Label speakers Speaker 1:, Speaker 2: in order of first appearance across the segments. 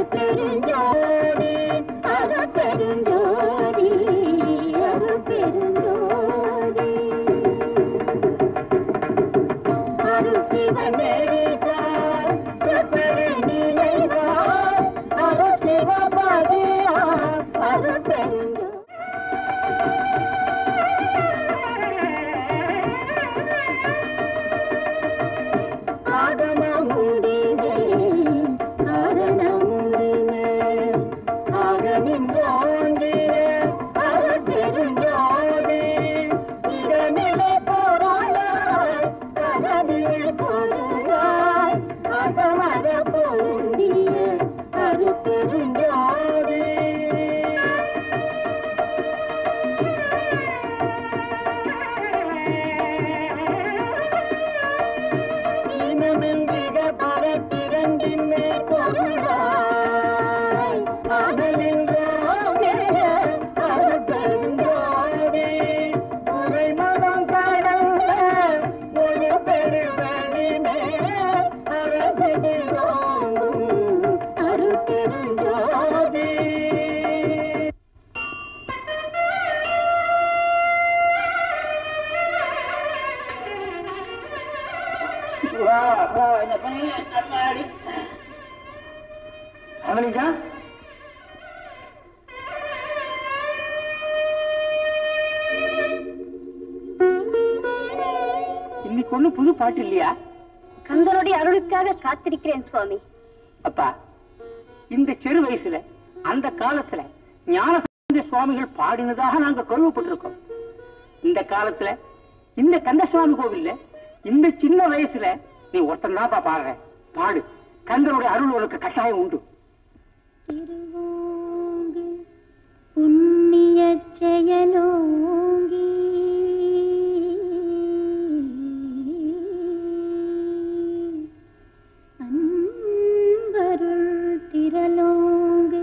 Speaker 1: அருட்பெருஞ்சோதி அருட்பெருஞ்சோதி அருட்பெருஞ்சோதி அருள் சிவனேசார் பெருநிலைவார் அருள் சிவபாதியார் அருட்பெருஞ்சோதி ஆகம முடிவே காரண முடிவே ஆக நின்றோங்கிய அருட்பெருஞ்சோதி இடநிலை பொருளாய் கனவிலை பொருளாய் அகமர பொருந்திய அருட்பெருஞ்சோதி ஈனமென்றிட பரத்திரண்டின் மேற்பொருளாய் அகலின்றோங்கே அருட்பெருஞ்சோதி உரைமனம் கடந்த ஒரு பெருவழிமே அரசு சிறோங்கும் அருட்பெருஞ்சோதி
Speaker 2: வா வா என்ன பண்ணி அம்மாடி அமெரிக்கா இன்னைக்கு ஒண்ணும் புது பாட்டு இல்லையா
Speaker 1: கந்தனுடைய அருளுக்காக காத்திருக்கிறேன் சுவாமி
Speaker 2: அப்பா இந்த சிறு வயசுல அந்த காலத்துல ஞான சுவாமிகள் பாடினதாக நாங்க கருவப்பட்டிருக்கோம் இந்த காலத்துல இந்த கந்தசுவாமி கோவில்ல இந்த சின்ன வயசுல நீ ஒருத்தன் தான்ப்பா பாடுற பாடு கந்தனுடைய அருள் உனக்கு கட்டாயம் உண்டு
Speaker 1: திருவோங்கு புண்ணிய செயலோங்கி அன்பருள் திரளோங்கு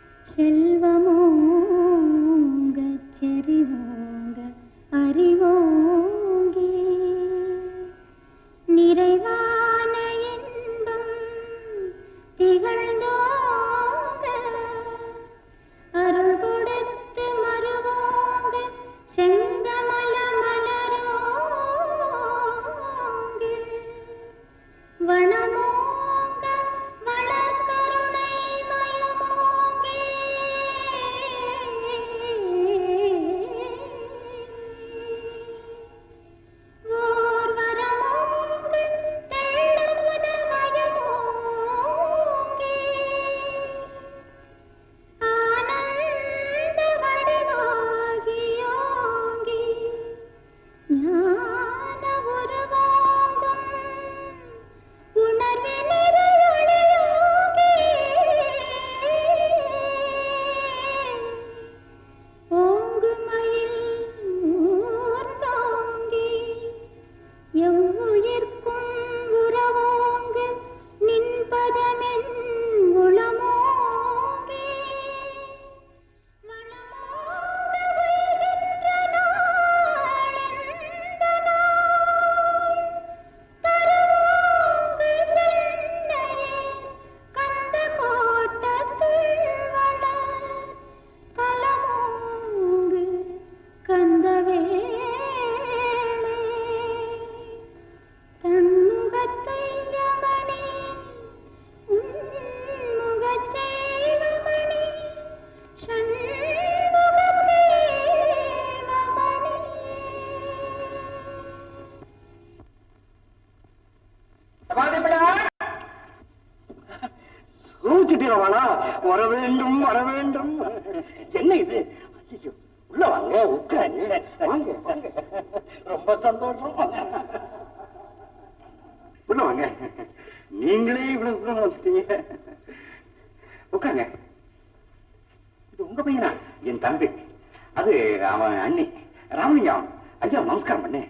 Speaker 1: செல்வமோங்க செறிவோங்க அறிவோங்கி நிறைவான இன்பம் திகழ்ந்தோங்க அருள் கொடுத்து மறுவோங்க செங்கமல மலரோங்க வனமோங்க வளர்கருணை மயமோங்கே ஓர் வரமோங்க தெள்ளமுத மயமோங்கே ஆனந்த வடிவாகியோங்கி ஞான உருவாங்கும் உணர்வு நிறையொளியோங்கி ஓங்குமயில் ஊர்ந்தோங்கி எவ்வுயிர்க்கும் உறவோங்கு நின்பதமென் உளமோங்கி வளமோங்க உய்கின்ற நாளெந்த நாள் தருவோங்கு சென்னையே கந்த கோட்டத்துள் வளர் கலமோங்கு கந்தவேளே தன்முகத்தையமணி உன்முகச்செய்வமணி ஷண்முகத்தேவமணி
Speaker 2: சூழ்ச்சிட்டீங்களா வர வேண்டும் வர வேண்டும் என்ன இது ஐயோ, உள்ள வாங்க உட்காருங்க வாங்க வாங்க ரொம்ப சந்தோஷம் உள்ள வாங்க நீங்களே இவ்வளவு தூரம் வந்துட்டீங்க உட்காருங்க இது உங்க பையனா என் தம்பி அது அவன் அண்ணி ராமலிங்கம் ஐயா நமஸ்காரம் பண்ணு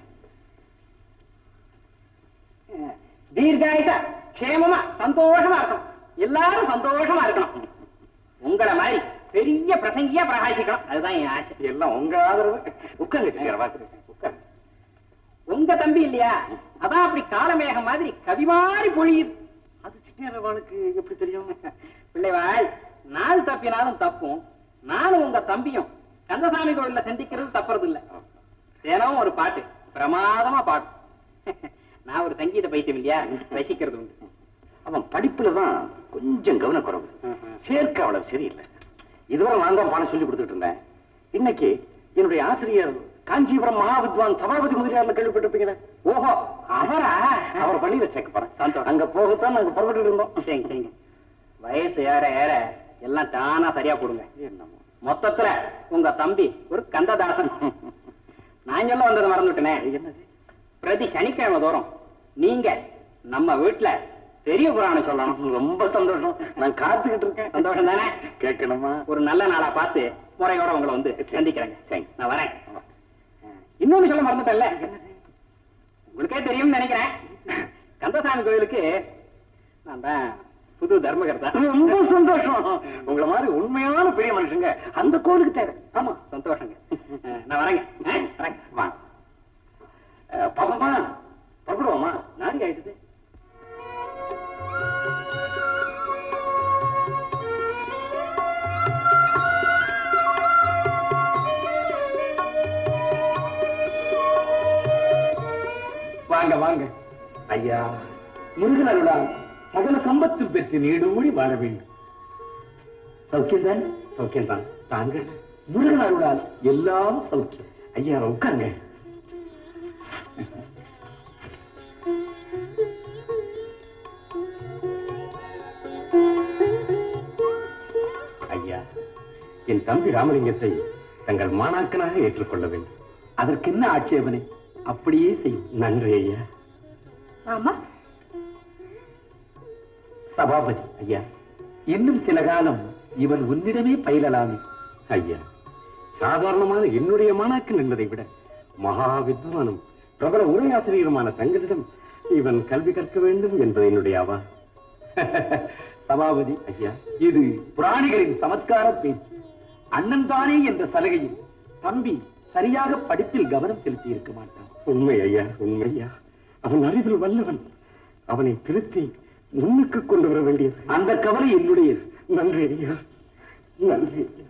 Speaker 2: தீர்காயுசா க்ஷேமமா சந்தோஷமா இருக்கணும் எல்லாரும் சந்தோஷமா இருக்கணும் உங்களை மாதிரி பெரிய பிரசங்கியா பிரகாசிக்கணும் அதுதான் என் ஆசை எல்லாம் உங்க ஆதரவு உட்கார்ந்து உட்கார் உங்க தம்பி இல்லையா அதான் அப்படி காலமேகம் மாதிரி கவி மாதிரி பொழியுது அது சிட்டியாரவாளுக்கு எப்படி தெரியும் பிள்ளைவாய் நாள் தப்பினாலும் தப்பும் நானும் உங்க தம்பியும் கந்தசாமி கோவில்ல சந்திக்கிறது தப்புறது இல்ல தினமும் ஒரு பாட்டு பிரமாதமா பாட்டு நான் ஒரு சங்கீத பைத்தியம் இல்லையா ரசிக்கிறது உண்டு
Speaker 3: அவன் படிப்புல தான் கொஞ்சம் கவனக்குறவு
Speaker 2: ம்ஹும்.
Speaker 3: சேர்க்க அவ்வளவு சரியில்லை இதுவரை நான் தான் பாடம் சொல்லி கொடுத்துட்டு இருந்தேன் இன்னைக்கு என்னுடைய ஆசிரியர் காஞ்சிபுரம் மகாவித்வான் சபாபதி முதலியார்ல கேள்விப்பட்டிருப்பீங்களே
Speaker 2: ஓஹோ அவரா
Speaker 3: அவர் பள்ளியில சேர்க்க போறேன்
Speaker 2: சந்தோஷம்.
Speaker 3: அங்க போகத்தான் நாங்க புறப்பட்டு இருந்தோம்
Speaker 2: சரிங்க சரிங்க வயசு ஏற ஏற எல்லாம் தானா சரியா போடுங்க
Speaker 3: என்னமோ
Speaker 2: மொத்தத்துல உங்க தம்பி ஒரு கந்ததாசன் நான் சொல்ல வந்தது மறந்துட்டேனே
Speaker 3: என்னது
Speaker 2: பிரதி சனிக்கிழமை தோறும் நீங்க நம்ம வீட்டுல பெரிய புராணம் சொல்லணும்
Speaker 3: ரொம்ப சந்தோஷம் நான் காத்துக்கிட்டு இருக்கேன்
Speaker 2: சந்தோஷம் தானே
Speaker 3: கேட்கணுமா
Speaker 2: ஒரு நல்ல நாளா பார்த்து முறையோட உங்களை வந்து சந்திக்கிறேங்க
Speaker 3: சரி.
Speaker 2: நான் வரேன் இன்னொன்னு சொல்ல மறந்துட்டேன்ல உங்களுக்கே தெரியும்னு நினைக்கிறேன் கந்தசாமி கோயிலுக்கு நான் தான் புது தர்மகர்த்தா
Speaker 3: ரொம்ப சந்தோஷம் உங்களை மாதிரி உண்மையான பெரிய மனுஷங்க அந்த கோவிலுக்கு தேவை
Speaker 2: ஆமா சந்தோஷங்க அஹ், நான் வரேங்க அஹ், வரேன்
Speaker 3: வாங்க அஹ், பாப்போமா புறப்படுவோமா நாளைக்கு ஆயிடுது
Speaker 4: வாங்க வாங்க ஐயா முருகன் அருளால் சகல சம்பத்தும் பெற்று நீடூழி வாழ வேண்டும் சௌக்கியம்தான்
Speaker 3: சௌக்கியம்தான்
Speaker 4: தாங்கள் முருகன் அருளால் எல்லாம் சௌக்கியம்
Speaker 3: ஐயா உட்காருங்க ஐயா என் தம்பி ராமலிங்கத்தை தங்கள் மாணாக்கனாக ஏற்றுக்கொள்ள வேண்டும்
Speaker 4: அதற்கு என்ன ஆட்சேபனை அப்படியே செய்யும்
Speaker 3: நன்றி ஐயா
Speaker 1: ஆமா
Speaker 4: சபாபதி
Speaker 3: ஐயா
Speaker 4: இன்னும் சில காலம் இவன் உன்னிடமே பயிலலாமே
Speaker 3: ஐயா சாதாரணமான என்னுடைய மாணாக்கன் என்பதை விட மகா வித்வானும் பிரபல உரையாசிரியருமான தங்களிடம் இவன் கல்வி கற்க வேண்டும் என்பது என்னுடைய அவா
Speaker 4: சபாபதி
Speaker 3: ஐயா
Speaker 4: இது புராணிகளின் சமத்கார பேச்சு அண்ணன் தானே என்ற சலுகையில் தம்பி சரியாக படிப்பில் கவனம் செலுத்தி இருக்க மாட்டான்
Speaker 3: உண்மை ஐயா உண்மை ஐயா அவன் அறிவில் வல்லவன் அவனை திருத்தி முன்னுக்கு கொண்டு வர வேண்டியது
Speaker 4: அந்த கவலை என்னுடையது
Speaker 3: நன்றி ஐயா நன்றி ஐயா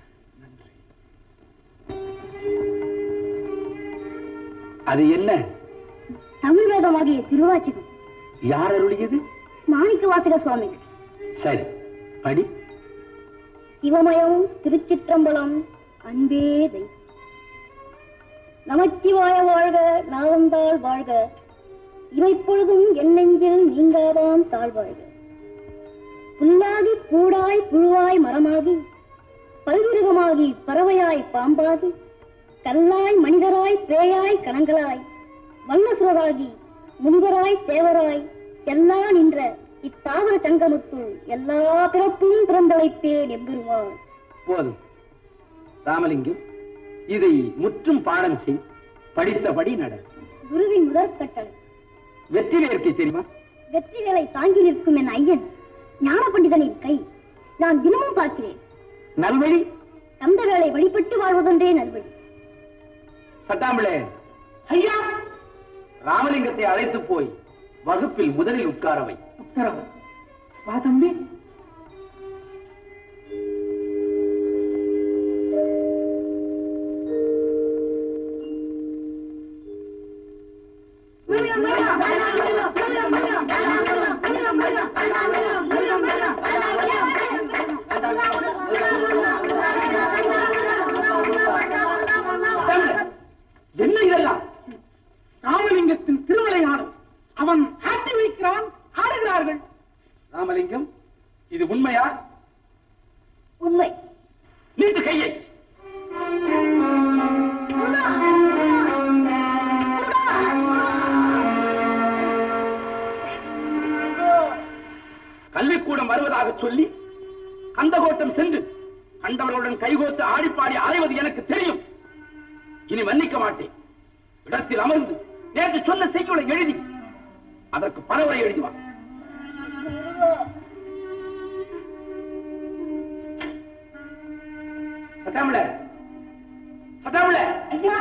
Speaker 4: அது என்ன
Speaker 1: தமிழ் வேதமாகிய திருவாச்சகம்
Speaker 4: யார் அருளியது
Speaker 1: மாணிக்க வாசக சுவாமிகள்
Speaker 4: சரி படி
Speaker 1: சிவமயம் திருச்சிற்றம்பலம் அன்பே தெய்வம் நமச்சிவாய வாழ்க நாதந்தாள் வாழ்க இவைப்பொழுதும் என் நெஞ்சில் நீங்காதான் தாழ்வாழ்க புல்லாகி பூடாய் புழுவாய் மரமாகி பல்விருகமாகி பறவையாய் பாம்பாகி கல்லாய் மனிதராய் பேயாய் கணங்களாய் வல்லசுரராகி முனிவராய் தேவராய் எல்லா நின்ற இத்தாவர சங்கமுத்துள் எல்லா பிறப்பும் பிறந்தழைத்தேன் எம்பெருமான்
Speaker 4: போதும் ராமலிங்கம் இதை முற்றும் பாடம் செய் படித்தபடி நட
Speaker 1: குருவின் முதற் கட்டளை
Speaker 4: வெற்றி வேர்க்கை தெரியுமா
Speaker 1: வெற்றி வேலை தாங்கி நிற்கும் என் ஐயன் ஞான பண்டிதனின் கை நான் தினமும் பார்க்கிறேன்
Speaker 4: நல்வழி
Speaker 1: கந்த வேலை வழிபட்டு வாழ்வதொன்றே நல்வழி
Speaker 4: சட்டாம்பிளே ஐயா ராமலிங்கத்தை அழைத்து போய் வகுப்பில் முதலில் உட்காரவை உத்தரவு வா தம்பி என்ன இதெல்லாம்
Speaker 2: ராமலிங்கத்தின் திருவிளையாடல் அவன் ஆட்டி வைக்கிறான் ஆடுகிறார்கள்
Speaker 4: ராமலிங்கம் இது உண்மையா
Speaker 1: உண்மை
Speaker 4: நீட்டு கையை கல்விக்கூடம் வருவதாக சொல்லி கந்தகோட்டம் சென்று கண்டவர்களுடன் கைகோத்து ஆடிப்பாடி அலைவது எனக்கு தெரியும் இனி மன்னிக்க மாட்டேன் இடத்தில் அமர்ந்து நேற்று சொன்ன செய்யுளை எழுதி அதற்கு பலவரை எழுதி வா சட்டாமல சட்டாமல ஐயா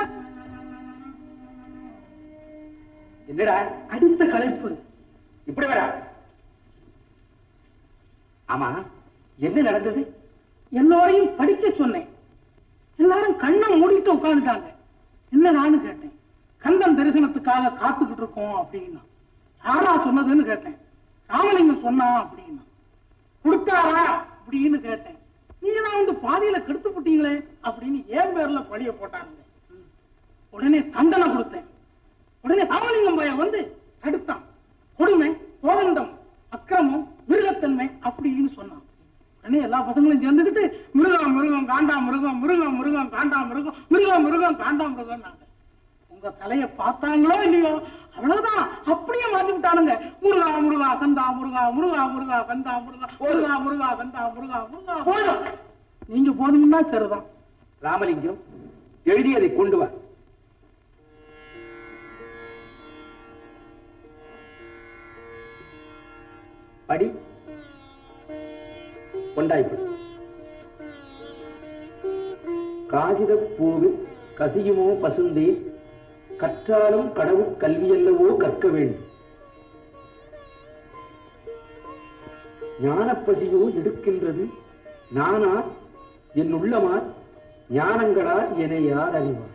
Speaker 4: என்னடா அடுத்த கலைப்பு இப்படி வரா ஆமா
Speaker 2: என்ன நடந்தது எல்லோரையும் படிக்க சொன்னேன் எல்லாரும் கண்ணை மூடிட்டு உட்கார்ந்துட்டாங்க என்னடான்னு கேட்டேன் கந்தன் தரிசனத்துக்காக காத்துக்கிட்டு இருக்கோம் அப்படின்னா யாரா சொன்னதுன்னு கேட்டேன் ராமலிங்கம் சொன்னா அப்படின்னா கொடுத்தாரா அப்படின்னு கேட்டேன் நீங்க தான் வந்து பாதியில கெடுத்து போட்டீங்களே அப்படின்னு ஏன் பேர்ல பழிய போட்டாங்க உடனே தண்டனை கொடுத்தேன் உடனே ராமலிங்கம் பையன் வந்து தடுத்தான் கொடுமை கோதண்டம் அக்கிரமம் மிருகத்தன்மை அப்படின்னு சொன்னான் உடனே எல்லா பசங்களும் சேர்ந்துக்கிட்டு மிருகம் மிருகம் காண்டா மிருகம் மிருகம் மிருகம் காண்டா மிருகம் மிருகம் மிருகம் காண்டா மிருகம் உங்க தலைய பார்த்தாங்களோ இல்லையோ அவ்வளவுதான் அப்படியே மாத்தி விட்டானுங்க முருகா முருகா கந்தா முருகா முருகா முருகா கந்தா முருகா முருகா முருகா கந்தா முருகா முருகா போதும் நீங்க போதும்னா சரிதான்
Speaker 4: ராமலிங்கம் எழுதியதை கொண்டு வா படி கொண்டாய்ப்படி காகிதப் பூவில் கசியுமோ பசுந்தே கற்றாலும் கடவுள் கல்வியல்லவோ கற்க வேண்டும் ஞானப்பசியோ எடுக்கின்றது நானா என் உள்ளமார் ஞானங்களால் என யார் அறிவார்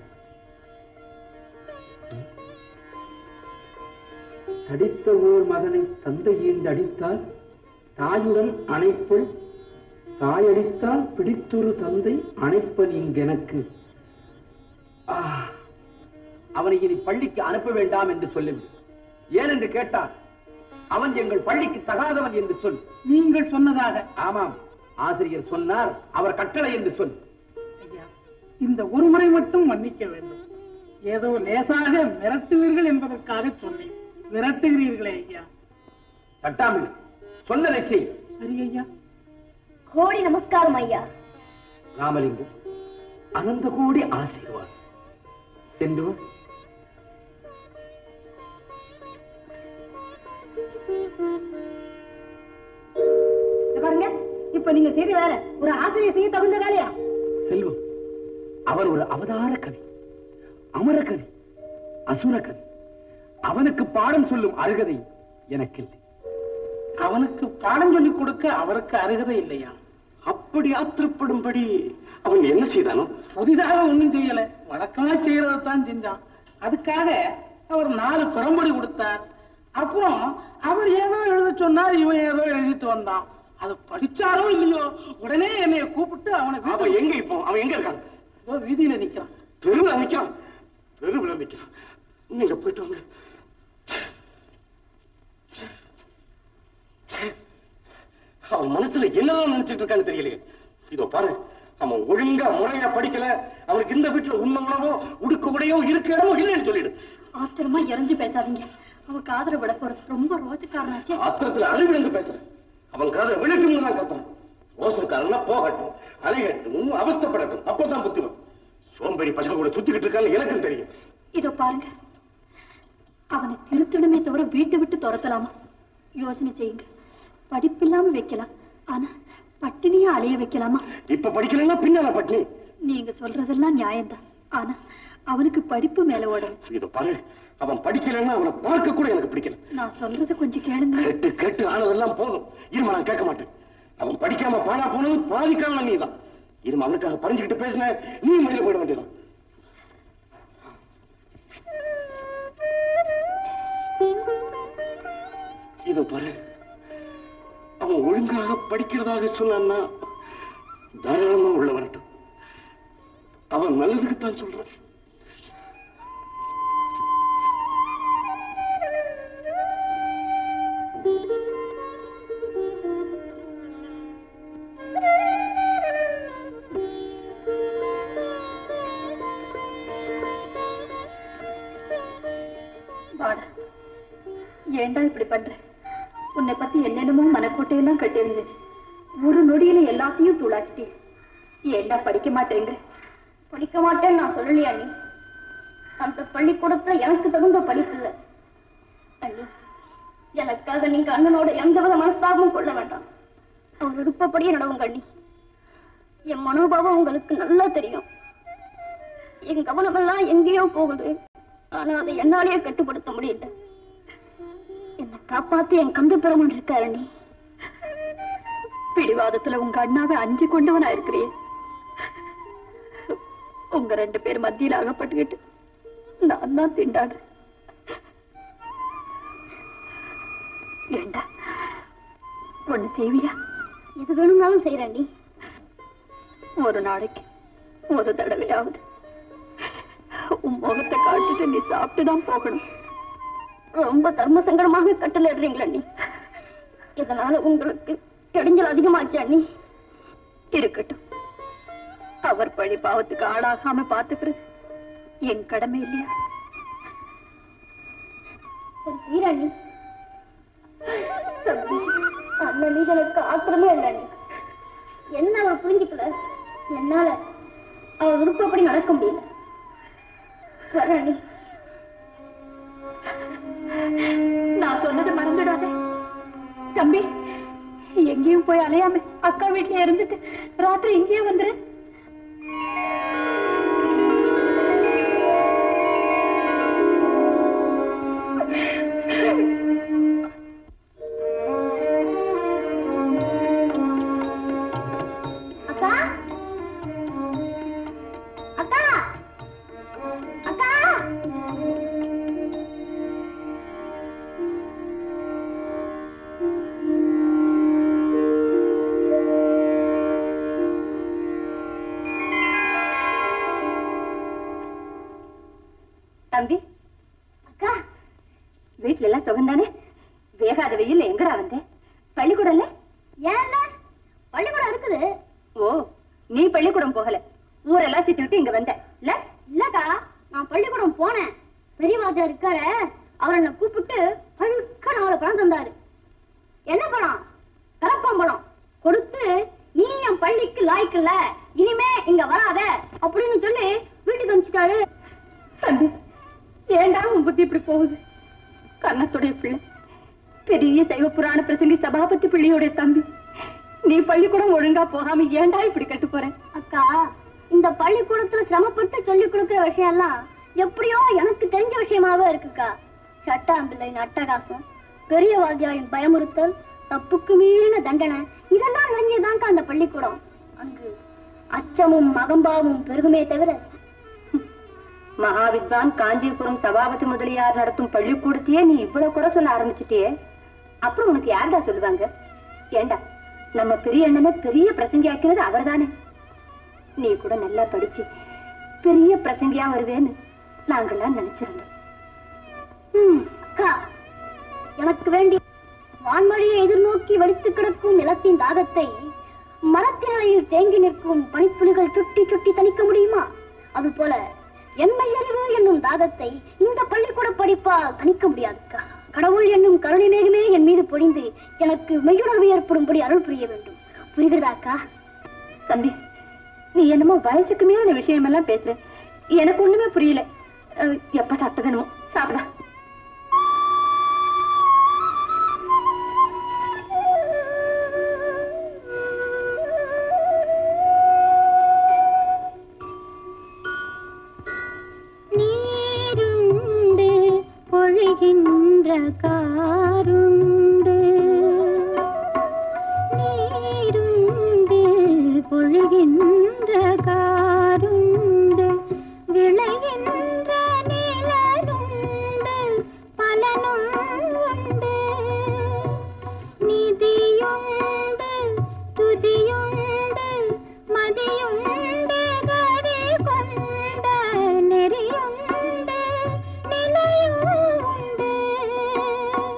Speaker 4: தடித்த ஓர் மகனை தந்தை ஈண்டு அடித்தால் தாயுடன் அணைப்பள் தாயடித்தால் பிடித்தொரு தந்தை அணைப்பன் இங்கெனக்கு ஆ, அவனை இனி பள்ளிக்கு அனுப்ப வேண்டாம் என்று சொல்லிவிடு ஏனென்று கேட்டார் அவன் எங்கள் பள்ளிக்கு தகாதவன் என்று சொல்
Speaker 2: நீங்கள் சொன்னதாக
Speaker 4: ஆமாம் ஆசிரியர் சொன்னார் அவர் கட்டளை என்று சொல்
Speaker 2: ஐயா இந்த ஒரு முறை மட்டும் மன்னிக்க வேண்டும் ஏதோ லேசாக மிரட்டுவீர்கள் என்பதற்காக சொன்னேன் மிரட்டுகிறீர்களே ஐயா
Speaker 4: சட்டாமில் சொன்னதை செய்
Speaker 2: சரி ஐயா
Speaker 1: கோடி நமஸ்காரம் ஐயா
Speaker 4: ராமலிங்கம் அனந்த கோடி ஆசீர்வாத் சென்று வா.
Speaker 1: இத பாருங்க இப்ப நீங்க செய்த வேலை ஒரு ஆசிரியர் செய்ய தகுந்த வேலையா
Speaker 4: செல்வம் அவர் ஒரு அவதார கவி அமர கவி அசுர கவி அவனுக்கு பாடம் சொல்லும் அருகதை எனக்கில்லை
Speaker 2: அவனுக்கு பாடம் சொல்லிக் கொடுக்க அவருக்கு அருகதை இல்லையா
Speaker 3: அப்படி ஆத்திரப்படும்படி அவன் என்ன செய்தானோ
Speaker 2: புதிதாக ஒண்ணும் செய்யல வழக்கமா செய்யறதைத்தான் செஞ்சான் அதுக்காக அவர் நாலு புறம்படி கொடுத்தார் அப்புறம் அவர் ஏதோ எழுத சொன்னார் இவன் ஏதோ எழுதிட்டு வந்தான் அது படிச்சாரோ இல்லையோ உடனே என்னைய கூப்பிட்டு அவனை
Speaker 3: அவன்
Speaker 2: வீட்டுக்கு-
Speaker 3: எங்க இப்போ அவன் எங்க இருக்கான்
Speaker 2: ஏதோ வீதியில நிக்கிறான்
Speaker 3: தெருவில் நிக்கிறான் தெருவில் நிக்கிறான் நீங்க போயிட்டு வாங்க அவன் மனசுல என்னதான் நினைச்சிட்டு இருக்கான்னு தெரியலையே இதோ பாரு அவன் ஒழுங்கா முறையா படிக்கல அவனுக்கு இந்த வீட்டுல உண்மை உணவோ உடுக்க உடையோ இருக்க இடமோ இல்லைன்னு சொல்லிடு
Speaker 1: ஆத்திரமா இறஞ்சு பேசாதீங்க அவக்கு ஆதரவு விட போறது ரொம்ப ரோஜக்காரனாச்சே
Speaker 3: ஆத்திரத்துல அழுவிழந்து பேசுறேன் அவன் காதை விழட்டும்னு தான் கத்தான் ரோசக்காரனா போகட்டும் அலைகட்டும் அவஸ்தப்படட்டும் அப்பதான் புத்தி வரும் சோம்பேறி பசங்க கூட சுத்திக்கிட்டு இருக்கான்னு எனக்கும் தெரியும்
Speaker 1: இதோ பாருங்க அவனை திருத்தணுமே தவிர வீட்டை விட்டு துரத்தலாமா யோசனை செய்யுங்க படிப்பில்லாம வைக்கலாம் ஆனா பட்டினியா அலைய வைக்கலாமா
Speaker 3: இப்ப படிக்கலைன்னா பின்னால பட்டினி
Speaker 1: நீங்க சொல்றதெல்லாம் நியாயம்தான் ஆனா அவனுக்கு படிப்பு மேல ஓடணும்
Speaker 3: இத பாரு அவன் படிக்கலைன்னா அவனை பார்க்க கூட எனக்கு பிடிக்கல
Speaker 1: நான் சொல்றத கொஞ்சம் கேளுங்க
Speaker 3: கேட்டு கேட்டு ஆனதெல்லாம் போதும் இருமா நான் கேட்க மாட்டேன் அவன் படிக்காம பாழா போனது பாதி காரணம் நீதான் இருமா அவனுக்காக பறிஞ்சுக்கிட்டு பேசின நீ மயில போயிட வேண்டியதான் இதோ பாரு அவன் ஒழுங்காக படிக்கிறதாக சொன்னான்னா தாராளமா உள்ள வரட்டும் அவன் நல்லதுக்குத்தான் சொல்றான்
Speaker 1: வாடா ஏன்டா இப்படி பண்ற உன்னை பத்தி என்னென்னமோ மனக்கோட்டையெல்லாம் கட்டியிருந்தேன் ஒரு நொடியில எல்லாத்தையும் தூளாக்கிட்டே ஏன்டா படிக்க மாட்டேங்கிற படிக்க மாட்டேன்னு நான் சொல்லலையா நீ அந்த பள்ளிக்கூடத்துல எனக்கு தகுந்த படிப்பு இல்ல அண்ணி எனக்காக நீங்க அண்ணனோட எந்தவித மனஸ்தாபமும் கொள்ள வேண்டாம் அவன் விருப்பப்படியே நடவும் கண்ணி என் மனோபாவம் உங்களுக்கு நல்லா தெரியும் என் கவனமெல்லாம் எங்கேயோ போகுது ஆனா அதை என்னாலேயே கட்டுப்படுத்த முடியல என்னை காப்பாத்தி என் கந்த பெருமன் இருக்காரு நீ பிடிவாதத்துல உங்க அண்ணாவை அஞ்சு கொண்டவனா இருக்கிறியே உங்க ரெண்டு பேர் மத்தியில அகப்பட்டுக்கிட்டு நான் தான் திண்டாடுறேன் ஏண்டா ஒண்ணு செய்வியா
Speaker 5: எது வேணும்னாலும் செய்யறேன்டி
Speaker 1: ஒரு நாளைக்கு ஒரு தடவையாவது உன் முகத்தை காட்டிட்டு நீ சாப்பிட்டுதான் போகணும்
Speaker 5: ரொம்ப தர்ம சங்கடமாக கட்டளிடுறீங்களா நீ இதனால உங்களுக்கு இடைஞ்சல் அதிகமாச்சா நீ
Speaker 1: இருக்கட்டும் அவர் பழி பாவத்துக்கு ஆளாகாம பாத்துக்கிறது என் கடமை இல்லையா
Speaker 5: சரி வீராணி அண்ணன் மீது எனக்கு ஆத்திரமே இல்லை நீ என்ன அவர் புரிஞ்சுக்கல என்னால அவர் விருப்பப்படி நடக்க முடியல வரேன் நீ
Speaker 1: நான் சொன்னதை மறந்துடாதே தம்பி எங்கேயும் போய் அலையாம அக்கா வீட்டுல இருந்துட்டு ராத்திரி இங்கேயே வந்துரு
Speaker 5: அக்கா அக்கா அக்கா
Speaker 1: தம்பி
Speaker 5: அக்கா
Speaker 1: வீட்டுல எல்லாம் சுகந்தானே வேகாத வெயில் எங்கடா வந்த பள்ளிக்கூடம்ல
Speaker 5: ஏன்ல பள்ளிக்கூடம் இருக்குது
Speaker 1: ஓ நீ பள்ளிக்கூடம் போகல ஊரெல்லாம் சுத்தி விட்டு இங்க வந்த இல்ல
Speaker 5: இல்லக்கா நான் பள்ளிக்கூடம் போனேன் பெரியவாஜா இருக்காரு அவர் என்ன கூப்பிட்டு பழுக்க நாலு பணம் தந்தாரு என்ன பணம் கலப்பம் பணம் கொடுத்து நீ என் பள்ளிக்கு லாய்க்கல இனிமே இங்க வராத அப்படின்னு சொல்லி வீட்டுக்கு அனுப்பிச்சிட்டாரு
Speaker 1: தம்பி ஏண்டா உன் புத்தி இப்படி போகுது கண்ணத்துடைய பிள்ளை பெரிய சைவ புராண பிரசங்கி சபாபதி பிள்ளையோட தம்பி நீ பள்ளிக்கூடம் ஒழுங்கா போகாம ஏண்டா இப்படி கட்டு போற
Speaker 5: அக்கா இந்த பள்ளிக்கூடத்துல சிரமப்பட்டு சொல்லி கொடுக்கிற விஷயம் எல்லாம் எப்படியோ எனக்கு தெரிஞ்ச விஷயமாவே இருக்குக்கா சட்டாம்பிள்ளையின் அட்டகாசம் பெரிய வாத்தியாரின் பயமுறுத்தல் தப்புக்கு மீறின தண்டனை இதெல்லாம் நிறைஞ்சதுதான்க்கா அந்த பள்ளிக்கூடம் அங்கு அச்சமும் மகம்பாவும் பெருகுமே தவிர
Speaker 1: மகாவித்வான் காஞ்சிபுரம் சபாபதி முதலியார் நடத்தும் பள்ளிக்கூடத்தையே நீ இவ்வளவு கூட சொல்ல ஆரம்பிச்சிட்டியே அப்புறம் உனக்கு யாருடா சொல்லுவாங்க ஏண்டா நம்ம பெரிய அண்ணனை பெரிய பிரசங்கி ஆக்கினது அவர்தானே நீ கூட நல்லா படிச்சு பெரிய பிரசங்கியா வருவேன்னு நாங்கெல்லாம் நினைச்சிருந்தோம்
Speaker 5: ஹம், அக்கா எனக்கு வேண்டி வான்மொழியை எதிர்நோக்கி வடித்து கிடக்கும் நிலத்தின் தாகத்தை மரத்தினிலையில் தேங்கி நிற்கும் பனித்துளிகள் சுட்டி சுட்டி தணிக்க முடியுமா அது போல என்மை அறிவு என்னும் தாகத்தை இந்த பள்ளிக்கூட படிப்பால் தணிக்க முடியாதுக்கா கடவுள் என்னும் கருணை மேகமே என் மீது பொழிந்து எனக்கு மெய்யுணர்வு ஏற்படும்படி அருள் புரிய வேண்டும் புரிகிறதாக்கா
Speaker 1: தம்பி நீ என்னமோ வயசுக்கு மீறின விஷயம் எல்லாம் பேசுற எனக்கு ஒண்ணுமே புரியல அஹ், எப்ப சாப்பிட்டதனுமோ சாப்பிடா
Speaker 5: நீருண்டு பொழிகின்ற காருண்டு நீருண்டு பொழிகின்ற காருண்டு விளைகின்ற நிலனுண்டு பலனும் உண்டு நிதியுண்டு துதியுண்டு மதியுண்டு கதி கொண்ட நெறியுண்டு நிலையும் உண்டு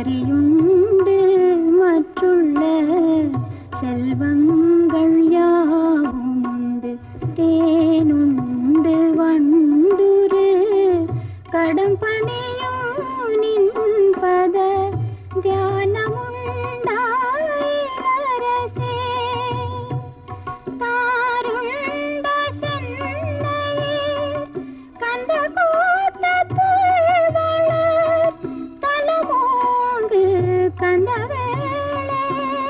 Speaker 6: கரியுண்டு மற்றுள்ள செல்வங்கள் யாவும் உண்டு தேனுண்டு வண்டுரு கடம் பணியும் நின்பத தியானமுண்டாயிரசே தாருண்ட சென்னையில் கந்த கூட்டத்துள் வளர் தலமோங்கு கந்தவேளே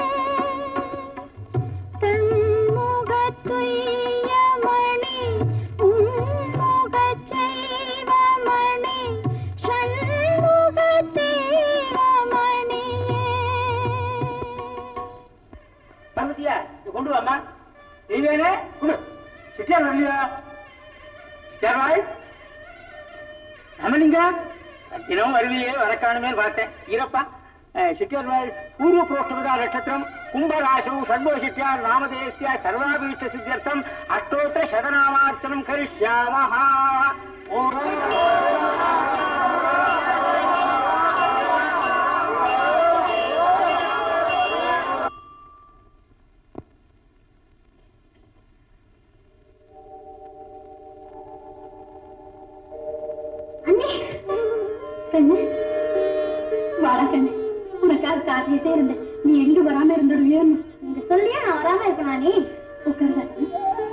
Speaker 6: தன்முகத்துய்யமணி உன்முகச் செய்வமணி ஷண்முகத்தேவமணியே
Speaker 2: பார்வதியா இது கொண்டு வாமா நீ வேணே கொடு சிட்டியார் வரலையா சிட்டியார் ரமலிங்க தினம் வருவியே வரக்காணுமே பார்த்தேன் ஈரப்பா சிட்டியார் பூர்வ புரோஷ்டமதா நட்சத்திரம் கும்பராசு ஷண்முக சிட்டியார் நாமதேசிய சர்வாபீஷ்ட சித்தியர்த்தம் அஷ்டோத்திர சதநாமார்ச்சனம் கரிஷ்யாமஹா
Speaker 5: அண்ணே
Speaker 1: கண்ணு வாடா கண்ணு உனக்காக காத்திட்டே இருந்தேன் நீ எங்க வராம இருந்துடுவியோன்னு
Speaker 5: இந்த சொல்லியே நான் வராம இருப்பேனா நீ
Speaker 1: உட்காருடா கண்ணு.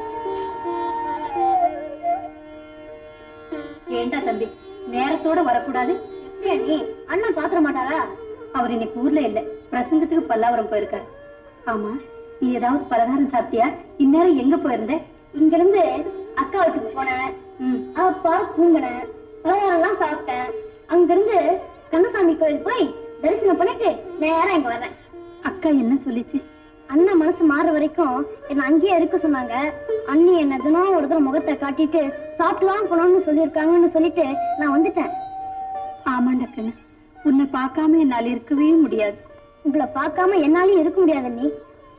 Speaker 1: ஏண்டா தம்பி நேரத்தோட வரக்கூடாது
Speaker 5: எப்படியா நீ அண்ணன் பாத்திர மாட்டாரா
Speaker 1: அவர் இன்னைக்கு ஊர்ல இல்ல பிரசங்கத்துக்கு பல்லாவரம் போயிருக்காரு ஆமா நீ ஏதாவது பலகாரம் சாப்பிட்டியா இந்நேரம் எங்க போயிருந்த
Speaker 5: இங்க இருந்து அக்கா வீட்டுக்கு போனேன்
Speaker 1: ம்
Speaker 5: அப்பா தூங்கினேன் பலகாரம் எல்லாம் சாப்பிட்டேன் அங்க இருந்து கந்தசாமி கோயில் போய் தரிசனம் பண்ணிட்டு நேரா இங்க வர்றேன்
Speaker 1: அக்கா என்ன சொல்லிச்சு
Speaker 5: அண்ணன் மனசு மாறுற வரைக்கும் என்ன அங்கேயே இருக்க சொன்னாங்க அண்ணி என்ன தினம் ஒரு தடவை முகத்தை காட்டிட்டு சாப்பிடலாம் போனோம்னு சொல்லியிருக்காங்கன்னு சொல்லிட்டு நான் வந்துட்டேன்
Speaker 1: ஆமாண்டா கண்ணு உன்னை பார்க்காம என்னால இருக்கவே முடியாது
Speaker 5: உங்களை பார்க்காம என்னாலயும் இருக்க முடியாது அண்ணி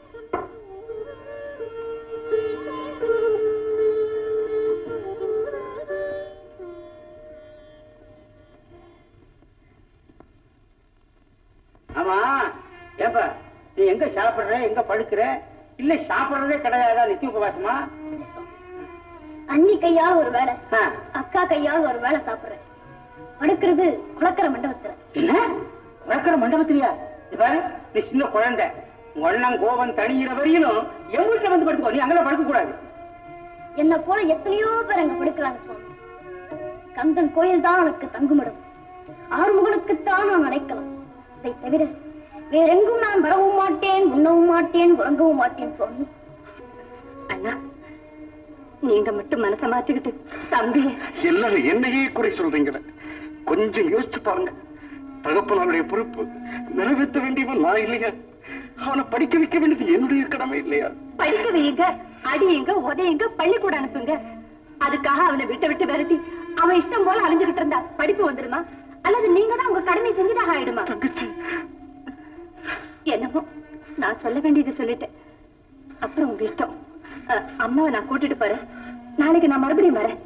Speaker 2: ஆமா ஏப்பா நீ எங்க சாப்பிடுற எங்க படுக்கிற இல்ல சாப்பிடுறதே கிடையாதா நித்திய உபவாசமா
Speaker 5: அண்ணி கையால் ஒரு வேலை
Speaker 2: ஆ.
Speaker 5: அக்கா கையால் ஒரு வேலை சாப்பிடுறேன் படுக்கிறது குளக்கர மண்டபத்துல
Speaker 2: என்ன உறக்கிற மண்டபத்திலையா இது பாரு நீ சின்ன குழந்தை உங்க அண்ணன் கோபம் தணிகிற வரையிலும் என் வீட்டுல வந்து படுத்துக்கோ நீ அங்கெல்லாம் படுக்க கூடாது
Speaker 5: என்ன போல எத்தனையோ பேர் அங்க படுக்கிறாங்க சுவாமி கந்தன் கோயில் தான் உனக்கு தங்குமிடம் ஆறுமுகனுக்குத்தான் நான் அடைக்கலாம் இதை தவிர வேறெங்கும் நான் வரவும் மாட்டேன் உண்ணவும் மாட்டேன் உறங்கவும் மாட்டேன் சுவாமி
Speaker 1: அண்ணா நீங்க மட்டும் மனச மாற்றிக்கிட்டு தம்பி
Speaker 3: எல்லாரும் என்னையே குறை சொல்றீங்க கொஞ்சம் யோசிச்சு பாருங்க தகப்பனாருடைய பொறுப்பு நிறைவேற்ற வேண்டியவன் நான் இல்லையா அவனை படிக்க வைக்க வேண்டியது என்னுடைய கடமை இல்லையா
Speaker 1: படிக்க வையுங்க அடியுங்க உதையுங்க பள்ளிக்கூடம் அனுப்புங்க அதுக்காக அவனை விட்டு விட்டு விரட்டி அவன் இஷ்டம் போல அலைஞ்சுகிட்டு இருந்தா படிப்பு வந்துடுமா அல்லது நீங்க தான் உங்க கடமை செஞ்சுதாக ஆயிடுமா
Speaker 3: தங்கச்சி
Speaker 1: என்னமோ நான் சொல்ல வேண்டியது சொல்லிட்டேன் அப்புறம் உங்க இஷ்டம் அஹ், அம்மாவை நான் கூட்டிட்டு போறேன் நாளைக்கு நான் மறுபடியும் வரேன்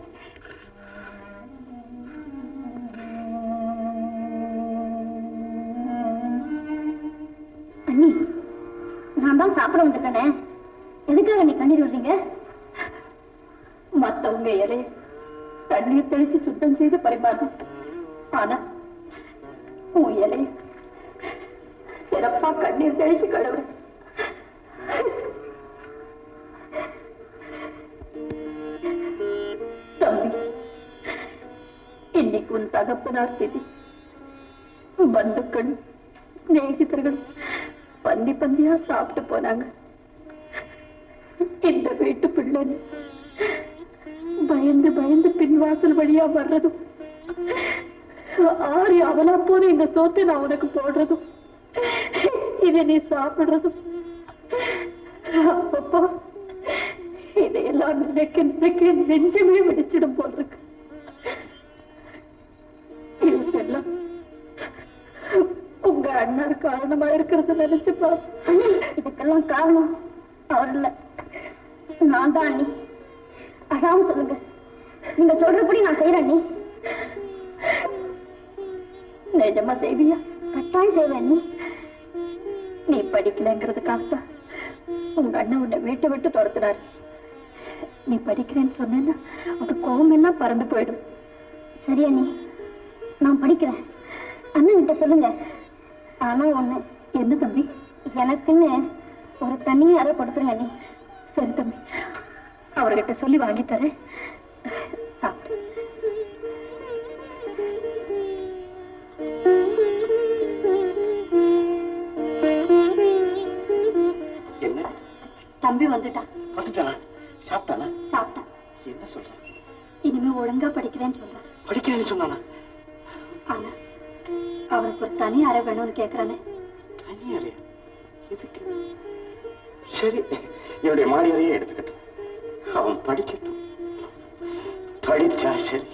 Speaker 5: அண்ணி நான் தான் சாப்பிட வந்துட்டேனே எதுக்காக நீ கண்ணீர் விடுறீங்க
Speaker 1: மத்தவங்க இலைய தண்ணீர் தெளிச்சு சுத்தம் செய்து பரிமாறணும் ஆனா உன் இலைய சிறப்பா கண்ணீர் தெளிச்சு கழுவுறேன் தம்பி இன்னைக்கு உன் தகப்பனார் திதி பந்துக்கள் சிநேகிதர்கள் பந்தி பந்தியா சாப்பிட்டு போனாங்க இந்த வீட்டு பிள்ளைன்னு பயந்து பயந்து பின்வாசல் வழியா வர்றதும் ஆறி அவலா போது இந்த சோத்தை நான் உனக்கு போடுறதும் இதை நீ சாப்பிடுறதும் அப்பப்பா இதையெல்லாம் நினைக்க நினைக்க நெஞ்சமே வெடிச்சிடும் போல் இருக்கு இதுக்கெல்லாம் உங்க அண்ணார் காரணமா இருக்கிறத நினைச்சுப்பா
Speaker 5: அண்ணி இதுக்கெல்லாம் காரணம் அவர் இல்ல நான் தான் அண்ணி அழாம சொல்லுங்க நீங்க சொல்றபடி நான் செய்யறேன் அண்ணி
Speaker 1: நிஜமா செய்வியா
Speaker 5: கட்டாயம் செய்வேன் நீ
Speaker 1: நீ படிக்கலங்கிறதுக்காகத்தான் உங்க அண்ணன் உன்னை வீட்டை விட்டு துரத்துறாரு நீ படிக்கிறேன்னு சொன்னேன்னா அது கோவம் எல்லாம் பறந்து போயிடும்
Speaker 5: சரியா நீ நான் படிக்கிறேன் அண்ணன் கிட்ட சொல்லுங்க ஆனா ஒண்ணு
Speaker 1: என்ன தம்பி
Speaker 5: எனக்குன்னு ஒரு தனி அறை கொடுத்துருங்க நீ
Speaker 1: சரி தம்பி அவர்கிட்ட சொல்லி வாங்கி தரேன் சாப்பிடு
Speaker 3: என்ன
Speaker 1: தம்பி வந்துட்டான்
Speaker 3: வந்துட்டானா சாப்பிட்டானா
Speaker 1: சாப்பிட்டான்
Speaker 3: என்ன சொல்றான்
Speaker 1: இனிமே ஒழுங்கா படிக்கிறேன்னு சொல்றான்
Speaker 3: படிக்கிறேன்னு சொன்னானா
Speaker 1: ஆனா அவருக்கு ஒரு தனி அறை வேணும்னு கேக்குறானே
Speaker 3: தனியாரே எதுக்கு சரி என்னுடைய மாடியாரையே எடுத்துக்கட்டும் அவன் படிக்கட்டும் படிச்சா சரி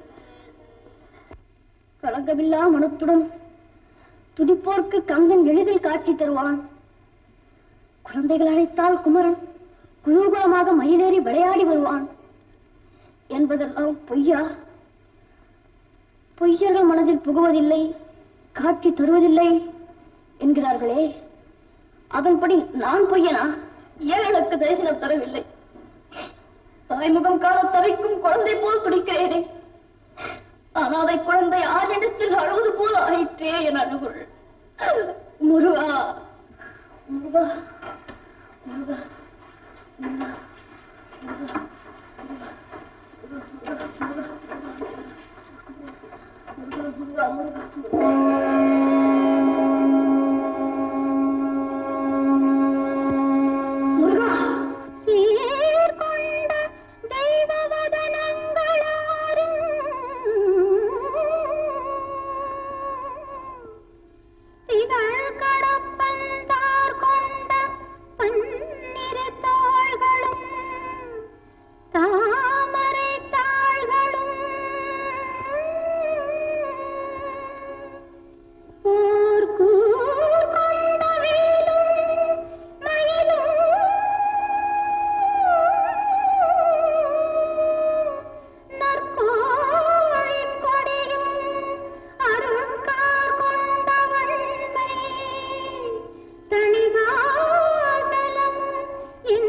Speaker 5: கலங்கமில்லா மனத்துடன் துதிப்போர்க்கு கந்தன் எளிதில் காட்சி தருவான் குழந்தைகள் அழைத்தால் குமரன் குதூகலமாக மயிலேறி விளையாடி வருவான் என்பதெல்லாம் பொய்யா பொய்யர்கள் மனதில் புகுவதில்லை காட்சி தருவதில்லை என்கிறார்களே அதன்படி நான் பொய்யனா ஏன் எனக்கு தரிசனம் தரவில்லை தாய்முகம் காண தவிக்கும் குழந்தை போல் துடிக்கிறேனே அனாதை குழந்தை ஆரிடத்தில் அழுவது போல் ஆயிற்றே என் அழுகுள் முருகா முருகா முருகா முருகா முருகா முருகா முருகா முருகா முருகா சீர்கொண்ட தெய்வவதனங்களாரும் திகழ் கடப்பந்தார் கொண்ட பன்னிரு தாள்களும் தாமரை தாள்களும் போர் கூர் கொண்ட வேலும் மயிலும் நற்கோழிக் கொடியும் அருட்கார் கொண்ட வன்மை தணிகாசலம் என்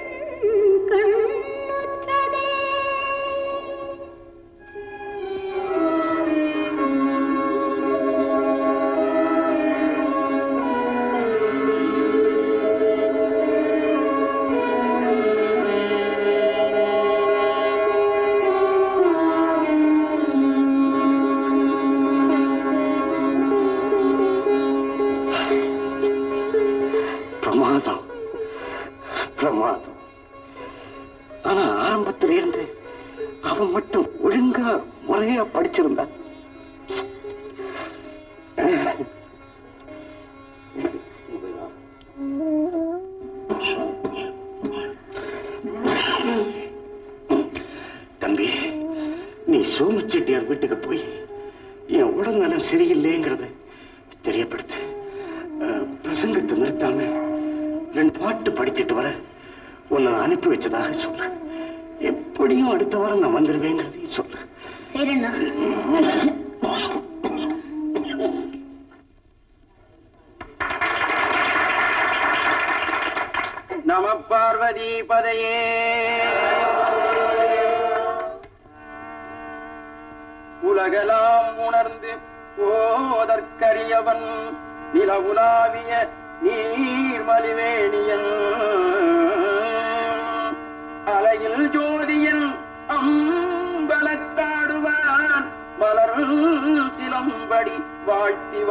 Speaker 5: கண்ணுற்றதே
Speaker 3: பிரமாதம் பிரமாதம் ஆனா ஆரம்பத்துல இருந்து அவன் மட்டும் ஒழுங்கா முறையா படிச்சிருந்தான் தம்பி நீ சோமு செட்டியார் வீட்டுக்கு போய் என் உடல்நலம் சரியில்லைங்கிறத தெரியப்படுத்து அஹ், பிரசங்கத்தை நிறுத்தாம ரெண்டு பாட்டு படிச்சிட்டு வர உன்னை அனுப்பி வச்சதாக சொல்லு எப்படியும் அடுத்த வாரம் நான் வந்துடுவேங்கிறதையும் சொல்லு
Speaker 5: சரிண்ணா
Speaker 4: நம பார்வதி பதையே உலகலாம் உணர்ந்து போதற்கரியவன் நிலவுலாவிய நீர்மலிவேணியன் அலையில் ஜோதியன் அம்பலத்தாடுவான் மலர் சிலம்படி வாழ்த்தி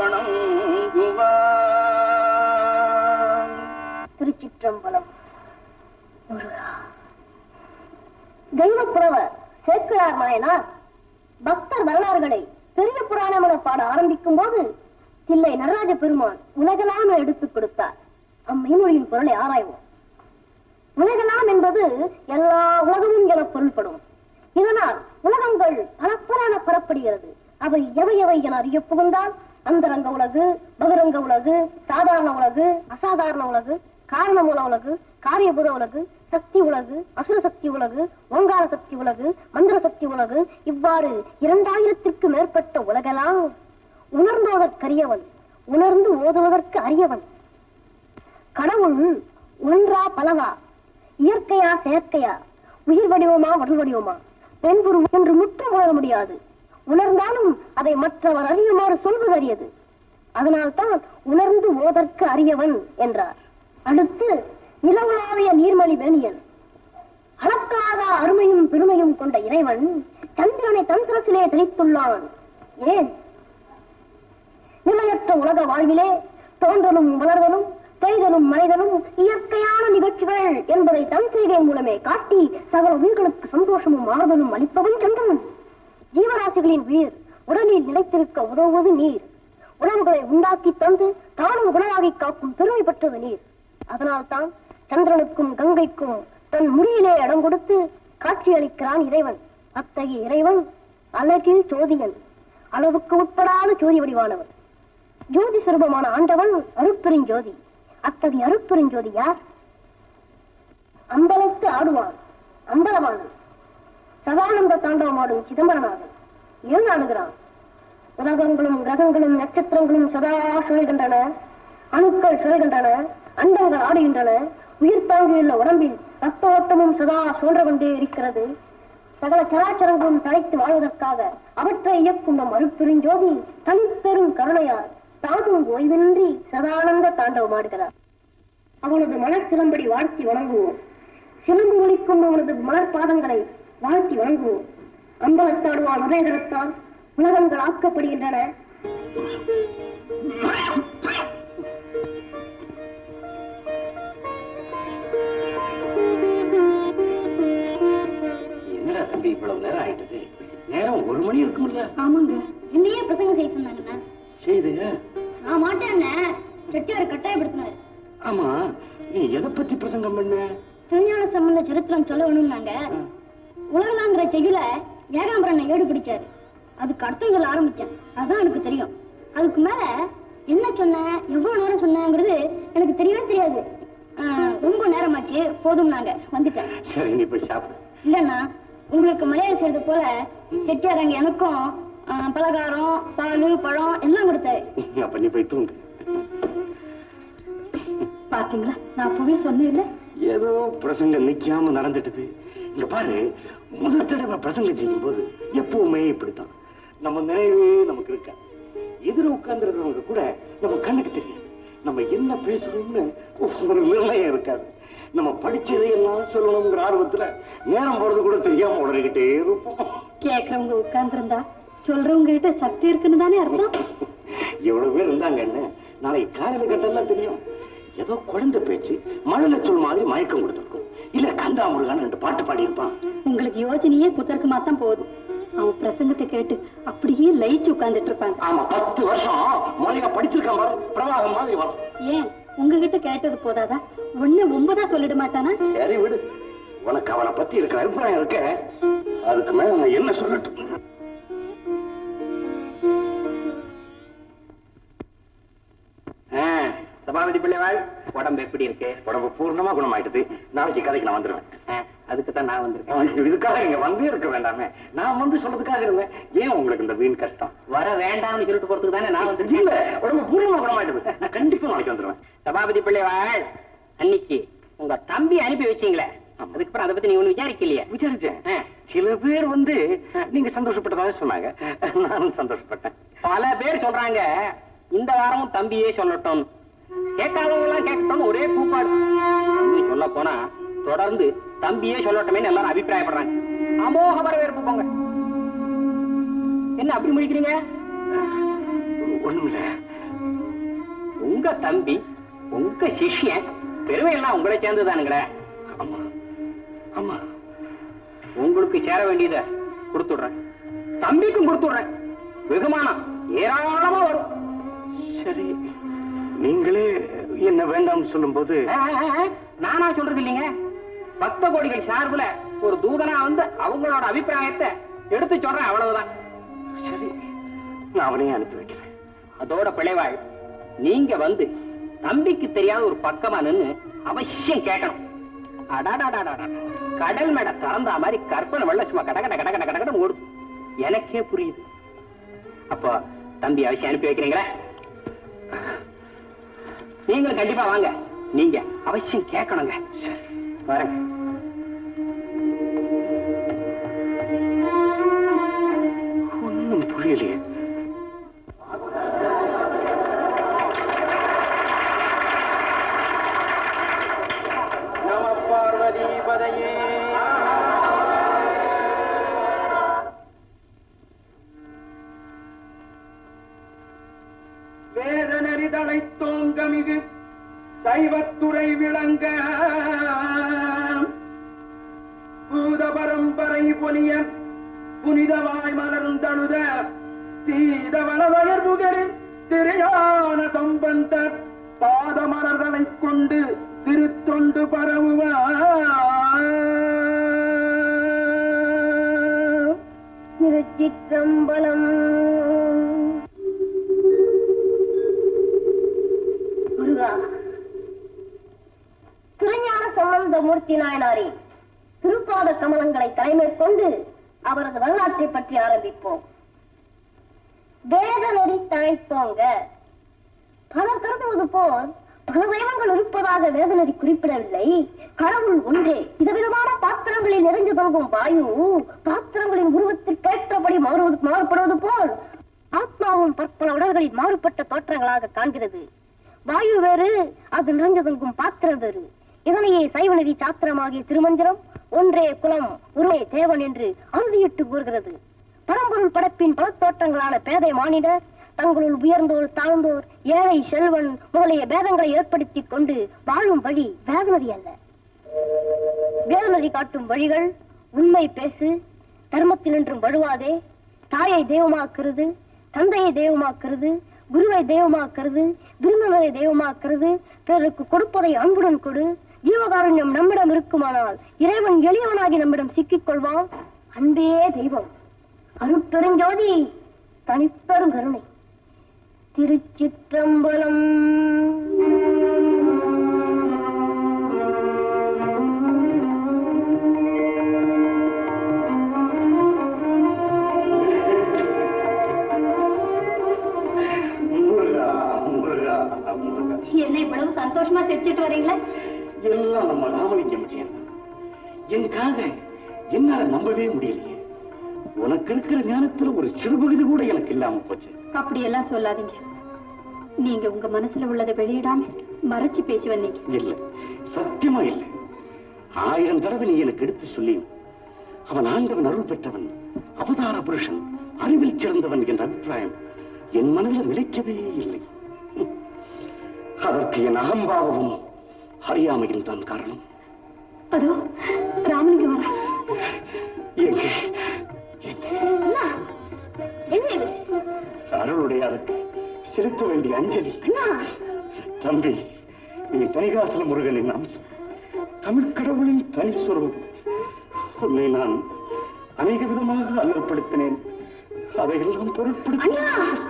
Speaker 4: வணங்குவான்
Speaker 5: திருச்சிற்றம்பலம் முருகா தெய்வப்புறவர் சேக்கிழார் நாயனார் பக்தர் வரலாறுகளை பெரிய புராணம் என பாட ஆரம்பிக்கும் போது தில்லை நடராஜ பெருமான் உலகலாம் எடுத்துக் கொடுத்தார் அம்மைமொழியின் பொருளை ஆராய்வோம் உலகலாம் என்பது எல்லா உலகமும் என பொருள்படும் இதனால் உலகங்கள் பலப்பரான பெறப்படுகிறது அவை எவை எவை என அறிய புகுந்தால் அந்தரங்க உலகு பகிரங்க உலகு சாதாரண உலகு அசாதாரண உலகு காரணமூல உலகு காரியபூத உலகு சக்தி உலகு அசுர சக்தி உலகு ஓங்கார சக்தி உலகு மந்திர சக்தி உலகு இவ்வாறு இரண்டாயிரத்திற்கு மேற்பட்ட உலகெல்லாம் உணர்ந்தோதற்கரியவன் உணர்ந்து ஓதுவதற்கு அரியவன் கடவுள் ஒன்றா பலவா இயற்கையா செயற்கையா உயிர் வடிவமா உடல் வடிவமா பெண்புரு என்று முற்றும் உணர முடியாது உணர்ந்தாலும் அதை மற்றவர் அறியுமாறு சொல்வது அறியது அதனால்தான் உணர்ந்து ஓதற்கு அறியவன் என்றார் அடுத்து நிலவுலாவிய நீர்மலி வேணியன் அளக்காத அருமையும் பெருமையும் கொண்ட இறைவன் சந்திரனை தன் சிரசிலே தெளித்துள்ளான் ஏன் நிலையற்ற உலக வாழ்விலே தோன்றலும் வளர்தலும் பெய்தலும் மறைதலும் இயற்கையான நிகழ்ச்சிகள் என்பதை தன் செய்கை மூலமே காட்டி சகல உயிர்களுக்கு சந்தோஷமும் ஆறுதலும் அளிப்பவன் சந்திரன் ஜீவராசிகளின் உயிர் உடலில் நிலைத்திருக்க உதவுவது நீர் உணவுகளை உண்டாக்கி தந்து தானும் குணமாகி காக்கும் பெருமை பெற்றது நீர் அதனால்தான் சந்திரனுக்கும் கங்கைக்கும் தன் முடியிலே இடம் கொடுத்து காட்சியளிக்கிறான் இறைவன் அத்தகைய இறைவன் அழகில் ஜோதியன் அளவுக்கு உட்படாத ஜோதி வடிவானவன் ஜோதி சுரூபமான ஆண்டவன் அருட்பெருஞ்சோதி அத்தகைய அருட்பெருஞ்சோதி யார் அம்பலத்து ஆடுவான் அம்பலவானன் சதானந்த தாண்டவமாடும் சிதம்பரநாதன் ஏன் ஆடுகிறான் உலகங்களும் கிரகங்களும் நட்சத்திரங்களும் சதா சுழல்கின்றன அணுக்கள் சுழல்கின்றன அண்டங்கள் ஆடுகின்றன உயிர் தாங்கியுள்ள உடம்பில் ரத்த ஓட்டமும் சதா சுழன்று கொண்டே இருக்கிறது சகல சராச்சரங்களும் தழைத்து வாழ்வதற்காக அவற்றை இயக்கும் நம் அருட்பெருஞ்சோதி தனிப்பெரும் கருணையால் தானும் ஓய்வின்றி சதானந்த தாண்டவமாடுகிறார் அவனது மனச்சிலம்படி வாழ்த்தி வணங்குவோம் சிலம்பு ஒலிக்கும் அவனது மலர் பாதங்களை வாழ்த்தி வணங்குவோம் அம்பலத்தாடுவான் உதயகரத்தால் உலகங்கள் ஆக்கப்படுகின்றன
Speaker 3: என்னடா தம்பி இவ்வளவு நேரம் ஆயிட்டது நேரம் ஒரு மணி இருக்கும்ல
Speaker 5: ஆமாங்க என்னையே பிரசங்கம் செய்ய சொன்னாங்கண்ணா
Speaker 3: செய்துங்க
Speaker 5: நான் மாட்டேன்னு செட்டியார் கட்டாயப்படுத்தினாரு
Speaker 3: ஆமா நீ எதை பத்தி பிரசங்கம் பண்ண
Speaker 5: திருஞான சம்பந்த சரித்திரம் சொல்ல வேணும்னாங்க உலகலாங்கிற செய்யுல ஏகாம்பரனை ஏடு பிடிச்சாரு அதுக்கு அர்த்தம் சொல்ல ஆரம்பிச்சேன் அதான் எனக்கு தெரியும் அதுக்கு மேல என்ன சொன்னேன் எவ்வளவு நேரம் சொன்னேங்கிறது எனக்கு தெரியவே தெரியாது ஆஹ், ரொம்ப நேரமாச்சு போதும் நாங்க வந்துட்டேன்
Speaker 3: சரி நீ போய் சாப்பிடு
Speaker 5: இல்லண்ணா உங்களுக்கு மரியாதை செய்யறது போல செட்டியார் அங்க எனக்கும் ஆஹ், பலகாரம் பால் பழம் எல்லாம் கொடுத்தாரு
Speaker 3: அப்ப நீ போய் தூங்கு
Speaker 1: பாத்தீங்களா நான் அப்பவே சொன்னேன்ல
Speaker 3: ஏதோ பிரசங்கம் நிக்காம நடந்துட்டுது இங்க பாரு முதல் தடவை பிரசங்கம் செய்யும் போது எப்பவுமே இப்படித்தான் நம்ம நினைவே நமக்கு இருக்கா எதிர உட்கார்ந்துருக்கிறவங்க கூட நம்ம கண்ணுக்கு தெரியாது நம்ம என்ன பேசுறோம்னு ஒரு நிர்ணயம் இருக்காது நம்ம படிச்சதையெல்லாம் சொல்லணுங்கிற ஆர்வத்துல நேரம் போறது கூட தெரியாம உடனே இருப்போம்
Speaker 1: கேக்குறவங்க உட்கார்ந்திருந்தா சொல்றவங்க கிட்ட சக்தி இருக்குன்னு தானே அர்த்தம்
Speaker 3: எவ்வளவு பேர் இருந்தாங்க என்ன நாளைக்கு காலையில கட்டெல்லாம் தெரியும் ஏதோ குழந்தை பேச்சு மழலை சொல் மாதிரி மயக்கம் கொடுத்துருக்கும் இல்ல கந்தா முருகான்னு ரெண்டு பாட்டு பாடியிருப்பான்
Speaker 1: உங்களுக்கு யோசனையே புத்தர்க்கமா தான் போகுது அவன் பிரசங்கத்தை கேட்டு அப்படியே லயிச்சு உட்கார்ந்துட்டு இருப்பாங்க
Speaker 3: ஆமா பத்து வருஷம் மொழியா படிச்சிருக்கான் பாரு பிரவாகம் மாதிரி வரும்
Speaker 1: ஏன் உங்ககிட்ட கேட்டது போதாதா ஒண்ணு ஒன்பதா சொல்லிட மாட்டானா
Speaker 3: சரி விடு உனக்கு அவனை பத்தி இருக்கிற அபிப்பிராயம் இருக்க அதுக்கு மேல நான் என்ன சொல்லட்டும்
Speaker 2: சபாபதி பிள்ளைவாள் உடம்பு எப்படி இருக்கு
Speaker 3: உடம்பு பூர்ணமா குணமாயிட்டது நாளைக்கு கதைக்கு நான் வந்துருவேன்
Speaker 2: அதுக்கு தான் நான் வந்திருக்கேன்
Speaker 3: இதுக்காக நீங்க வந்தே இருக்க வேண்டாமே நான் வந்து சொல்றதுக்காக இருந்தேன் ஏன் உங்களுக்கு இந்த வீண் கஷ்டம்
Speaker 2: வர வேண்டாம்னு சொல்லிட்டு போறதுக்கு தானே நான் வந்திருக்கேன்
Speaker 3: இல்ல உடம்பு பூர்ணமா குணமாயிட்டது நான் கண்டிப்பா நாளைக்கு வந்துருவேன்
Speaker 2: சபாபதி பிள்ளைவாள் அன்னைக்கு உங்க தம்பி அனுப்பி வச்சீங்களே அதுக்கப்புறம் அதை பத்தி நீ ஒண்ணு விசாரிக்கலையே
Speaker 3: விசாரிச்சேன்
Speaker 2: ஆ.
Speaker 3: சில பேர் வந்து நீங்க சந்தோஷப்பட்டதாக சொன்னாங்க நானும் சந்தோஷப்பட்டேன்
Speaker 2: பல பேர் சொல்றாங்க இந்த வாரமும் தம்பியே சொல்லட்டும் கேட்காதவங்க எல்லாம் கேட்கட்டும் ஒரே கூப்பாடு இன்னும் சொல்ல போனா தொடர்ந்து தம்பியே சொல்லட்டுமே எல்லாரும் அபிப்பிராயப்படுறாங்க அமோக வரவேற்பு போங்க என்ன அப்படி முடிக்கிறீங்க
Speaker 3: ஒண்ணுமில்ல
Speaker 2: உங்க தம்பி உங்க சிஷ்யன் பெருமை எல்லாம் உங்களை சேர்ந்துதானுங்களே
Speaker 3: ஆமா ஆமா
Speaker 2: உங்களுக்கு சேர வேண்டியதை கொடுத்துடுறேன் தம்பிக்கும் கொடுத்துடுறேன் வெகுமானம் ஏராளமா வரும்
Speaker 3: சரி நீங்களே என்ன வேண்டாம்னு சொல்லும்போது
Speaker 2: ஆ, ஆ, ஆ, நானா சொல்றது இல்லைங்க பக்த கோடிகள் சார்புல ஒரு தூதனா வந்து அவங்களோட அபிப்பிராயத்தை எடுத்து சொல்றேன் அவ்வளவுதான்
Speaker 3: சரி நான் அவனையே அனுப்பி வைக்கிறேன்
Speaker 2: அதோட பிழைவாள் நீங்க வந்து தம்பிக்கு தெரியாத ஒரு பக்கமா நின்னு அவசியம் கேட்கணும் அடாடாடாடாடா கடல் மேட திறந்தா மாதிரி கற்பனை வெள்ள சும்மா கட கட கட கட கட கடன்னு ஓடுது எனக்கே புரியுது அப்போ தம்பி அவசியம் அனுப்பி வைக்கிறீங்களா நீங்களும் கண்டிப்பா வாங்க நீங்க அவசியம் கேட்கணுங்க வரேங்க
Speaker 3: ஒன்றும் புரியலையே
Speaker 4: நம பார்வதி பதையே வேதனரி தழைத்தோங்கமிகு சைவத்துறை விளங்க பூத பரம்பரை பொலிய புனிதவாய் மலர்ந்தழுத சீதவளவயர் முகரின் திருஞான சம்பந்தர் பாதமலர்களைக் கொண்டு திருத்தொண்டு பரவுவார்
Speaker 5: திருச்சிற்றம்பலம் முருகா திருஞான சம்பந்த மூர்த்தி நாயனாரே திருப்பாத கமலங்களை தலைமை கொண்டு அவரது வரலாற்றை பற்றி ஆரம்பிப்போம் வேத நெறி தழைத்தோங்க பலர் கருதுவது போல் பல தெய்வங்கள் இருப்பதாக வேதநெறி குறிப்பிடவில்லை கடவுள் ஒன்றே விதவிதமான பாத்திரங்களில் நிறைந்து தொங்கும் வாயு பாத்திரங்களின் உருவத்திற்கேற்றபடி மாறுவது மாறுபடுவது போல் ஆத்மாவும் பற்பல உடல்களில் மாறுபட்ட தோற்றங்களாக காண்கிறது வாயு வேறு அது நிறைந்து தொங்கும் பாத்திரம் வேறு இதனையே சைவநெறி சாத்திரமாகிய திருமந்திரம் ஒன்றே குலம் ஒரே தேவன் என்று அறுதியிட்டு கூறுகிறது பரம்பொருள் படைப்பின் பல தோற்றங்களான பேதை மானிடர் தங்களுள் உயர்ந்தோர் தாழ்ந்தோர் ஏழை செல்வன் முதலிய பேதங்களை ஏற்படுத்திக் கொண்டு வாழும் வழி வேதநதி அல்ல வேதநதி காட்டும் வழிகள் உண்மை பேசு தர்மத்தினின்றும் வழுவாதே தாயை தெய்வமாக்குறது தந்தையை தெய்வமாக்குறது குருவை தெய்வமாக்குறது விருந்தினரை தெய்வமாக்குறது பிறருக்கு கொடுப்பதை அன்புடன் கொடு ஜீவகாருண்யம் நம்மிடம் இருக்குமானால் இறைவன் எளியவனாகி நம்மிடம் சிக்கிக் கொள்வான் அன்பே தெய்வம் அருட்பெருஞ்சோதி தனிப்பெரும் கருணை திருச்சிற்றம்பலம்
Speaker 3: முருகா முருகா முருகா
Speaker 1: என்ன இவ்வளவு சந்தோஷமா சிரிச்சிட்டு வரீங்களா
Speaker 3: எல்லாம் நம்ம ராமலிங்கம் விஷயம் என் காதை என்னால நம்பவே முடியலையே உனக்கு இருக்கிற ஞானத்துல ஒரு சிறுபகுதி கூட எனக்கு இல்லாம போச்சு
Speaker 1: அப்படியெல்லாம் சொல்லாதீங்க நீங்க உங்க மனசுல உள்ளதை வெளியிடாம மறைச்சு பேசி வந்தீங்க
Speaker 3: இல்ல சத்தியமா இல்ல ஆயிரம் தடவை நீ எனக்கு எடுத்து சொல்லியும் அவன் ஆண்டவன் அருள் பெற்றவன் அவதார புருஷன் அறிவில் சிறந்தவன் என்ற அபிப்பிராயம் என் மனதில் நிலைக்கவே இல்லை அதற்கு என் அகம்பாவமும் அறியாமையும் தான் காரணம்
Speaker 1: அதோ ராமலிங்கம் வர
Speaker 3: எங்கே எங்கே
Speaker 5: அண்ணா, என்ன இது
Speaker 3: அருளுடைய அதற்கு செலுத்த வேண்டிய அஞ்சலி
Speaker 5: அண்ணா
Speaker 3: தம்பி நீ தனிகாசல முருகனின் அம்சம் தமிழ் கடவுளின் தனி சுரூபம் உன்னை நான் அநேக விதமாக அல்லப்படுத்தினேன் அதையெல்லாம் பொருட்படுத்த
Speaker 5: அண்ணா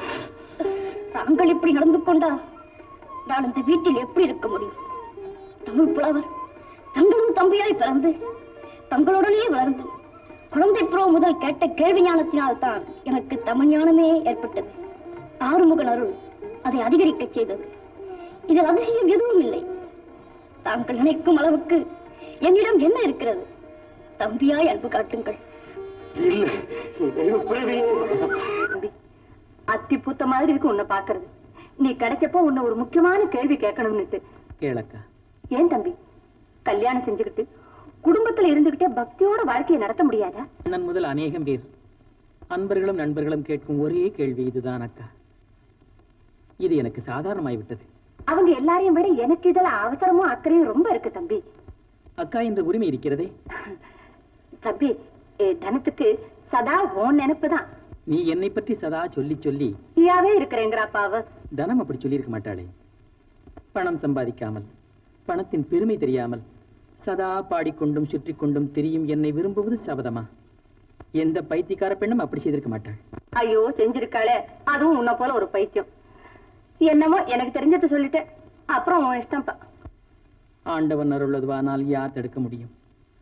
Speaker 5: தாங்கள் இப்படி நடந்து கொண்டா நான் இந்த வீட்டில் எப்படி இருக்க முடியும் தமிழ் புலவர் தங்களது தம்பியாய் பிறந்து தங்களுடனே வளர்ந்து குழந்தை புறவு முதல் கேட்ட கேள்வி ஞானத்தினால் தான் எனக்கு தமிழ் ஞானமே ஏற்பட்டது ஆறுமுகன் அருள் அதை அதிகரிக்கச் செய்தது இதில் அதிசயம் எதுவும் இல்லை தாங்கள் நினைக்கும் அளவுக்கு என்னிடம் என்ன இருக்கிறது தம்பியாய் அன்பு காட்டுங்கள்
Speaker 3: இல்லை நீ தெய்வ பிறவியே
Speaker 1: தம்பி அத்தி பூத்த மாதிரி இருக்கு உன்னை பாக்குறது நீ கிடைச்சப்போ உன்னை ஒரு முக்கியமான கேள்வி கேட்கணும்னுட்டு
Speaker 2: கேளக்கா
Speaker 1: ஏன் தம்பி கல்யாணம் செஞ்சுக்கிட்டு குடும்பத்துல இருந்துகிட்டே பக்தியோட வாழ்க்கையை நடத்த முடியாதா
Speaker 2: அண்ணன் முதல் அநேகம் பேர் அன்பர்களும் நண்பர்களும் கேட்கும் ஒரே கேள்வி இதுதான் அக்கா இது எனக்கு சாதாரணமாய் விட்டது
Speaker 1: அவங்க எல்லாரையும் விட எனக்கு இதுல அவசரமும் அக்கறையும் ரொம்ப இருக்கு தம்பி
Speaker 2: அக்கா என்ற உரிமை இருக்கிறதே
Speaker 1: தம்பி ஏ, தனத்துக்கு சதா உன் நினைப்புதான்
Speaker 2: நீ என்னை பற்றி சதா சொல்லி சொல்லி
Speaker 1: நீயாவே இருக்கிறேங்கிறாப்பாவ
Speaker 2: தனம் அப்படி சொல்லியிருக்க மாட்டாளே பணம் சம்பாதிக்காமல் பணத்தின் பெருமை தெரியாமல் சதா பாடிக்கொண்டும் சுற்றி கொண்டும் திரியும் என்னை விரும்புவது சபதமா எந்த பைத்தியக்கார பெண்ணும் அப்படி செய்திருக்க மாட்டாள்
Speaker 1: ஐயோ செஞ்சிருக்காளே அதுவும் உன்னை போல ஒரு பைத்தியம் என்னமோ எனக்கு தெரிஞ்சதை சொல்லிட்டேன் அப்புறம் உன் இஷ்டம்ப்பா
Speaker 2: ஆண்டவன் அருள்வதுவானால் யார் தடுக்க முடியும்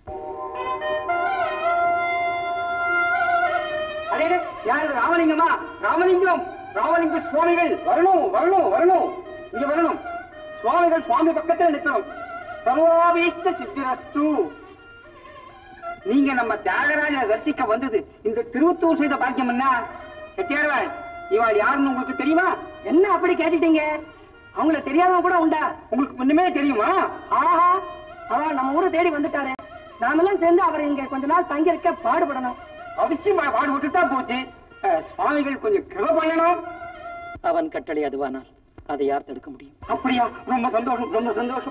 Speaker 4: அடே யார் இது ராமலிங்கமா ராமலிங்கம் ராமலிங்க சுவாமிகள் வரணும் வரணும் வரணும் இங்க வரணும்
Speaker 2: சுவாமிகள் சுவாமி பக்கத்துல நிற்கணும் சர்வாபீஷ்ட சித்திரஸ்து நீங்க நம்ம தியாகராஜனை தரிசிக்க வந்தது இந்த திருவத்தூர் செய்த பாக்கியம் என்ன செட்டியார்வாள் இவாள் யாருன்னு உங்களுக்கு தெரியுமா என்ன அப்படி கேட்டுட்டீங்க அவங்கள தெரியாதவங்க கூட உண்டா உங்களுக்கு முன்னமே தெரியுமா ஆஹா அவ நம்ம ஊரை தேடி வந்துட்டாரு நாமெல்லாம் சேர்ந்து அவர் இங்க கொஞ்ச நாள் தங்கி இருக்க பாடுபடணும் அவசியம் பாடுபட்டுட்டா போச்சு அஹ், சுவாமிகள் கொஞ்சம் கிருப பண்ணணும்
Speaker 7: அவன் கட்டளை அதுவானால் அதை யார் தடுக்க முடியும்
Speaker 2: அப்படியா ரொம்ப சந்தோஷம் ரொம்ப சந்தோஷம்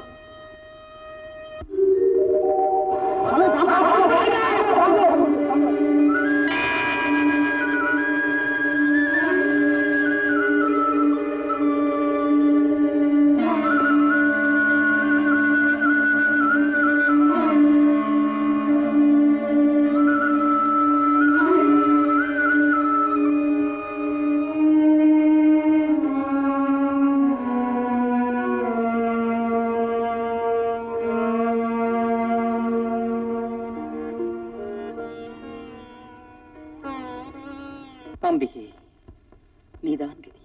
Speaker 7: அம்பிகை நீதான் கதி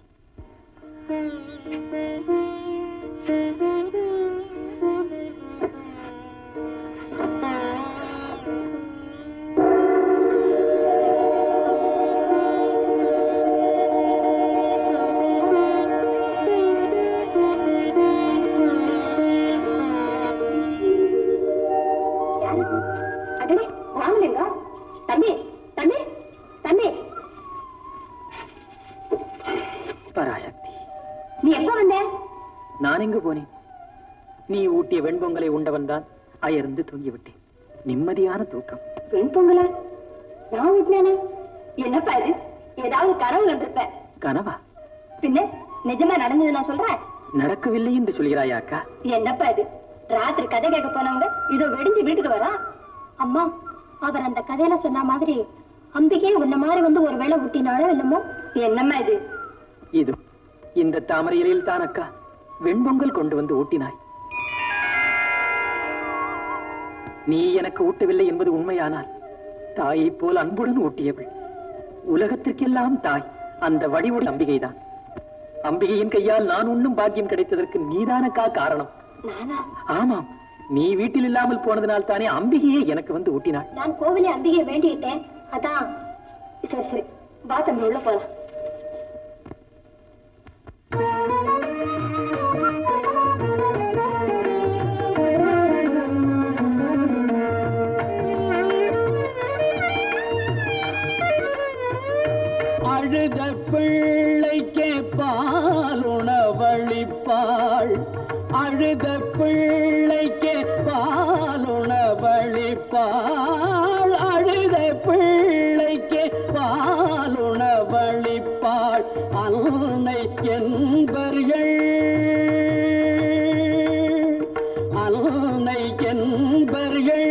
Speaker 5: அடடே ராமலிங்கம் தம்பி தம்பி தம்பி
Speaker 7: பராசக்தி
Speaker 5: நீ எப்ப வந்த
Speaker 7: நான் எங்கு போனேன் நீ ஊட்டிய வெண்பொங்கலை உண்டவன் தான் அயர்ந்து தூங்கிவிட்டேன் நிம்மதியான தூக்கம்
Speaker 5: பெண் பொங்கலா நான் விட்டுனேனா என்னப்பா இது ஏதாவது கனவு கண்டிருப்ப
Speaker 7: கனவா
Speaker 5: பின்ன நிஜமா நடந்தது நான் சொல்றேன்
Speaker 7: நடக்கவில்லை என்று சொல்கிறாயா அக்கா
Speaker 5: என்னப்பா இது ராத்திரி கதை கேட்க போனவங்க இதோ வெடிஞ்சு வீட்டுக்கு வரா அம்மா அவர் அந்த கதையில சொன்ன மாதிரி அம்பிகையே உன்ன மாதிரி வந்து ஒரு வேளை ஊட்டினாலோ என்னமோ என்னம்மா இது
Speaker 7: இது இந்த தாமரை இலையில் தான் அக்கா வெண்பொங்கல் கொண்டு வந்து ஊட்டினாய் நீ எனக்கு ஊட்டவில்லை என்பது உண்மையானால் தாயைப் போல் அன்புடன் ஊட்டியவள் உலகத்திற்கெல்லாம் தாய் அந்த வடிவுள்ள அம்பிகைதான் அம்பிகையின் கையால் நான் உண்ணும் பாக்கியம் கிடைத்ததற்கு நீதானக்கா காரணம்
Speaker 5: நானா
Speaker 7: ஆமாம் நீ வீட்டில் இல்லாமல் போனதனால் தானே அம்பிகையே எனக்கு வந்து ஊட்டினாள்
Speaker 5: நான் கோவிலே அம்பிகையை வேண்டிக்கிட்டேன் அதான் சரி சரி வா தம்பி உள்ள போலாம்
Speaker 8: அழுத பிள்ளைக்கே பால் உணவளிப்பாள் அழுத பிள்ளைக்கே பால் உணவளிப்பாள் அழுத பிள்ளைக்கே பால் உணவளிப்பாள் அன்னை என்பர்கள் அன்னை என்பர்கள்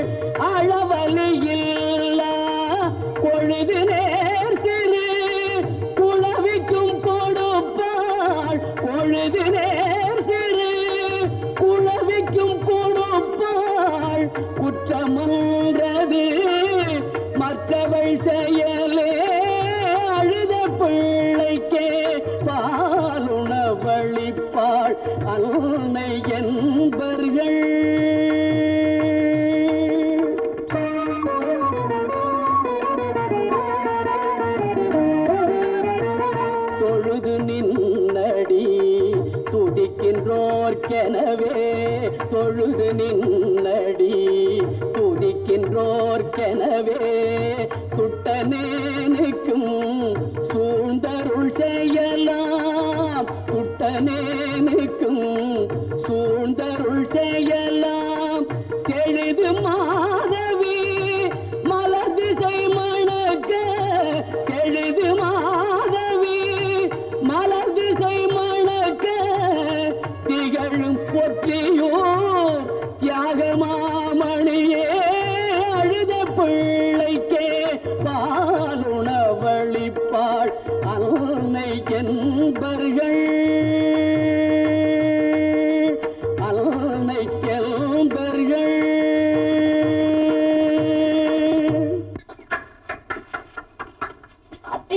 Speaker 8: அளவலியில்லா பொழுது நேர் சிறு குளவிக்கும் கொடுப்பாள் பொழுது நேர் சிறு குளவிக்கும் கொடுப்பாள் குற்றமன்றது மற்றவள் செயலே அழுத பிள்ளைக்கே பாலுணவளிப்பாள் அன்னை என்பர்கள் தொழுது நின்னடி துதிக்கின்றோர்க்கெனவே தொழுது நின்னடி துதிக்கின்றோர்க்கெனவே துட்டனேனுக்கும் சூழ்ந்தருள் செய்யலாம் துட்டனேனுக்கும் சூழ்ந்தருள் செய்யலாம் செழுது மாதவி மலர் திசை மணக்க செழுது மாதவி மலர் திசை மணக்க திகழும் பொற்றியோர் தியாகமாமணியே அழுத பிள்ளைக்கே பாலுணவளிப்பாள் அன்னை என்பர்கள் அன்னை என்பர்கள்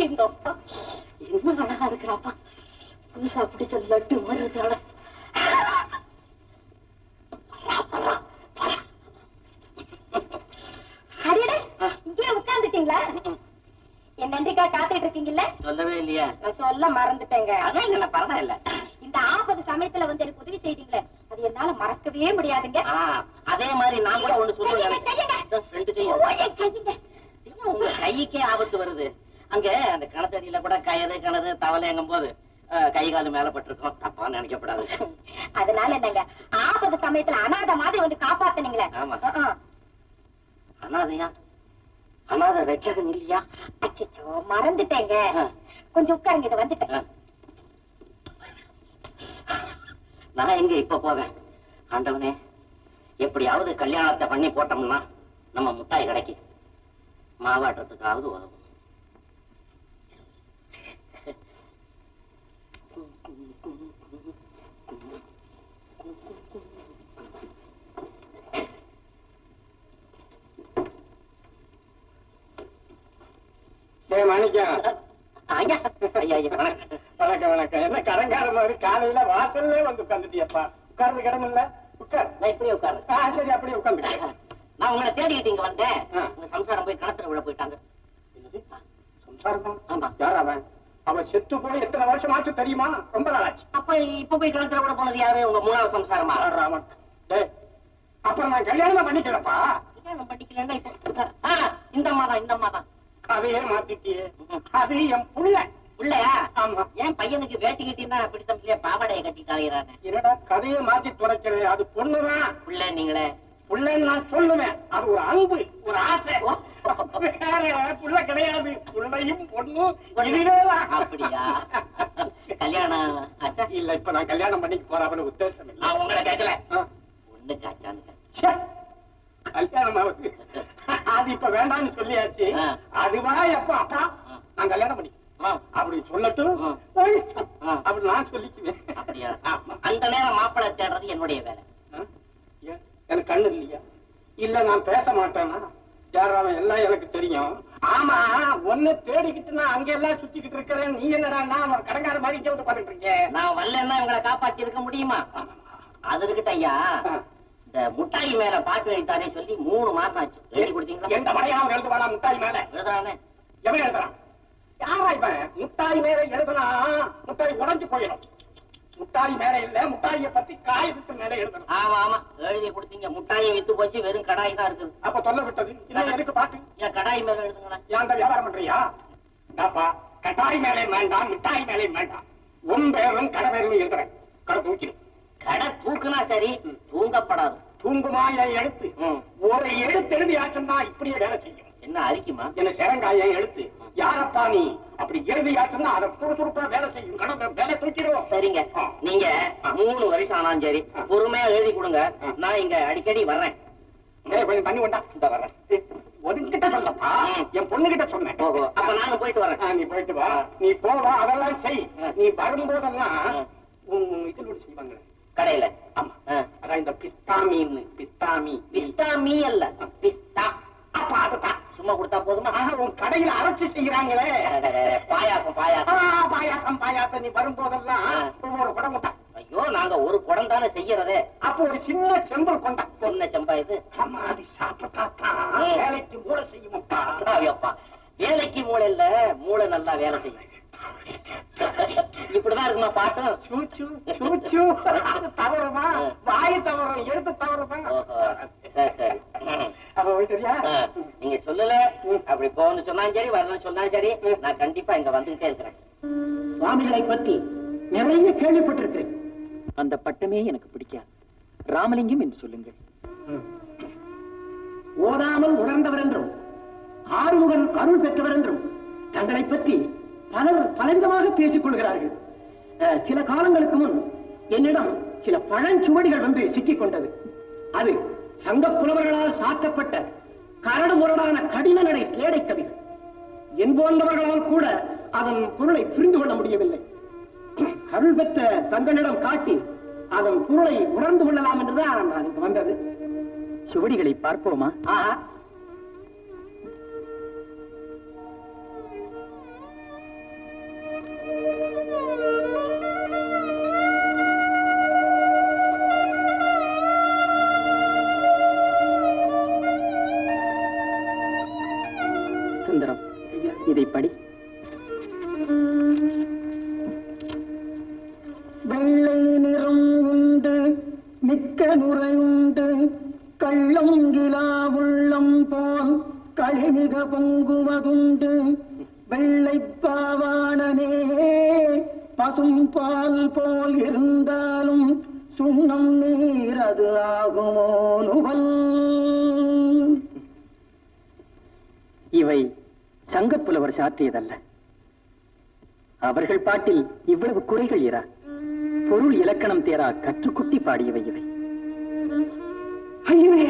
Speaker 5: அப்படிங்கப்பா என்ன அழகா இருக்கிறாப்பா புதுசா பிடிச்ச லட்டு மாதிரி இருக்கிறாள
Speaker 9: சொன்னேன்
Speaker 10: சொல்லவே இல்லையா
Speaker 9: நான் சொல்ல மறந்துட்டேங்க
Speaker 10: அதான் இல்ல பரவாயில்ல
Speaker 9: இந்த ஆபத்து சமயத்துல வந்து எனக்கு உதவி செய்தீங்களே அது என்னால மறக்கவே முடியாதுங்க
Speaker 10: ஆ, அதே மாதிரி நான் கூட ஒண்ணு சொல்லுவேன்
Speaker 9: கையுங்க, கையுங்க.
Speaker 10: ரெண்டு
Speaker 9: ஓ,
Speaker 10: செய்யும்
Speaker 9: என் கையுங்க.
Speaker 10: ஐயா, உங்க கைக்கே ஆபத்து வருது அங்க அந்த கிணத்தடியில கூட கயறு கிணறு தவளைங்கும் போது அஹ், கை கால் மேல பட்டிருக்கோம் தப்பா நினைக்கப்படாது
Speaker 9: அதனால என்னங்க ஆபத்து சமயத்துல அனாதை மாதிரி வந்து காப்பாத்துனீங்களே
Speaker 10: ஆமா.
Speaker 9: ஆ, ஆ.
Speaker 10: அனாதையா அனாதை ரட்சகன் இல்லையா
Speaker 9: அச்சச்சோ, மறந்துட்டேங்க
Speaker 10: ஆ.
Speaker 9: கொஞ்சம் உட்காருங்க இதை வந்துட்டேன்
Speaker 10: ஆ. நான் எங்க இப்ப போவேன் ஆண்டவனே எப்படியாவது கல்யாணத்தை பண்ணி போட்டோம்னா நம்ம முட்டாய் கடைக்கு மாவாட்டத்துக்காவது உதவும்
Speaker 2: ஏ மாணிக்கம்
Speaker 10: ஐயா ஐயா ஐயா வணக்கம்
Speaker 2: வணக்கம் வணக்கம் என்ன கடங்கார மாதிரி காலையில வாசல்லே வந்து உட்காந்துட்டியப்பா உட்கார்ந்து கிடமில்ல இல்ல உட்கார்
Speaker 10: நான் இப்படியே உட்காரு
Speaker 2: ஆ சரி அப்படியே உட்காந்துக்க
Speaker 10: நான் உங்களை தேடிக்கிட்டு இங்க வந்தேன்
Speaker 2: ஆ.
Speaker 10: உங்க சம்சாரம் போய் கிணத்துல விழ போயிட்டாங்க
Speaker 2: சம்சாரம்
Speaker 10: ஆமா.
Speaker 2: யார் அவன் அவன் செத்து போய் எத்தனை வருஷம் ஆச்சு தெரியுமா ரொம்ப நாளாச்சு
Speaker 10: அப்ப இப்ப போய் கிணத்துல விட போனது யாரு உங்க மூணாவது சம்சாரமா
Speaker 2: ராமன் டேய் அப்புறம் நான் கல்யாணம் பண்ணிக்கிறப்பா
Speaker 10: கல்யாணம் பண்ணிக்கலன்னா இப்ப ஆ, இந்த அம்மா தான் இந்த அம்மா தான்
Speaker 2: கதையே மாத்திட்டியே
Speaker 10: ம்.
Speaker 2: அது என் புள்ள
Speaker 10: உள்ளயா
Speaker 2: ஆமா
Speaker 10: ஏன் பையனுக்கு வேட்டி கட்டினா பிடித்தம் இல்லையா பாவாடையை கட்டி காலையிறானே
Speaker 2: என்னடா கதையை மாத்தி துடைக்கிறேன் அது பொண்ணுதான்
Speaker 10: உள்ள நீங்களே
Speaker 2: புள்ளன்னு நான் சொல்லுவேன் அது ஒரு அன்பு ஒரு ஆசை வேற புள்ள கிடையாது புள்ளையும் பொண்ணும் இதுவேதான்
Speaker 10: அப்படியா கல்யாணம் ஆச்சா
Speaker 2: இல்ல இப்ப நான் கல்யாணம் பண்ணிக்க போறான்னு உத்தேசம் இல்ல
Speaker 10: நான் உங்களை கேட்கல
Speaker 2: ஆ.
Speaker 10: ஒண்ணு காச்சான்னு கேட்டேன்.
Speaker 2: ச்சே, கல்யாணம் ஆகுது அது இப்ப வேண்டாம்னு சொல்லியாச்சு
Speaker 10: ஆ.
Speaker 2: அதுவா எப்ப அப்பா
Speaker 10: ஆ.
Speaker 2: நான் கல்யாணம் பண்ணி
Speaker 10: ஆ,
Speaker 2: அப்படி சொல்லட்டும்
Speaker 10: ஆ.
Speaker 2: போய்,
Speaker 10: ஆ.
Speaker 2: அப்படி நான் சொல்லிக்குவேன்
Speaker 10: அப்படியா
Speaker 2: ஆமா.
Speaker 10: அந்த நேரம் மாப்பிள்ளை தேடுறது என்னுடைய வேலை
Speaker 2: ஆ? ஏன்? எனக்கு கண்ணு இல்லையா இல்ல நான் பேச மாட்டேனா யார் அவன் எல்லாம் எனக்கு தெரியும் ஆமா ஒன்னு தேடிக்கிட்டு நான் அங்க எல்லாம் சுத்திக்கிட்டு இருக்கிறேன் நீ என்னடா நான் ஒரு கடங்கார மாதிரி இங்க வந்து பாத்துட்டு இருக்கேன்
Speaker 10: நான் வரலன்னா இவங்களை காப்பாத்தி இருக்க முடியுமா அது இருக்கட்டும் ஐயா
Speaker 2: ஆ.
Speaker 10: இந்த முட்டாய் மேல பாட்டு எழுத்தாரே சொல்லி மூணு மாசம் ஆச்சு எழுதி கொடுத்தீங்களா
Speaker 2: எந்த மலையாவும் எழுது வேணாம் முட்டாய் மேல
Speaker 10: எழுதுறானே
Speaker 2: எவன் எழுதுறான் யாரா இவன் முட்டாய் மேல எழுதுனா முட்டாய் உடைஞ்சு போயிடும் முட்டாய் மேல இல்ல முட்டாய பத்தி காயத்துக்கு மேல எழுதணும்
Speaker 10: ஆமா ஆமா எழுதி கொடுத்தீங்க முட்டாயை வித்து போச்சு வெறும் கடாய் தான் இருக்குது
Speaker 2: அப்ப சொல்ல விட்டது இன்னும் எதுக்கு பாட்டு
Speaker 10: ஏன் கடாய் மேல எழுதுங்களேன்
Speaker 2: ஏன்டா வியாபாரம் பண்றியா இந்தாப்பா கட்டாய் மேலே வேண்டாம் மிட்டாய் மேலே வேண்டாம் உன் பேரும் கடை பேரும் இருக்கிறேன் கடை தூக்கிடும்
Speaker 10: கடை தூக்குனா சரி தூங்கப்படாது
Speaker 2: தூங்குமா என் எழுத்து
Speaker 10: ம்.
Speaker 2: ஒரு எழுத்து எழுதி ஆச்சுன்னா இப்படியே வேலை செய்யும்
Speaker 10: என்ன அரிக்குமா
Speaker 2: என்ன சிறங்காய எழுத்து யாரப்பா நீ அப்படி எழுதி ஆச்சுன்னா அதை சுறுசுறுப்பா வேலை செய்யும் கடை வேலை தூக்கிடும்
Speaker 10: சரிங்க
Speaker 2: ஆ.
Speaker 10: நீங்க மூணு வருஷம் ஆனாலும் சரி பொறுமையா எழுதி கொடுங்க
Speaker 2: ஆ.
Speaker 10: நான் இங்க அடிக்கடி வர்றேன்
Speaker 2: ஏய், கொஞ்சம் தண்ணி கொண்டா இந்த வர்றேன் ஒதுக்கிட்ட சொல்லப்பா
Speaker 10: ம்.
Speaker 2: என் பொண்ணுகிட்ட சொன்னேன்
Speaker 10: ஓஹோ அப்ப நானும் போயிட்டு வரேன்
Speaker 2: ஆ, நீ போயிட்டு வா நீ போவா அதெல்லாம் செய்
Speaker 10: ஆ.
Speaker 2: நீ வரும்போதெல்லாம்
Speaker 10: ஆ.
Speaker 2: உன் இதில் ஒன்று செய்வாங்க
Speaker 10: கடையில
Speaker 2: ஆமா
Speaker 10: ஆ.
Speaker 2: அதான் இந்த பிஸ்தா மீன் பிஸ்தா மீன்
Speaker 10: பிஸ்தா மீ அல்ல பிஸ்தா
Speaker 2: அப்ப அதுதான்
Speaker 10: சும்மா கொடுத்தா போதுமா
Speaker 2: ஆக உன் கடையில அரைச்சு செய்யறாங்களே
Speaker 10: பாயாசம்
Speaker 2: ஆ,
Speaker 10: பாயாசம்
Speaker 2: பாயாசம் பாயாசம் நீ வரும்போதெல்லாம்
Speaker 10: ஆ.
Speaker 2: ஒவ்வொரு குடம் கொண்டா
Speaker 10: ஐயோ நாங்க ஒரு குடம் தானே செய்யறதே
Speaker 2: அப்போ ஒரு சின்ன செம்பல் கொண்டா
Speaker 10: சொன்ன செம்பா இது
Speaker 2: ஆமா அது சாப்பிட்டா தான்
Speaker 10: ம்.
Speaker 2: வேலைக்கு மூளை செய்யும்ப்பா
Speaker 10: அப்பா வேலைக்கு மூளை இல்ல மூளை நல்லா வேலை செய்யும் இப்படிதான் இருக்குமா பாட்டும்
Speaker 2: சூச்சு சூச்சு அது தவறுமா
Speaker 10: ஆ.
Speaker 2: வாய் தவறும் எடுத்து தவறுமா
Speaker 10: ஓஹோ. சரி, சரி. ம்.
Speaker 2: அப்ப போயிட்டுறியா
Speaker 10: ஆ, நீங்க சொல்லல அப்படி போகணும்னு சொன்னாலும் சரி வரணும்னு சொன்னாலும் சரி நான் கண்டிப்பா இங்க வந்துகிட்டே இருக்கிறேன்
Speaker 7: சுவாமிகளை பற்றி நிறைய கேள்விப்பட்டிருக்கிறேன் அந்த பட்டமே எனக்கு பிடிக்காது ராமலிங்கம் என்று சொல்லுங்கள் ஓதாமல் உணர்ந்தவர் என்றும் ஆறுமுகன் அருள் பெற்றவர் என்றும் தங்களை பற்றி பலர் பலவிதமாக பேசிக் கொள்கிறார்கள் அஹ், சில காலங்களுக்கு முன் என்னிடம் சில பழஞ்சுவடிகள் வந்து சிக்கிக் கொண்டது அது சங்க புலவர்களால் சாத்தப்பட்ட கரடு முரடான கடின நடை சிலேடை கவிகள் என் போன்றவர்களால் கூட அதன் பொருளை புரிந்து கொள்ள முடியவில்லை அருள் பெற்ற தங்களிடம் காட்டி அதன் பொருளை உணர்ந்து கொள்ளலாம் என்றுதான் நான் இங்கு வந்தது சுவடிகளை பார்ப்போமா ஆஹா சுந்தரம் இதை படி
Speaker 8: பொங்குவதுண்டு வெள்ளை பாவாணனே பசும் பால் போல் இருந்தாலும் சுண்ணம் நீர் அது ஆகுமோ நுவல்
Speaker 7: இவை சங்கப்புலவர் சாற்றியதல்ல அவர்கள் பாட்டில் இவ்வளவு குறைகள் இரா பொருள் இலக்கணம் தேரா கற்றுக்குட்டி பாடியவை இவை
Speaker 8: ஐயனே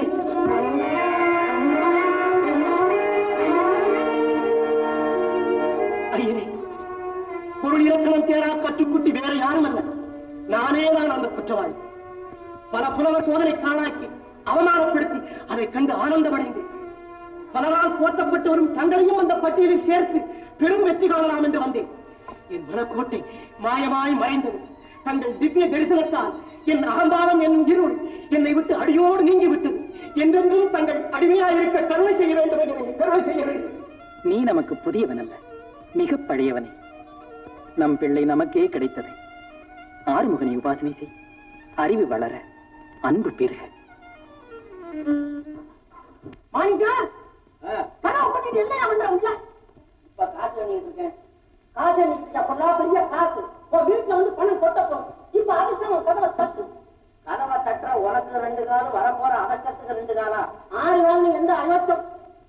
Speaker 8: ஐயனே பொருள் இலக்கணம் தேரா கற்றுக்குட்டி வேற யாரும் அல்ல நானே தான் அந்த குற்றவாளி பல புலவர் சோதனை காணாக்கி அவமானப்படுத்தி அதை கண்டு ஆனந்தமடைந்தேன் பலரால் போற்றப்பட்டு வரும் தங்களையும் அந்த பட்டியலில் சேர்த்து பெரும் வெற்றி காணலாம் என்று வந்தேன் என் மனக்கோட்டை மாயமாய் மறைந்தது தங்கள் திவ்ய தரிசனத்தால் என் அகம்பாவம் என்னும் இருள் என்னை விட்டு அடியோடு நீங்கி விட்டது என்றென்றும் தங்கள் அடிமையாயிருக்க கருணை செய்ய வேண்டும் என்று என்னை கருணை செய்ய வேண்டும்
Speaker 7: நீ நமக்கு புதியவன் அல்ல மிக பழையவனே நம் பிள்ளை நமக்கே கிடைத்தது ஆறுமுகனை உபாசனை செய் அறிவு வளர அன்பு பெருக
Speaker 8: மாணிக்கா கனவு பண்ணிட்டு என்ன பண்ற உள்ள
Speaker 10: இப்ப காசு பண்ணிட்டு இருக்கேன்
Speaker 8: காசு நிக்கியா பொண்ணா பெரிய காசு உன் வீட்டுல வந்து பணம் கொட்ட போறோம் இப்ப அதிர்ஷ்டம் உன் கதவை தட்டு
Speaker 10: கதவை தட்டுற உனக்கு ரெண்டு காலம் வரப்போற அவசரத்துக்கு ரெண்டு காலம்
Speaker 8: ஆறு நாள் எந்த அயோத்தம்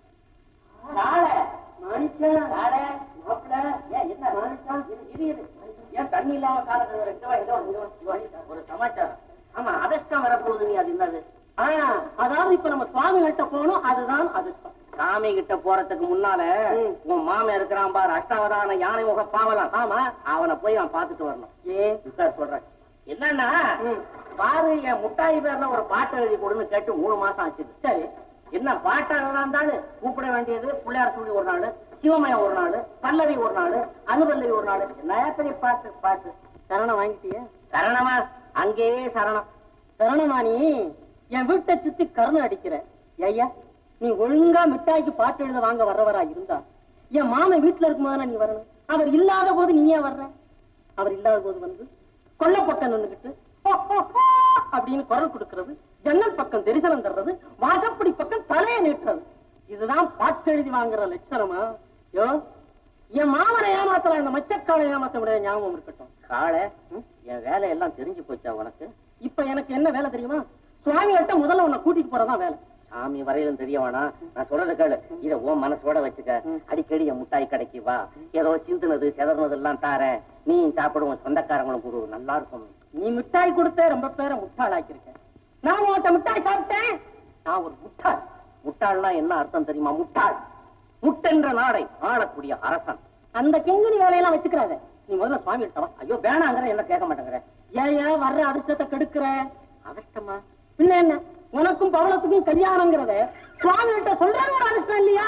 Speaker 10: காலை
Speaker 8: மாணிக்கா
Speaker 10: காலை
Speaker 8: மாப்பிள்ள
Speaker 10: ஏன் என்ன
Speaker 8: மாணிக்கா
Speaker 10: இது இது இது ஏன் தண்ணி இல்லாம கால கழுவுற இங்க வா, இங்க வா, இங்க வா, இங்க வா, இங்க வா. ஒரு சமாச்சாரம் ஆமா அதிர்ஷ்டம் வரப்போகுது நீ அது என்னது
Speaker 8: ஆ, அதாவது இப்ப நம்ம சுவாமி கிட்ட போகணும் அதுதான் அதிர்ஷ்டம்
Speaker 10: சாமி கிட்ட போறதுக்கு முன்னால உன் மாமன் இருக்கிறான் பாரு அஷ்டாவதான யானை முக பாவலாம் ஆமா அவனை போய் அவன் பார்த்துட்டு வரணும் ஏன் உட்கார் சொல்றேன் என்னன்னா பாரு என் முட்டாய் பேர்ல ஒரு பாட்டு எழுதி கொடுன்னு கேட்டு மூணு மாசம் ஆச்சு சரி என்ன பாட்டாக இருந்தாலும் கூப்பிட வேண்டியது பிள்ளையார் சொல்லி ஒரு நாள் சிவமயம் ஒரு நாள் பல்லவி ஒரு நாள் அனுபல்லவி ஒரு நாள் என்ன பெரிய பாட்டு பாட்டு
Speaker 8: சரணம் வாங்கிட்டிய
Speaker 10: சரணமா அங்கேயே சரணம்
Speaker 8: சரணமா நீ என் வீட்டை சுத்தி கருணை அடிக்கிற ஐயா நீ ஒழுங்கா மிட்டாய்க்கு பாட்டு எழுத வாங்க வர்றவரா இருந்தா என் மாமன் வீட்டுல இருக்கும்போது நீ வரணும் அவர் இல்லாத போது நீ ஏன் வர்ற அவர் இல்லாத போது வந்து கொல்ல பக்கம் நின்னுகிட்டு "ஹோ, ஹோ, ஹோ" அப்படின்னு குரல் கொடுக்கிறது ஜன்னல் பக்கம் தரிசனம் தர்றது வாசப்படி பக்கம் தலையை நீட்டுறது இதுதான் பாட்டு எழுதி வாங்குற லட்சணமா யோ என் மாமனை ஏமாத்தலாம் இந்த மச்சக்காலை ஏமாத்த முடியாது ஞாபகம் இருக்கட்டும்
Speaker 10: காளை என் வேலையெல்லாம் தெரிஞ்சு போச்சா உனக்கு
Speaker 8: இப்ப எனக்கு என்ன வேலை தெரியுமா சுவாமி கிட்ட முதல்ல உன்னை கூட்டிட்டு போறதா வேலை
Speaker 10: சாமி வரையிலும் தெரிய வேணாம் நான் சொல்றத கேளு இத உன் மனசோட வச்சுக்க அடிக்கடி என் முட்டாய் கடைக்கு வா ஏதோ சிந்துனது செதறினது எல்லாம் தாரேன் நீ சாப்பிடுவோம் சொந்தக்காரங்களும் கொடு நல்லா இருக்கும்
Speaker 8: நீ மிட்டாய் கொடுத்த ரொம்ப பேரை முட்டாளாக்கியிருக்க நான் உன்கிட்ட மிட்டாய் சாப்பிட்டேன் நான் ஒரு முட்டாள்
Speaker 10: முட்டாள்னா என்ன அர்த்தம் தெரியுமா முட்டாள் முட்டென்ற நாடை ஆளக்கூடிய அரசன்
Speaker 8: அந்த கெங்கினி வேலையெல்லாம் வச்சுக்கிறாத நீ முதல்ல சுவாமி கிட்ட வா
Speaker 10: ஐயோ வேணாங்கிற என்ன கேட்க மாட்டேங்கிற
Speaker 8: ஏன் ஏன் வர்ற அதிர்ஷ்டத்தை கெடுக்கிற
Speaker 10: அவஸ்தமா
Speaker 8: பின்ன என்ன உனக்கும் பவளத்துக்கும் கல்யாணங்கிறத சுவாமி கிட்ட சொல்றது ஒரு அதிர்ஷ்டம் இல்லையா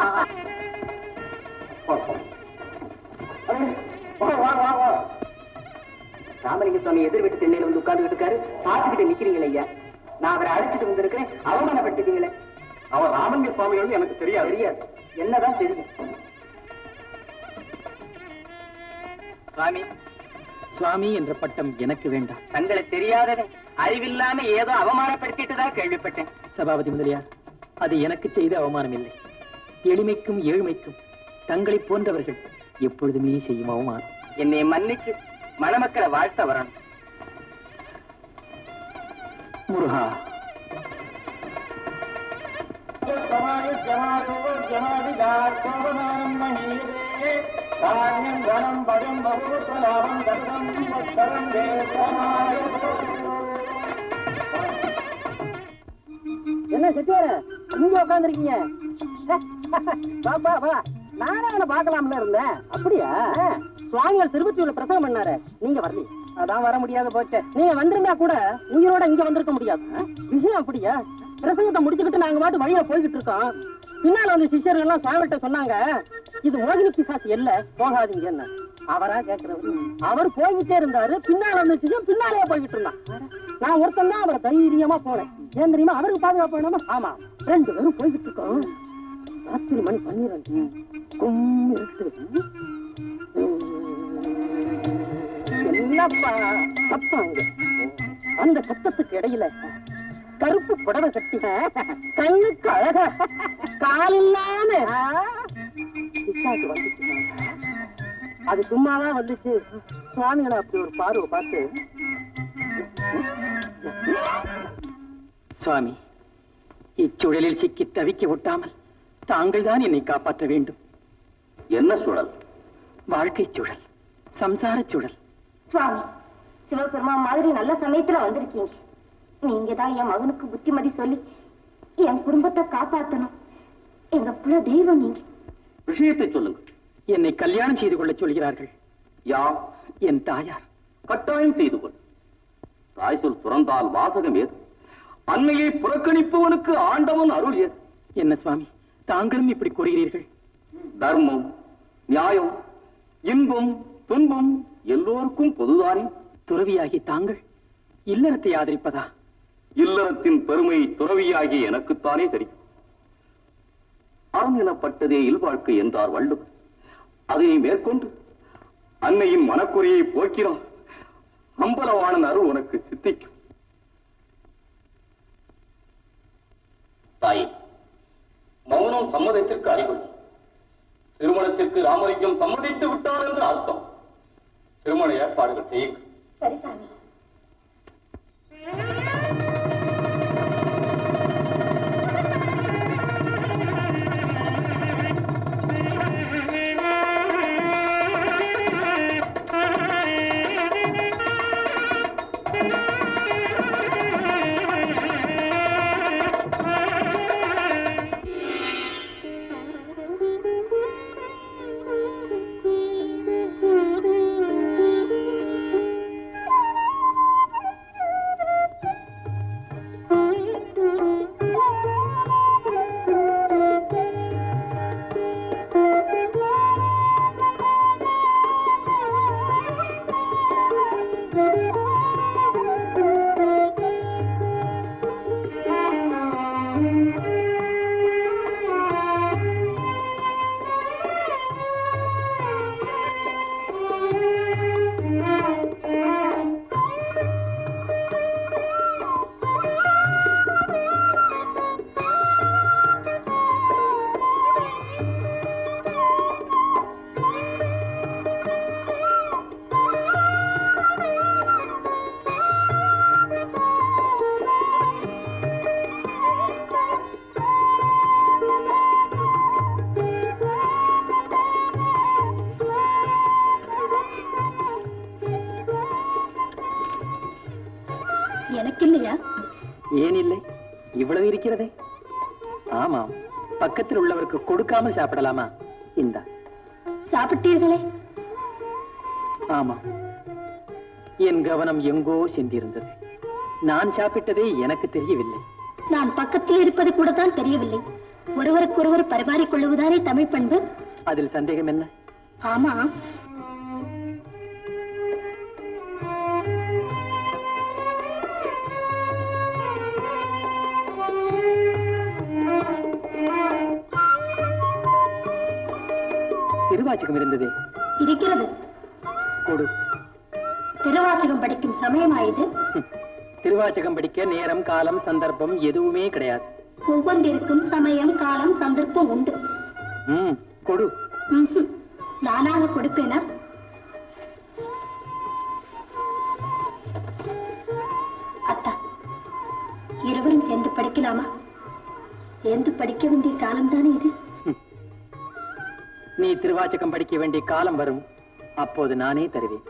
Speaker 7: ராமலிங்க சுவாமி எதிர் வீட்டு திண்ணையில வந்து உட்கார்ந்துட்டு இருக்காரு பார்த்துக்கிட்டு நிக்கிறீங்களே ஐயா நான் அவரை அழைச்சிட்டு வந்திருக்கிறேன் அவமானப்பட்டுட்டீங்களே
Speaker 3: அவர் ராமலிங்க சுவாமிகள் எனக்கு தெரியாது
Speaker 7: தெரியாது என்னதான் தெரியும் சுவாமி சுவாமி என்ற பட்டம் எனக்கு வேண்டாம் தங்களை தெரியாதவன் அறிவில்லாம ஏதோ அவமானப்படுத்திட்டு தான் கேள்விப்பட்டேன் சபாபதி முதலியார் அது எனக்கு செய்த அவமானம் இல்லை எளிமைக்கும் ஏழ்மைக்கும் தங்களை போன்றவர்கள் எப்பொழுதுமே செய்யும் அவமானம் என்னை மன்னிச்சு மணமக்களை வாழ்த்த வரணும் முருகா
Speaker 8: என்ன செட்டியார இங்க உட்காந்துருக்கீங்க வா வா வா நானே அவனை பார்க்கலாம்ல இருந்தேன் அப்படியா சுவாமிகள் திருப்பத்தூர்ல பிரசவம் பண்ணாரு நீங்க வரல அதான் வர முடியாத போச்சு நீங்க வந்திருந்தா கூட உயிரோட இங்க வந்திருக்க முடியாது ஆ? விஷயம் அப்படியா பிரசங்கத்தை முடிச்சுக்கிட்டு நாங்க பாட்டு வழியில போய்கிட்டு இருக்கோம் பின்னால வந்து சிஷ்யர்கள் எல்லாம் சுவாமிகிட்ட சொன்னாங்க இது மோகினி பிசாசு இல்ல போகாதீங்கன்னு அவரா கேக்குறவரு அவர் போய்கிட்டே இருந்தாரு பின்னால வந்து சிஷ்யன் பின்னாலே போய்கிட்டு இருந்தான் நான் ஒருத்தன் தான் அவரை தைரியமா போனேன் ஏன் தெரியுமா அவருக்கு பாதுகாப்பு வேணுமா ஆமா ரெண்டு பேரும் போய்கிட்டு இருக்கோம் ராத்திரி மணி பன்னிரண்டு கும் இருக்கு என்னப்பா சத்தம் அங்க அந்த சத்தத்துக்கு இடையில கருப்பு புடவை கட்டி கண்ணுக்கு அழகா கால் இல்லாம பிசாசு வந்துச்சு அது சும்மாவா வந்துச்சு சுவாமிகளை அப்படி ஒரு பார்வை பார்த்து
Speaker 7: சுவாமி இச்சுழலில் சிக்கி தவிக்க விட்டாமல் தாங்கள் தான் என்னை காப்பாற்ற வேண்டும்
Speaker 4: என்ன சூழல்
Speaker 7: வாழ்க்கை சுழல் சம்சார சுழல்
Speaker 5: சுவாமி சிவபெருமான் மாதிரி நல்ல சமயத்துல வந்திருக்கீங்க நீங்க தான் என் மகனுக்கு புத்திமதி சொல்லி என் குடும்பத்தை காப்பாத்தணும் எங்க புள்ள தெய்வம் நீங்க
Speaker 4: விஷயத்தை சொல்லுங்க
Speaker 7: என்னை கல்யாணம் செய்து கொள்ளச் சொல்கிறார்கள்
Speaker 4: யார்
Speaker 7: என் தாயார்
Speaker 4: கட்டாயம் செய்து கொள் தாய் சொல் துறந்தால் வாசகம் ஏது அன்னையை புறக்கணிப்பவனுக்கு ஆண்டவன் அருள் ஏது
Speaker 7: என்ன சுவாமி தாங்களும் இப்படி கூறுகிறீர்கள்
Speaker 4: தர்மம் நியாயம் இன்பம் துன்பம் எல்லோருக்கும் பொதுதானே
Speaker 7: துறவியாகி தாங்கள் இல்லறத்தை ஆதரிப்பதா
Speaker 4: இல்லறத்தின் பெருமை துறவியாகி எனக்குத்தானே தெரியும் அறம் எனப்பட்டதே இல்வாழ்க்கை என்றார் வள்ளுவர் அதனை மேற்கொண்டு அன்னையின் மனக்குறையை போக்கினார் அம்பலவாணன் அருள் உனக்கு சித்திக்கும் தாயே மௌனம் சம்மதத்திற்கு அறிகுறி திருமணத்திற்கு ராமலிங்கம் சம்மதித்து விட்டார் என்று அர்த்தம் திருமண ஏற்பாடுகள் செய்யுங்கள்
Speaker 5: சரி சாமி எனக்கு இல்லையா
Speaker 7: ஏன் இல்லை இவ்வளவு இருக்கிறதே ஆமாம் பக்கத்தில் உள்ளவருக்கு கொடுக்காமல் சாப்பிடலாமா இந்தா
Speaker 5: சாப்பிட்டீர்களே
Speaker 7: ஆமாம் என் கவனம் எங்கோ சென்றிருந்தது நான் சாப்பிட்டதே எனக்கு தெரியவில்லை
Speaker 5: நான் பக்கத்தில் இருப்பது கூட தான் தெரியவில்லை ஒருவருக்கொருவர் பரிமாறிக் கொள்ளுவதானே தமிழ் பண்பு
Speaker 7: அதில் சந்தேகம் என்ன
Speaker 5: ஆமா
Speaker 7: திருவாச்சகம் இருந்ததே
Speaker 5: இருக்கிறது
Speaker 7: கொடு
Speaker 5: திருவாசகம் படிக்கும் சமயமாயுது
Speaker 7: ஹம். திருவாச்சகம் படிக்க நேரம் காலம் சந்தர்ப்பம் எதுவுமே கிடையாது
Speaker 5: ஒவ்வொன்றிற்கும் சமயம் காலம் சந்தர்ப்பம் உண்டு
Speaker 7: ம் கொடு
Speaker 5: ம்ஹும். நானாக கொடுப்பேனா அத்தா இருவரும் சேர்ந்து படிக்கலாமா சேர்ந்து படிக்க வேண்டிய காலம்தானே இது
Speaker 7: நீ திருவாச்சகம் படிக்க வேண்டிய காலம் வரும் அப்போது நானே தருவேன்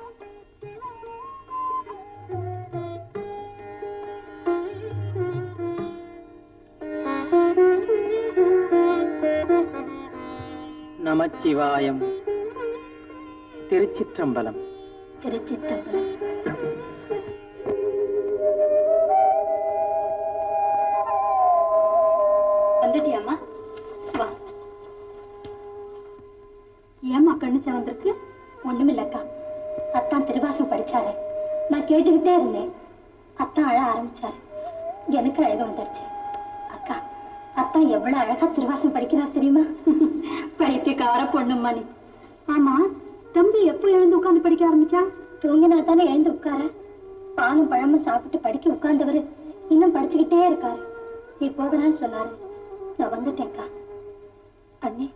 Speaker 7: நமச்சிவாயம் திருச்சிற்றம்பலம்
Speaker 5: திருச்சிற்றம்பலம் வந்துட்டியாம்மா வா ஏம்மா கண்ணு சிவந்திருக்கு ஒண்ணுமில்லக்கா அத்தான் திருவாசகம் படிச்சாரு நான் கேட்டுக்கிட்டே இருந்தேன் அத்தான் அழ ஆரம்பிச்சாரு எனக்கு அழக வந்துருச்சு அக்கா அத்தா எவ்வளவு அழகா திருவாசகம் படிக்கிறா தெரியுமா பைத்தியக்கார பொண்ணும்மா நீ ஆமா தம்பி எப்போ எழுந்து உட்கார்ந்து படிக்க ஆரம்பிச்சா தூங்கினா தானே எழுந்து உட்கார பாலும் பழமும் சாப்பிட்டு படிக்க உட்கார்ந்தவரு இன்னும் படிச்சுக்கிட்டே இருக்காரு நீ போகலான்னு சொன்னாரு நான் வந்துட்டேன்க்கா அண்ணி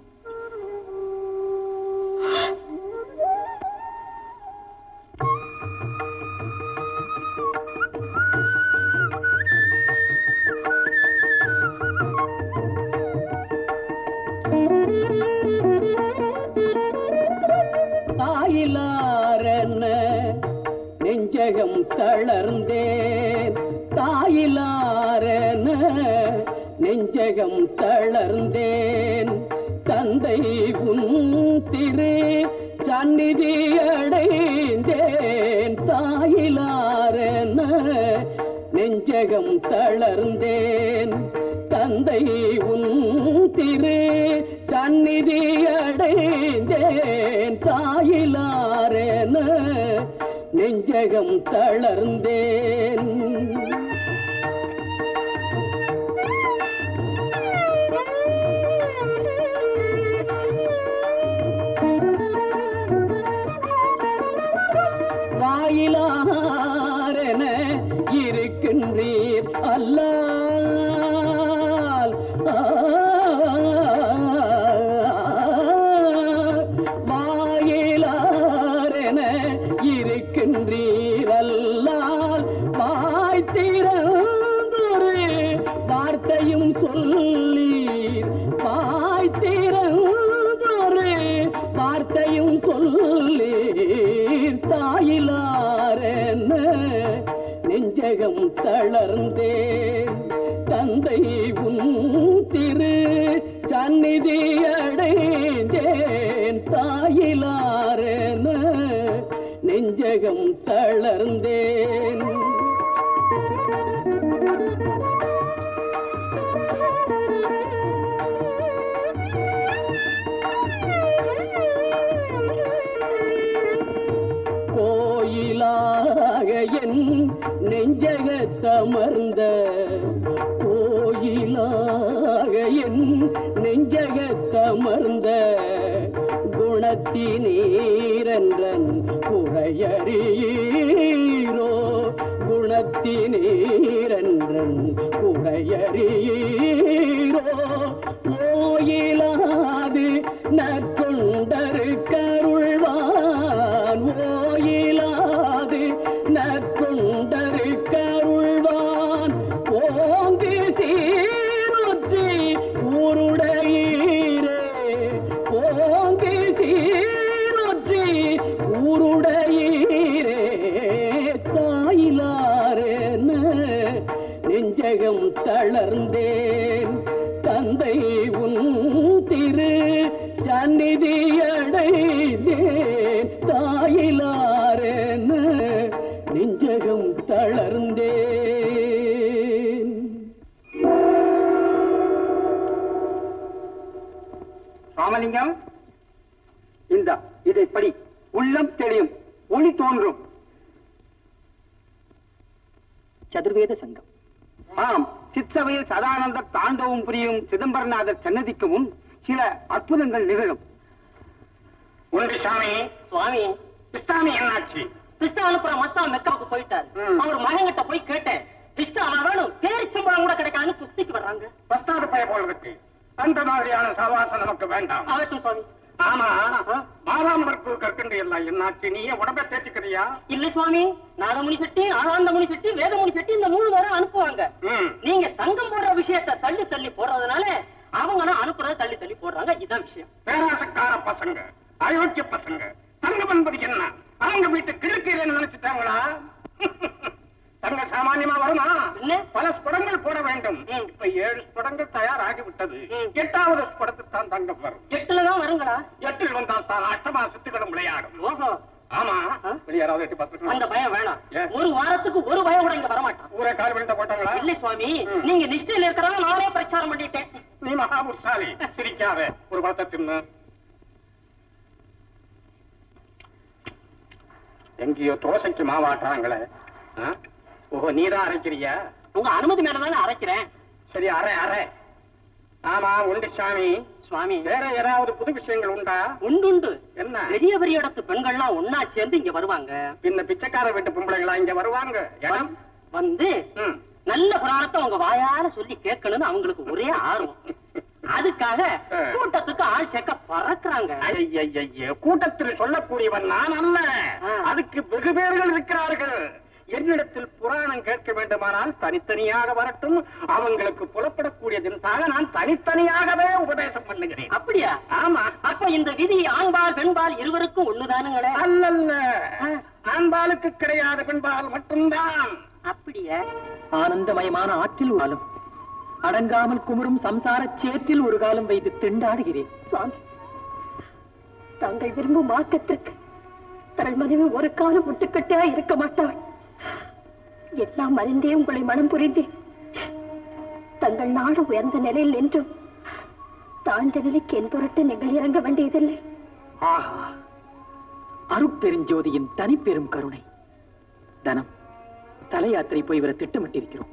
Speaker 11: தாயிலாரன நெஞ்சகம் தளர்ந்தேன் தாயிலாரன நெஞ்சகம் தளர்ந்தேன் தந்தை உன் திரு சந்நிதி அடைந்தேன் தாயிலாரன நெஞ்சகம் தளர்ந்தேன் தந்தை உன் திரு சந்நிதி அடைந்தேன் தாயிலாரென நெஞ்சகம் தளர்ந்தேன் வாயிலாரென இருக்கின்றீர் அல்லால் வாயிலாரென இருக்கின்றீர் அல்லால் வாய் திறந்தொரு வார்த்தையும் சொல்லீர் வாய் திறந்தொரு வார்த்தையும் சொல்லீர் தாயிலாரென நெஞ்சகம் தளர்ந்தேன் தந்தை உன் திரு சந்நிதி அடைந்தேன் தாயிலாரென நெஞ்சகம் தளர்ந்தேன் கோயிலாக என் நெஞ்சகத்தமர்ந்த கோயிலாக என் நெஞ்சகத்தமர்ந்த குணத்தினீரன்றன் குறையறியீரோ குணத்தினீரன்றன் குறையறியீரோ ஓயிலாது நற்கொண்டரு கருள்வான் ஓயிலாது நற்கொண்டரு கருள்வான் ஓங்கு சீருற்றி ஊருடையீரே ஓங்கு சீருற்றி ஊருடையீரே தாயிலாரென நெஞ்சகம் தளர்ந்தேன் தந்தை உன் திரு சந்நிதி அடைந்தேன் தாயிலாரென நெஞ்சகம் தளர்ந்தேன்
Speaker 2: ராமலிங்கம் இந்த இதை படி உள்ளம் தெளியும் ஒளி தோன்றும்
Speaker 7: சதுர்வேத சங்கம்
Speaker 2: ஆம் சிற்சபையில் சதானந்த தாண்டவம் புரியும் சிதம்பரநாதர் சன்னதிக்கு முன் சில அற்புதங்கள் நிகழும்
Speaker 3: உண்டு சாமி
Speaker 10: சுவாமி
Speaker 3: கிருஷ்ணாமி என்னாச்சு
Speaker 10: கிருஷ்ணா அனுப்புற மஸ்தா மெக்காவுக்கு போயிட்டாரு
Speaker 3: ம்.
Speaker 10: அவர் மகன்கிட்ட போய் கேட்டேன் கிருஷ்ணா அவன் வேணும் பேரிச்சம்பழம் கூட கிடைக்காதுன்னு குஸ்திக்கு வர்றாங்க
Speaker 3: பஸ்தாது பய போல் இருக்கு அந்த மாதிரியான சவாசம் நமக்கு வேண்டாம்
Speaker 10: ஆகட்டும் சுவாமி
Speaker 3: ஆமா மாதாம்பரப்பு கற்கண்டு எல்லாம் என்னாச்சு நீ ஏன் உடம்ப தேய்ச்சிக்கிறியா
Speaker 10: இல்ல சுவாமி நாதமுனி செட்டி நாதாந்த முனி செட்டி வேதமுனி செட்டி இந்த மூணு பேரும் அனுப்புவாங்க
Speaker 3: ம்.
Speaker 10: நீங்க தங்கம் போடுற விஷயத்தை தள்ளி தள்ளி போடுறதுனால அவங்க அனுப்புறத தள்ளி தள்ளி போடுறாங்க இதான் விஷயம்
Speaker 3: பேராசக்கார பசங்க அயோக்கிய பசங்க தங்கம் என்பது என்ன அவங்க வீட்டு கிழக்கீரன்னு நினைச்சுட்டாங்களா தங்க சாமானியமா வருமா
Speaker 10: என்ன?
Speaker 3: பல ஸ்புடங்கள் போட வேண்டும்
Speaker 10: ம்.
Speaker 3: இப்ப ஏழு ஸ்புடங்கள் தயாராகி விட்டது
Speaker 10: ம்.
Speaker 3: எட்டாவது ஸ்புடத்துக்கு தான் தங்கம் வரும்
Speaker 10: எட்டுல தான் வருங்களா
Speaker 3: எட்டில் வந்தால் தான் அஷ்டமா சுத்துகளும் விளையாடும்
Speaker 10: ஓஹோ
Speaker 3: ஆமா
Speaker 10: ஆ?
Speaker 3: வெளியாராவது எட்டி பார்த்துட்டு
Speaker 10: அந்த பயம் வேணாம்
Speaker 3: ஏன்?
Speaker 10: ஒரு வாரத்துக்கு ஒரு பயம் கூட இங்க வரமாட்டான்
Speaker 3: ஊரே கால் விழுந்த போட்டாங்களா
Speaker 10: இல்ல சுவாமி
Speaker 3: ம்.
Speaker 10: நீங்க நிஷ்டையில இருக்கிறதா நானே பிரச்சாரம் பண்ணிட்டேன்
Speaker 3: நீ மகாபுருஷாலி சிரிக்காத ஒரு பழத்தை தின்னு எங்கேயோ தோசைக்கு மாவாட்டுறாங்களே ஆ? ஓஹோ நீதான் அரைக்கிறியா
Speaker 10: உங்க அனுமதி மேல தானே அரைக்கிறேன்
Speaker 3: சரி அரை அரை ஆமா உண்டு சாமி
Speaker 10: சுவாமி
Speaker 3: வேற ஏதாவது புது விஷயங்கள் உண்டா
Speaker 10: உண்டு உண்டு
Speaker 3: என்ன
Speaker 10: பெரிய பெரிய இடத்து பெண்கள்லாம் ஒன்னா சேர்ந்து இங்க வருவாங்க
Speaker 3: பின்ன பிச்சைக்கார வீட்டு பொம்பளைங்களா இங்க வருவாங்க இடம்
Speaker 10: வந்து
Speaker 3: ம்.
Speaker 10: நல்ல புராணத்தை உங்க வாயால சொல்லி கேட்கணும்னு அவங்களுக்கு ஒரே ஆர்வம் அதுக்காக கூட்டத்துக்கு ஆள் சேர்க்க பறக்குறாங்க
Speaker 3: ஐயையையே, கூட்டத்தில் சொல்லக்கூடியவன் நான் அல்ல அதுக்கு வெகு பேர்கள் இருக்கிறார்கள் என்னிடத்தில் புராணம் கேட்க வேண்டுமானால் தனித்தனியாக வரட்டும் அவங்களுக்கு புலப்படக்கூடிய தினசாக நான் தனித்தனியாகவே உபதேசம் பண்ணுகிறேன்
Speaker 10: அப்படியா
Speaker 3: ஆமா
Speaker 10: அப்ப இந்த விதி ஆண்பால் பெண்பால் இருவருக்கும் ஒண்ணுதானுங்களே
Speaker 3: அல்லல்ல ஆண்பாலுக்கு கிடையாது பெண்பால் மட்டும்தான்
Speaker 10: அப்படியா
Speaker 7: ஆனந்தமயமான ஆற்றில் ஒரு காலம் அடங்காமல் குமுறும் சம்சார சேற்றில் ஒரு காலம் வைத்து திண்டாடுகிறேன்
Speaker 1: சுவாமி தாங்கள் விரும்பும் மார்க்கத்திற்கு தங்கள் மனைவி ஒரு காலம் முட்டுக்கட்டையா இருக்க மாட்டாள் எல்லாம் அறிந்தே உங்களை மனம் புரிந்தேன் தங்கள் நாடு உயர்ந்த நிலையில் நின்றும் தாழ்ந்த நிலைக்கு என் பொருட்டு நீங்கள் இறங்க வேண்டியதில்லை
Speaker 7: ஆஹா அருட்பெருஞ்சோதியின் தனிப்பெரும் கருணை தனம் தல யாத்திரை போய் வர திட்டமிட்டிருக்கிறோம்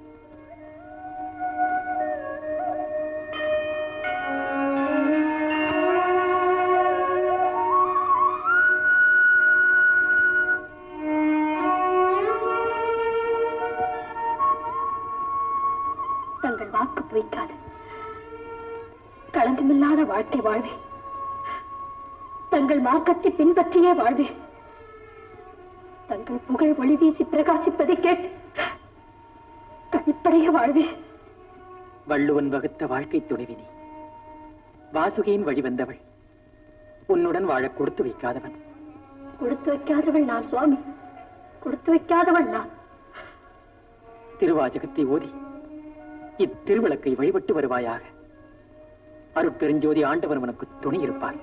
Speaker 1: தங்கள் வாக்கு பொய்க்காது களங்கமில்லாத வாழ்க்கை வாழ்வேன் தங்கள் மார்க்கத்தை பின்பற்றியே வாழ்வேன் தங்கள் புகழ் ஒளி வீசி பிரகாசிப்பதை கேட்டு கழிப்படைய வாழ்வேன்
Speaker 7: வள்ளுவன் வகுத்த வாழ்க்கை துணைவினி வாசுகியின் வழி வந்தவள் உன்னுடன் வாழ கொடுத்து வைக்காதவன்
Speaker 1: கொடுத்து வைக்காதவள் நான் சுவாமி கொடுத்து வைக்காதவள் நான்
Speaker 7: திருவாசகத்தை ஓதி இத்திருவிளக்கை வழிபட்டு வருவாயாக அருட்பெருஞ்சோதி ஆண்டவர் உனக்கு துணை இருப்பார்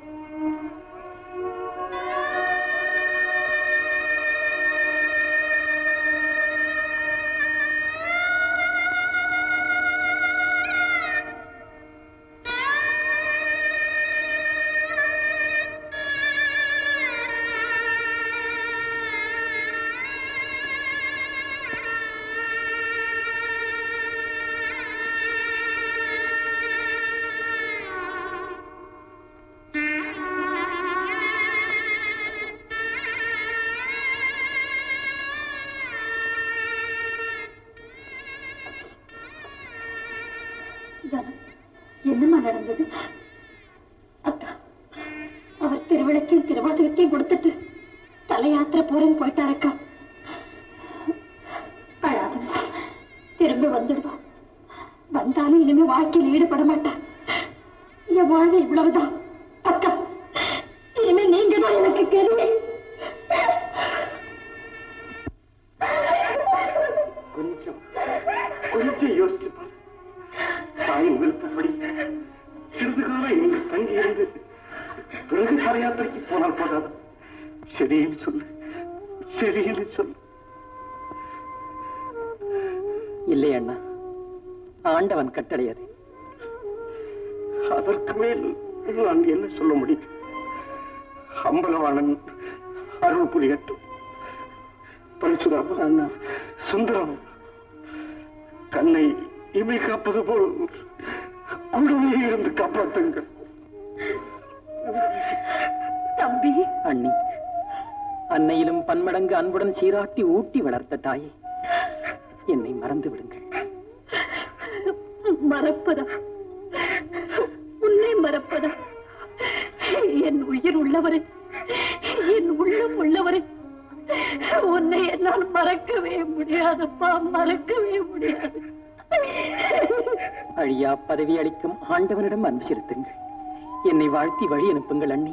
Speaker 1: தனம், என்னம்மா நடந்தது அக்கா அவர் திருவிளக்கையும் திருவாசகத்தையும் கொடுத்துட்டு தலை யாத்திரை போறேன்னு போயிட்டார் அக்கா அழாதம்மா திரும்ப வந்துடுவா வந்தாலும் இனிமே வாழ்க்கையில் ஈடுபட மாட்டா என் வாழ்வு இவ்வளவுதான் அக்கா இனிமே நீங்க தான் எனக்கு கருவே
Speaker 3: கொஞ்சம் கொஞ்சம் யோசிச்சு பாரு தாயின் விருப்பப்படி சிறிது காலம் இங்கு தங்கி இருந்து பிறகு கரையாத்திரைக்கு போனால் போதாது சரின்னு சொல்லு சரின்னு சொல்லு
Speaker 7: இல்லை அண்ணா ஆண்டவன் கட்டளை அது
Speaker 3: அதற்கு மேல் நான் என்ன சொல்ல முடியும் அம்பலவாணன் அருள் புரியட்டும் பரசுராம சுந்தரம் கண்ணை இமை காப்பது போல் கூடவே இருந்து காப்பாற்றுங்கள்
Speaker 1: தம்பி
Speaker 7: அண்ணி அன்னையிலும் பன்மடங்கு அன்புடன் சீராட்டி ஊட்டி வளர்த்த தாயே என்னை மறந்து விடுங்கள்
Speaker 1: மறப்பதா உன்னை மறப்பதா என் உயிர் உள்ளவரை என் உள்ளம் உள்ளவரை உன்னை என்னால் மறக்கவே முடியாதப்பா மறக்கவே முடியாது
Speaker 7: அழியா பதவி அளிக்கும் ஆண்டவனிடம் அன்பு செலுத்துங்கள் என்னை வாழ்த்தி வழி அனுப்புங்கள் அண்ணி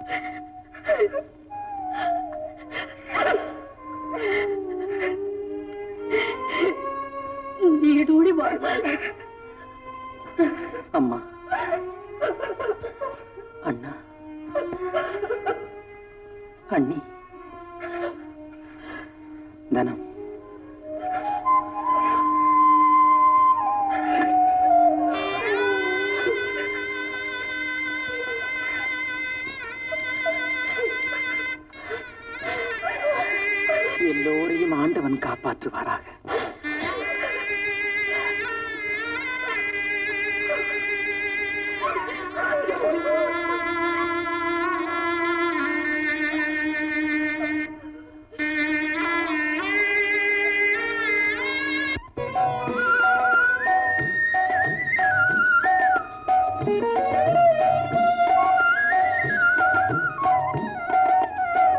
Speaker 1: நீடூடி வாழ்வாய்
Speaker 7: அம்மா அண்ணா அண்ணி தனம் எல்லோரையும் ஆண்டவன் காப்பாற்றுவாராக
Speaker 6: Thank you.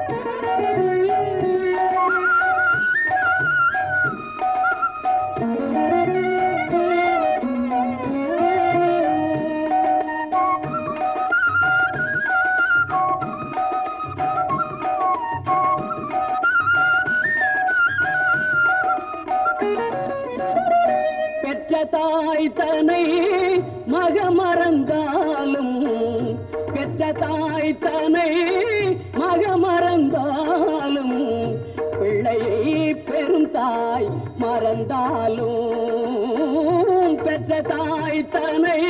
Speaker 11: பெற்ற தாய் தனை மகமறந்தாலும் பெற்ற தாய் தனை மகமறந்தாலும் பிள்ளையை பெரும் தாய் மறந்தாலும் பெற்ற தாய் தனை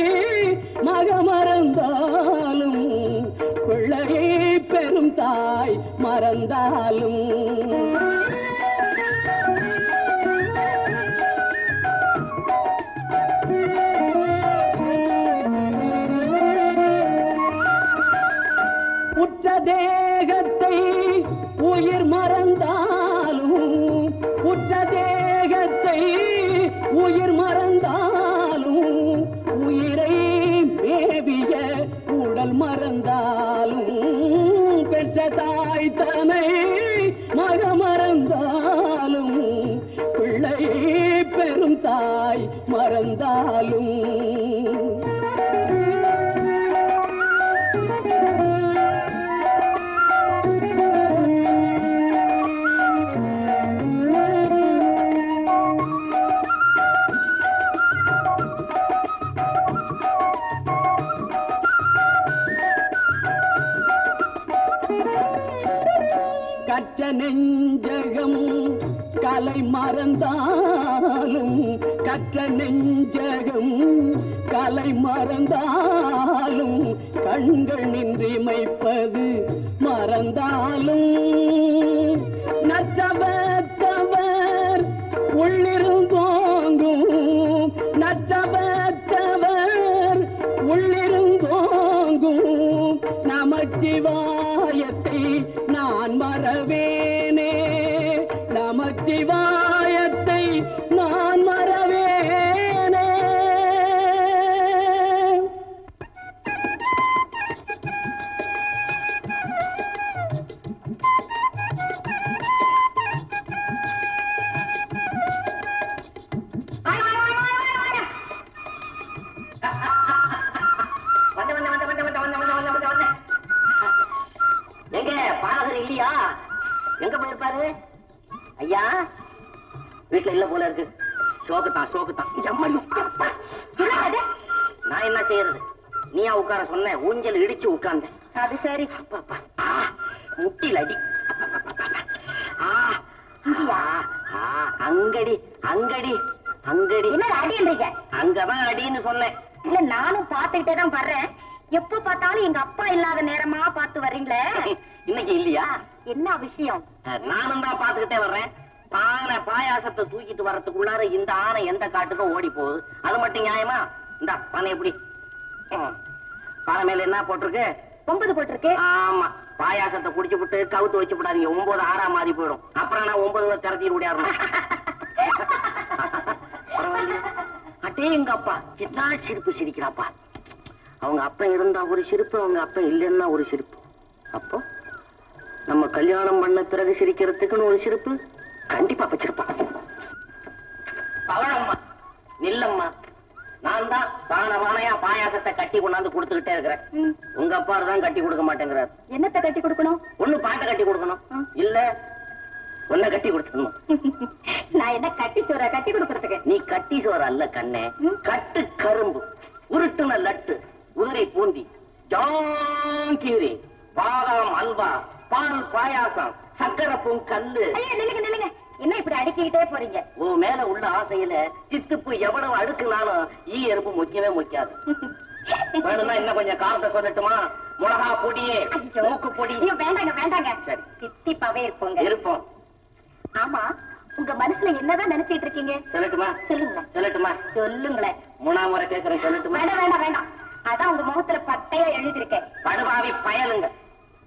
Speaker 11: மகமறந்தாலும் பிள்ளையை பெரும் தாய் மறந்தாலும் உற்ற தேகத்தை உயிர் மறந்தாலும் உற்ற தேகத்தை உயிர் மறந்தாலும் உயிரை மேவிய உடல் மறந்தாலும் பெற்ற தாய் தனை மக மறந்தாலும் பிள்ளை பெரும் தாய் மறந்தாலும் கற்ற நெஞ்சகம் கலை மறந்தாலும் கற்ற நெஞ்சகம் கலை மறந்தாலும் கண்கள் நின்றிமைப்பது மறந்தாலும் நற்றவத்தவர் உள்ளிருந்தோங்கும் நற்றவத்தவர் உள்ளிருந்தோங்கும் நமச்சிவாயத்தை நான் மறவேனே நமச்சிவாயத்தை நான் மறவேனே
Speaker 10: வந்த வந்த வந்த வந்த வந்த வந்த வந்த வந்த வந்த எங்க பாலகர் இல்லையா எங்க போயிருப்பாரு ஐயா வீட்டுல இல்ல போல இருக்கு சோக்குத்தான் சோக்குத்தான் எம்மா, அப்பா. நான் என்ன செய்யறது நீயா உட்கார சொன்ன ஊஞ்சல் இடிச்சு உட்கார்ந்தேன்
Speaker 9: அது சரி
Speaker 10: அப்பப்பா. ஆ, முட்டில அடி அப்பப்பப்பப்ப. ஆ, ஆ, ஆ, அங்கடி அங்கடி அங்கடி
Speaker 9: என்ன அடின்றீங்க
Speaker 10: அங்கதான் அடின்னு சொன்னேன்
Speaker 9: இல்ல நானும் பாத்துக்கிட்டே தான் வர்றேன் எப்ப பார்த்தாலும் எங்க அப்பா இல்லாத நேரமா பார்த்து வர்றீங்களே
Speaker 10: இன்னைக்கு இல்லையா
Speaker 9: என்ன விஷயம்
Speaker 10: அஹ், நானும் தான் பாத்துக்கிட்டே வர்றேன் பானை பாயாசத்தை தூக்கிட்டு வர்றதுக்குள்ளார இந்த ஆனை எந்த காட்டுக்கும் ஓடி போகுது அது மட்டும் நியாயமா இந்த பானை எப்படி ம். பானை மேல என்ன போட்டிருக்கு
Speaker 9: ஒன்பது போட்டிருக்கு
Speaker 10: ஆமா பாயாசத்தை குடிச்சு விட்டு கவுத்து வச்சு விடாதீங்க ஒன்பது ஆறா மாறி போயிடும் அப்புறம் நான் ஒன்பது திறத்தி விடையாடணும் பரவாயில்லையா அட்டே எங்க அப்பா என்ன சிரிப்பு சிரிக்கிறாப்பா அவங்க அப்பா இருந்தா ஒரு சிரிப்பு அவங்க அப்பா இல்லைன்னா ஒரு சிரிப்பு அப்போ நம்ம கல்யாணம் பண்ண பிறகு சிரிக்கிறதுக்குன்னு ஒரு சிரிப்பு கண்டிப்பா வச்சிருப்பான் பவளம்மா நில்லம்மா நான் தான் பானை பானையா பாயாசத்தை கட்டி கொண்டாந்து கொடுத்துக்கிட்டே இருக்கிறேன்
Speaker 9: ம்.
Speaker 10: உங்க அப்பா தான் கட்டி கொடுக்க மாட்டேங்கிறார்
Speaker 9: என்னத்தை கட்டி கொடுக்கணும்
Speaker 10: ஒண்ணு பாட்டை கட்டி கொடுக்கணும்
Speaker 9: ம்.
Speaker 10: இல்ல ஒன்ன கட்டி கொடுத்துடணும்
Speaker 9: நான் என்ன கட்டி சோற கட்டி கொடுக்கறதுக்கு
Speaker 10: நீ கட்டி சோறு அல்ல கண்ணே
Speaker 9: ம்.
Speaker 10: கட்டு கரும்பு உருட்டுன லட்டு உதிரை பூந்தி ஜாங்கீரி பாதாம் அல்வா பால் பாயாசம் சக்கரை பூம் கல்லு
Speaker 9: ஐயா நில்லுங்க நில்லுங்க என்ன இப்படி அடுக்கிக்கிட்டே போறீங்க
Speaker 10: உன் மேல உள்ள ஆசையில சித்துப்பு எவ்வளவு அடுக்குனாலும் ஈ எறும்பு முக்கியவே முக்கியாது வேணும்னா இன்னும் கொஞ்சம் காரத்தை சொல்லட்டுமா மிளகா பொடியே
Speaker 9: ஐயோ.
Speaker 10: மூக்கு பொடி
Speaker 9: ஐயோ வேண்டாங்க வேண்டாங்க
Speaker 10: சரி.
Speaker 9: தித்திப்பாவே இருப்போங்க
Speaker 10: இருப்போம்
Speaker 9: ஆமா உங்க மனசுல என்னதான் நினைச்சிட்டு இருக்கீங்க
Speaker 10: சொல்லட்டுமா
Speaker 9: சொல்லுங்க
Speaker 10: சொல்லட்டுமா
Speaker 9: சொல்லுங்களேன்
Speaker 10: மூணாம் முறை கேட்கறேன் சொல்லட்டுமா
Speaker 9: வேண்டாம் வேண்டாம் வேண்டாம் அதான் உங்க முகத்துல பட்டையா எழுதிருக்கேன்
Speaker 10: படுபாவி பயலுங்க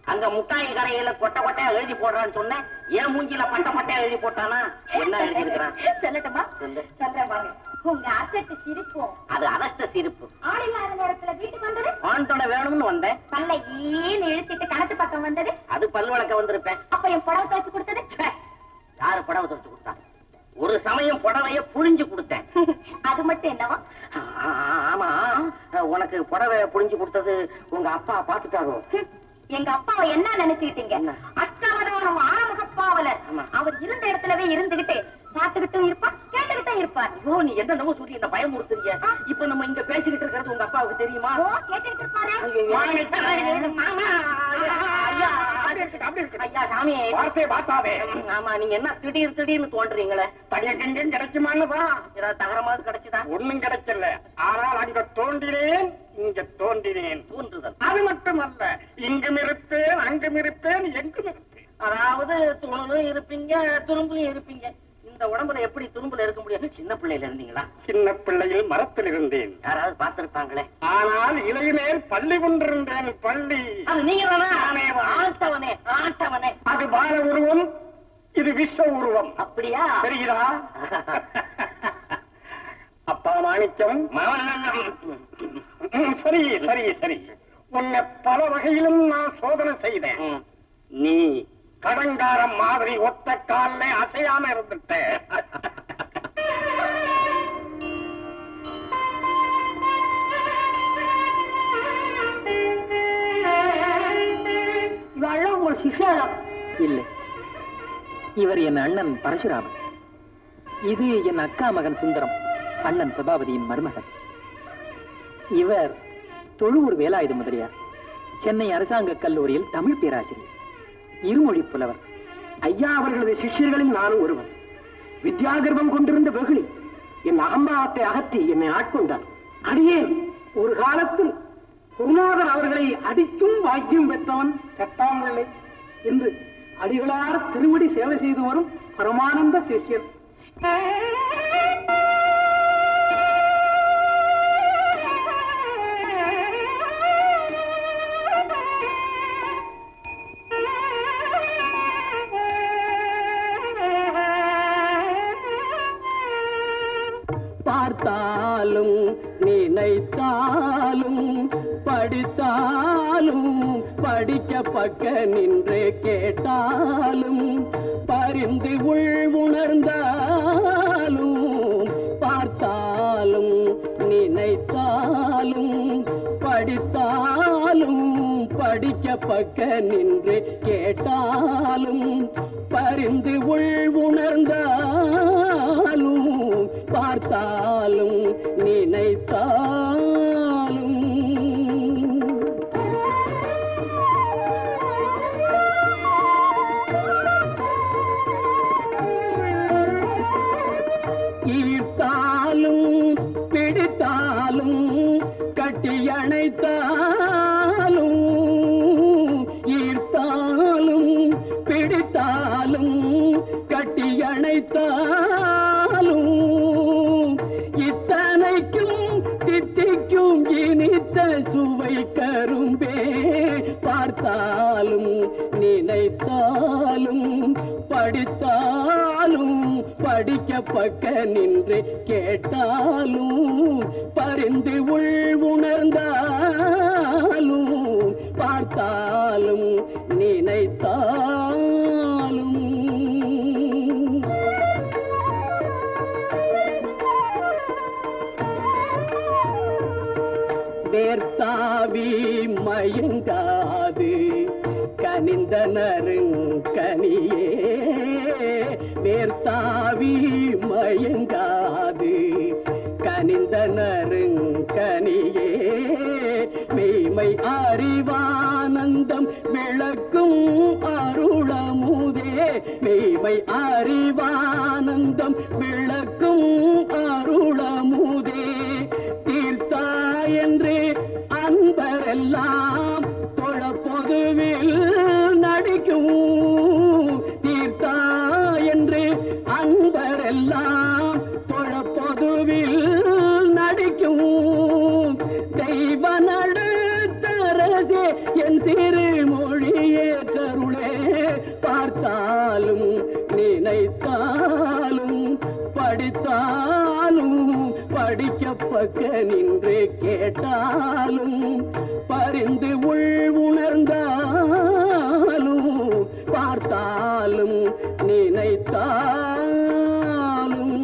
Speaker 10: அங்க முட்டாய் கடையில கொட்டை கொட்டையா எழுதி போடுறான்னு சொன்னேன் ஏன் மூஞ்சில பட்ட பட்டையா எழுதி போட்டானா என்ன எழுதி இருக்கிறான்
Speaker 9: சொல்லட்டுமா
Speaker 10: சொல்லு.
Speaker 9: சொல்றேன் வாங்க உங்க அசட்டு சிரிப்பும்
Speaker 10: அது அவஸ்த சிரிப்பு
Speaker 9: ஆள் இல்லாத நேரத்துல வீட்டுக்கு வந்தது
Speaker 10: ஆண்தொடை வேணும்னு வந்தேன்
Speaker 9: பல்ல ஈன்னு இழுத்துட்டு கணத்து பக்கம் வந்தது
Speaker 10: அது பல் வளர்க்க வந்திருப்பேன்
Speaker 9: அப்ப என் புடவை துவைச்சு கொடுத்தது
Speaker 10: ச்சே, யாரு புடவை தொட்டு கொடுத்தா ஒரு சமயம் புடவைய புழிஞ்சு கொடுத்தேன்
Speaker 9: அது மட்டும் என்னவா
Speaker 10: ஆ, ஆ, ஆமா உனக்கு புடவை புழிஞ்சு கொடுத்தது உங்க அப்பா பாத்துட்டாரோ
Speaker 9: ஹம், எங்க அப்பாவை என்ன நினைச்சுக்கிட்டீங்க
Speaker 10: என்ன?
Speaker 9: அஷ்டாவதானம் ஆரமுகப்பாவலர்
Speaker 10: ஆமா.
Speaker 9: அவர் இருந்த இடத்துலவே இருந்துகிட்டு பார்த்துக்கிட்டும் இருப்பார் கேட்டுக்கிட்டும் இருப்பார்
Speaker 10: ஐயோ நீ என்ன நம்ம சொல்லி என்ன பயமுறுத்துறீங்க இப்ப நம்ம இங்க பேசிக்கிட்டு இருக்கிறது உங்க அப்பாவுக்கு தெரியுமா
Speaker 9: ஓ கேட்டுக்கிட்டு இருப்பாரு
Speaker 10: ஐயோ, மாமா, ஐயா, ஐயா சாமி
Speaker 3: வார்த்தை பார்த்தாவே
Speaker 10: ஆமா நீங்க என்ன திடீர் திடீர்னு தோன்றீங்களே
Speaker 3: தங்க கங்கம் கிடைக்குமான்னுதான்
Speaker 10: ஏதாவது தகரமாவது கிடைச்சுதா
Speaker 3: ஒண்ணும் கிடைக்கல ஆனால் அங்க தோன்றினேன் இங்க தோன்றினேன்
Speaker 10: தூண்டுதல்
Speaker 3: அது மட்டுமல்ல இங்கும் இருப்பேன் அங்கும் இருப்பேன் எங்கும் இருப்பேன்
Speaker 10: அதாவது துணுலும் இருப்பீங்க துரும்புலும் இருப்பீங்க இந்த உடம்புல எப்படி துரும்புல இருக்க முடியும் சின்ன பிள்ளையில இருந்தீங்களா
Speaker 3: சின்ன பிள்ளையில் மரத்தில் இருந்தேன்
Speaker 10: யாராவது பார்த்திருப்பாங்களே
Speaker 3: ஆனால் இலையிலேன் பள்ளி கொண்டிருந்தேன் பள்ளி
Speaker 10: அது நீங்க தானே ஆட்டவனே ஆட்டவனே
Speaker 3: அது பால உருவம் இது விஸ்வ உருவம்
Speaker 10: அப்படியா
Speaker 3: தெரியுதா அப்பா மாணிக்கம் ம், சரி சரி சரி உன்னை பல வகையிலும் நான் சோதனை செய்தேன்
Speaker 10: ம்.
Speaker 3: நீ கடங்காரம் மாதிரி ஒத்த கால்ல அசையாம இருந்துட்ட
Speaker 2: இவெல்லாம் உங்கள் சிஷ்யாலாம்
Speaker 7: இல்லை இவர் என் அண்ணன் பரசுராமன் இது என் அக்கா மகன் சுந்தரம் அண்ணன் சபாபதியின் மருமகன் இவர் தொழுவூர் வேலாயுத முதலியார் சென்னை அரசாங்க கல்லூரியில் தமிழ் பேராசிரியர் இருமொழி புலவர்
Speaker 2: ஐயா அவர்களது சிஷ்யர்களில் நானும் ஒருவன் வித்யாகர்வம் கொண்டிருந்த வெகுளி என் அகம்பாவத்தை அகற்றி என்னை ஆட்கொண்டான் அடியேன் ஒரு காலத்தில் குருநாதர் அவர்களை அடிக்கும் பாக்கியம் பெற்றவன் செட்டாமுள்ளை என்று அடிகளார் திருவடி சேவை செய்து வரும் பரமானந்த சிஷ்யர்
Speaker 11: பார்த்தாலும் நினைத்தாலும் படித்தாலும் படிக்க பக்க நின்று கேட்டாலும் பரிந்து உள் உணர்ந்தாலும் பார்த்தாலும் நினைத்தாலும் படித்தாலும் படிக்க பக்க நின்று கேட்டாலும் பரிந்து உள் உணர்ந்தாலும் பார்த்தாலும் நினைத்தாலும் ஈர்த்தாலும் பிடித்தாலும் கட்டி அணைத்தாலும் ஈர்த்தாலும் பிடித்தாலும் கட்டி அணைத்தாலும் இத்தனைக்கும் தித்திக்கும் இனித்த சுவை கரும்பே பார்த்தாலும் நினைத்தாலும் படித்தாலும் படிக்க பக்க நின்று கேட்டாலும் பரிந்து உள் உணர்ந்தாலும் பார்த்தாலும் நினைத்தாலும் வேர்த்தாவி மயங்காது கனிந்த நறுங்கனியே வேர்த்தாவி மயங்காது கனிந்த நறுங்கனியே மெய்மை அறிவானந்தம் விளக்கும் அருளமுதே மெய்மை அறிவானந்தம் விளக்கும் அருளமுதே தீர்த்தா என்று அன்பரெல்லாம் தொழ பொதுவில் நடிக்கும் தீர்த்தா என்று அன்பரெல்லாம் தொழ பொதுவில் நடிக்கும் தெய்வ நடுத்தரசே என் சிறு மொழியே நினைத்தாலும் நினைத்தாலும் படித்தாலும் படிக்க பக்க நின்று கேட்டாலும் பரிந்து உள் உணர்ந்தாலும் பார்த்தாலும் நினைத்தாலும்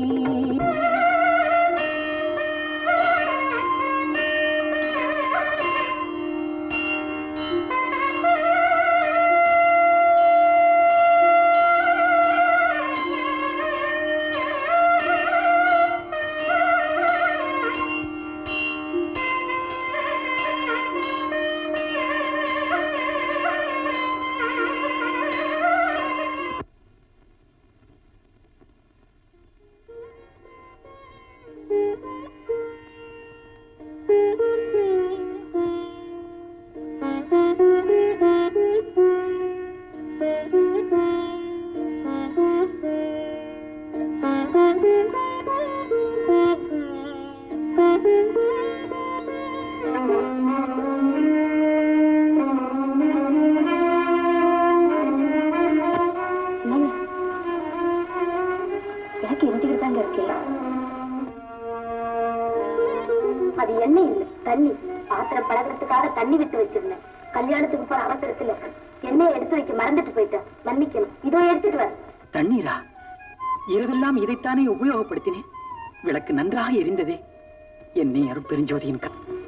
Speaker 5: எனக்கு இருந்துகிட்டு தாங்க இருக்கேன் அது எண்ணெய் இல்லை தண்ணி பாத்திரம் பழகிறதுக்காக தண்ணி விட்டு வச்சிருந்தேன் கல்யாணத்துக்கு போற அவசரத்துல எண்ணெயை எடுத்து வைக்க மறந்துட்டு போயிட்டேன் மன்னிக்கணும் இதோ எடுத்துட்டு வர
Speaker 7: தண்ணீரா இரவெல்லாம் இதைத்தானே உபயோகப்படுத்தினேன் விளக்கு நன்றாக எரிந்ததே என்னை அருட்பெருஞ்சோதியின் க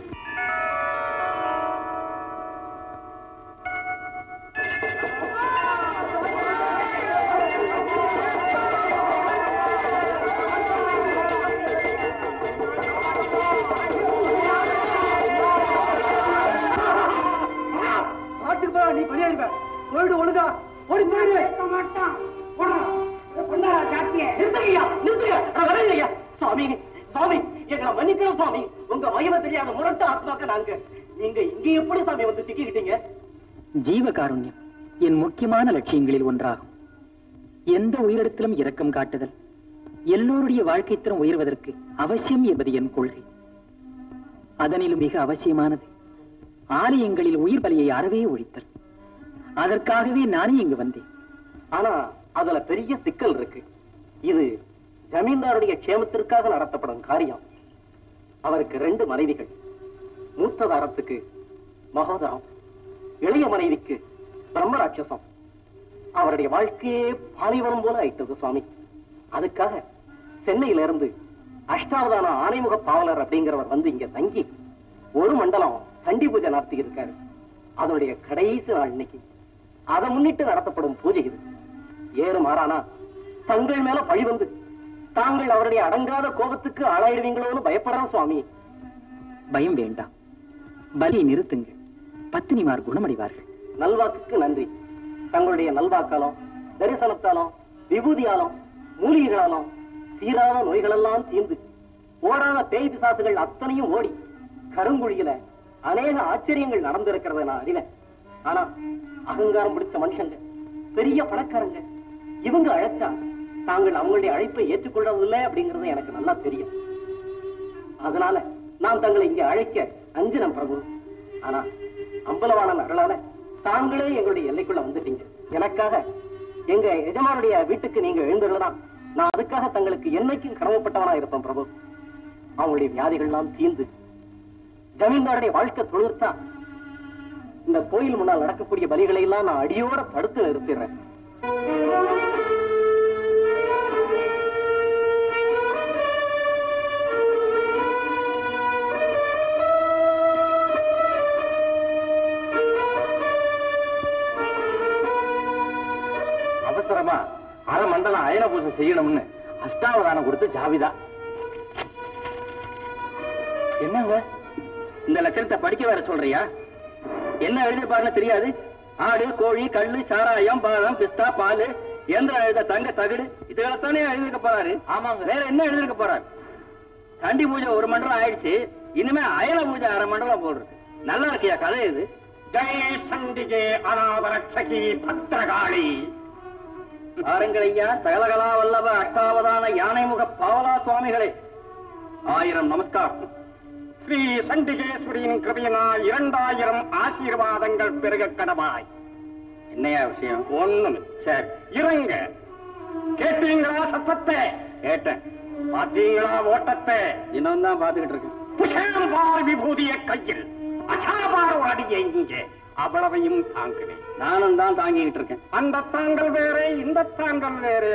Speaker 8: ஆட்டுக்கு போய் நீ வெளியேறுவ போயிடு ஒழுங்கா ஓடி போயிடு மாட்டான்
Speaker 10: சுவாமி சுவாமி எங்களை மன்னிக்கணும் சுவாமி உங்க மகிமை தெரியாத முரட்டு ஆத்மாக்க நாங்க நீங்க இங்க எப்படி சாமி வந்து சிக்கிக்கிட்டீங்க
Speaker 7: ஜீவகாருண்யம் என் முக்கியமான லட்சியங்களில் ஒன்றாகும் எந்த உயிரிடத்திலும் இரக்கம் காட்டுதல் எல்லோருடைய வாழ்க்கை தரம் உயர்வதற்கு அவசியம் என்பது என் கொள்கை அதனிலும் மிக அவசியமானது ஆலயங்களில் உயிர் பலியை அறவே ஒழித்தல் அதற்காகவே நானே இங்கு வந்தேன்
Speaker 10: ஆனா அதுல பெரிய சிக்கல் இருக்கு இது ஜமீன்தாருடைய க்ஷேமத்திற்காக நடத்தப்படும் காரியம் அவருக்கு ரெண்டு மனைவிகள் மூத்ததாரத்துக்கு மகோதரம் இளைய மனைவிக்கு பிரம்மராட்சசம் அவருடைய வாழ்க்கையே பாலைவனம் போல ஆயிட்டது சுவாமி அதுக்காக சென்னையில இருந்து அஷ்டாவதான ஆனைமுக பாவலர் அப்படிங்கிறவர் வந்து இங்க தங்கி ஒரு மண்டலம் சண்டி பூஜை நடத்தி இருக்காரு அதனுடைய கடைசி நாள் இன்னைக்கு அதை முன்னிட்டு நடத்தப்படும் பூஜை இது ஏறு மாறானா தங்கள் மேல பழி வந்து தாங்கள் அவருடைய அடங்காத கோபத்துக்கு ஆளாயிடுவீங்களோன்னு பயப்படுறோம் சுவாமி
Speaker 7: பயம் வேண்டாம் பலியை நிறுத்துங்கள் பத்தினிமார் குணமடைவார்கள்
Speaker 10: நல்வாக்குக்கு நன்றி தங்களுடைய நல்வாக்காலும் தரிசனத்தாலும் விபூதியாலும் மூலிகைகளாலும் தீராத நோய்களெல்லாம் தீர்ந்து ஓடாத பேய் பிசாசுகள் அத்தனையும் ஓடி கருங்குழியில அநேக ஆச்சரியங்கள் நடந்திருக்கிறத நான் அறிவேன் ஆனா அகங்காரம் பிடிச்ச மனுஷங்க பெரிய பணக்காரங்க இவங்க அழைச்சா தாங்கள் அவங்களுடைய அழைப்பை ஏற்றுக்கொள்றதில்லை அப்படிங்கறது எனக்கு நல்லா தெரியும் அதனால நான் தங்களை இங்க அழைக்க அஞ்சினம் பிரபு ஆனா அம்பலவாணன் அருளால தாங்களே எங்களுடைய எல்லைக்குள்ள வந்துட்டீங்க எனக்காக எங்க எஜமானுடைய வீட்டுக்கு நீங்க எழுந்துள்ளதான் நான் அதுக்காக தங்களுக்கு என்னைக்கும் கடமைப்பட்டவனா இருப்பேன் பிரபு அவங்களுடைய வியாதிகள்லாம் தீர்ந்து ஜமீன்தாருடைய வாழ்க்கை தொழுத்தா இந்த கோயில் முன்னால் நடக்கக்கூடிய பலிகளை எல்லாம் நான் அடியோட தடுத்து நிறுத்திடுறேன்
Speaker 4: அவசரமா அரை மண்டலம் அயன பூஜை செய்யணும்னு அஷ்டாவதானம் கொடுத்து ஜாவிதா என்னங்க இந்த லட்சணத்தை படிக்க வேற சொல்றியா என்ன எழுதிருப்பாருன்னு தெரியாது ஆடு கோழி கள்ளு சாராயம் பாதம் பிஸ்தா பால் எந்திரம் எழுத தங்க தகடு இதுகளைத்தானே எழுதிருக்க போறாரு ஆமாங்க வேற என்ன எழுதிருக்க போறாரு சண்டி பூஜை ஒரு மண்டலம் ஆயிடுச்சு இனிமே அயன பூஜை அரை மண்டலம் போடுறது நல்லா இருக்கியா கதை இது ஜெய் சண்டிகே அனாவரட்சகி பத்திரகாளி பாருங்கள் ஐயா சகலகலா வல்லப அஷ்டாவதான யானைமுக பாவலா சுவாமிகளே ஆயிரம் நமஸ்காரம் ஸ்ரீ சண்டிகேஸ்வரியின் கிருபையினால் இரண்டாயிரம் ஆசீர்வாதங்கள் பெருக கடவாய்
Speaker 10: என்னையா விஷயம்
Speaker 3: ஒண்ணும் சரி இறங்க கேட்டீங்களா சத்தத்தை
Speaker 10: கேட்டேன்
Speaker 3: பாத்தீங்களா ஓட்டத்தை
Speaker 10: இன்னும் தான் பாத்துக்கிட்டு இருக்கேன்
Speaker 3: புஷாம்பார் விபூதிய கையில் அசாபார் அடிய இங்கே அவ்வளவையும் தாங்கினேன்
Speaker 10: நானும் தான் தாங்கிக்கிட்டு இருக்கேன்
Speaker 3: அந்த தாங்கள் வேற இந்த தாங்கள் வேற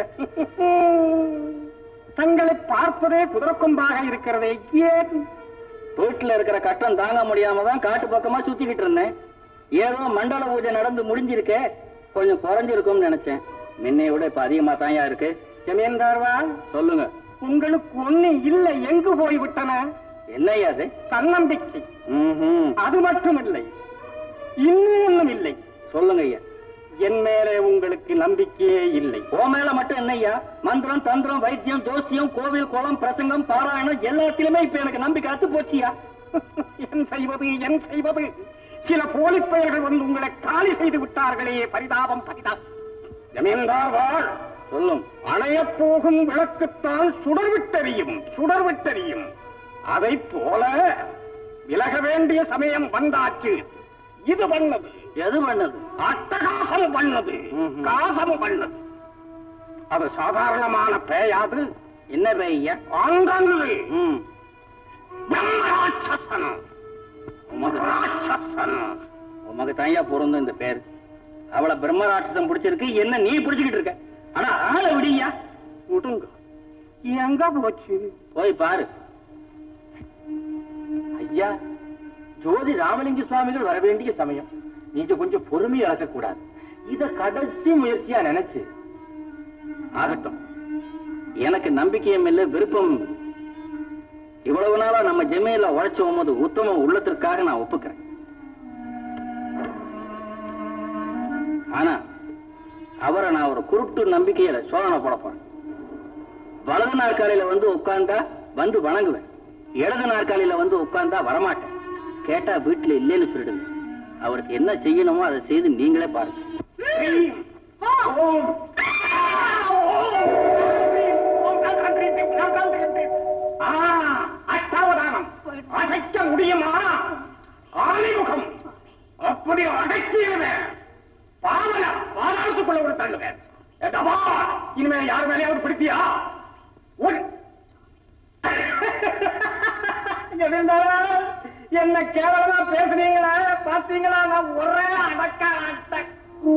Speaker 3: தங்களை பார்ப்பதே குதிரக்கொம்பாக இருக்கிறதே ஏன்
Speaker 10: வீட்டுல இருக்கிற கஷ்டம் தாங்க முடியாம தான் காட்டு பக்கமா சுத்திக்கிட்டு இருந்தேன் ஏதோ மண்டல பூஜை நடந்து முடிஞ்சிருக்கே கொஞ்சம் குறைஞ்சிருக்கும்னு நினைச்சேன் முன்னைய விட இப்ப அதிகமா தாயா இருக்கு
Speaker 3: ஜமீன்தார்வா
Speaker 10: சொல்லுங்க
Speaker 3: உங்களுக்கு ஒண்ணு இல்ல எங்கு போய் விட்டன
Speaker 10: என்னையா அது
Speaker 3: தன்னம்பிக்கை
Speaker 10: ம்ஹும்.
Speaker 3: அது மட்டும் இல்லை இன்னும் ஒண்ணும் இல்லை
Speaker 10: சொல்லுங்க ஐயா
Speaker 3: என் மேலே உங்களுக்கு நம்பிக்கையே இல்லை
Speaker 10: ஓ மேல மட்டும் என்னய்யா மந்திரம் தந்திரம் வைத்தியம் ஜோசியம் கோவில் குளம் பிரசங்கம் பாராயணம் எல்லாத்திலுமே இப்ப எனக்கு நம்பிக்கை அத்து போச்சியா
Speaker 3: என் செய்வது என் செய்வது சில போலி பெயர்கள் வந்து உங்களை காலி செய்து விட்டார்களே பரிதாபம் பரிதாபம் ஜமீன்தார் வாழ்
Speaker 10: சொல்லும்
Speaker 3: அணையப் போகும் விளக்குத்தான் சுடர் விட்டெறியும் சுடர் விட்டெறியும் அதை போல விலக வேண்டிய சமயம் வந்தாச்சு இது பண்ணது
Speaker 10: எது பண்ணது
Speaker 3: அட்டகாசம் பண்ணது
Speaker 10: ம்ஹும்.
Speaker 3: காசம் பண்ணது அது சாதாரணமான பேயாது
Speaker 10: என்ன பையா
Speaker 3: ஆங்கன்று
Speaker 10: ம்
Speaker 3: பிரம்மராட்சசன் ராட்சசன்
Speaker 10: உமக்கு தாயா பொருந்தும் இந்த பேர் அவளை பிரம்ம ராட்சசம் பிடிச்சிருக்கு என்ன நீ பிடிச்சுக்கிட்டு இருக்க ஆனா ஆளை விடியா
Speaker 3: விடுங்க எங்க போச்சு
Speaker 10: போய் பாரு ஐயா ஜோதி ராமலிங்க சுவாமிகள் வர வேண்டிய சமயம் நீங்க கொஞ்சம் பொறுமை இழக்க கூடாது இத கடைசி முயற்சியா நினைச்சு ஆகட்டும் எனக்கு நம்பிக்கையும் இல்லை விருப்பம் இல்லை. இவ்வளவு நாளா நம்ம ஜெமையில உழைச்சோம் போது உத்தம உள்ளத்திற்காக நான் ஒப்புக்கிறேன் ஆனா அவரை நான் ஒரு குருட்டு நம்பிக்கையில சோதனை போட போறேன் வலது நாற்காலியில வந்து உட்கார்ந்தா வந்து வணங்குவேன் இடது நாற்காலியில வந்து உட்கார்ந்தா வரமாட்டேன் கேட்டா வீட்டுல இல்லைன்னு சொல்லிடுங்க அவருக்கு என்ன செய்யணுமோ அதை செய்து நீங்களே பாருங்க
Speaker 3: ஆ, அஷ்டாவதானம் அசைக்க முடியுமா ஆணிமுகம் அப்படி அடக்கிடுவேன் பாவல பாதாளத்துக்குள்ள ஒரு தள்ளுவேன் ஏண்டவா, இனிமே யார் மேலேயாவது பிடிப்பியா ஒரு ஜமீன்தாரா, என்ன கேவலமா பேசுனீங்களா பாத்தீங்களா நான் ஒரே அடக்க அடக்க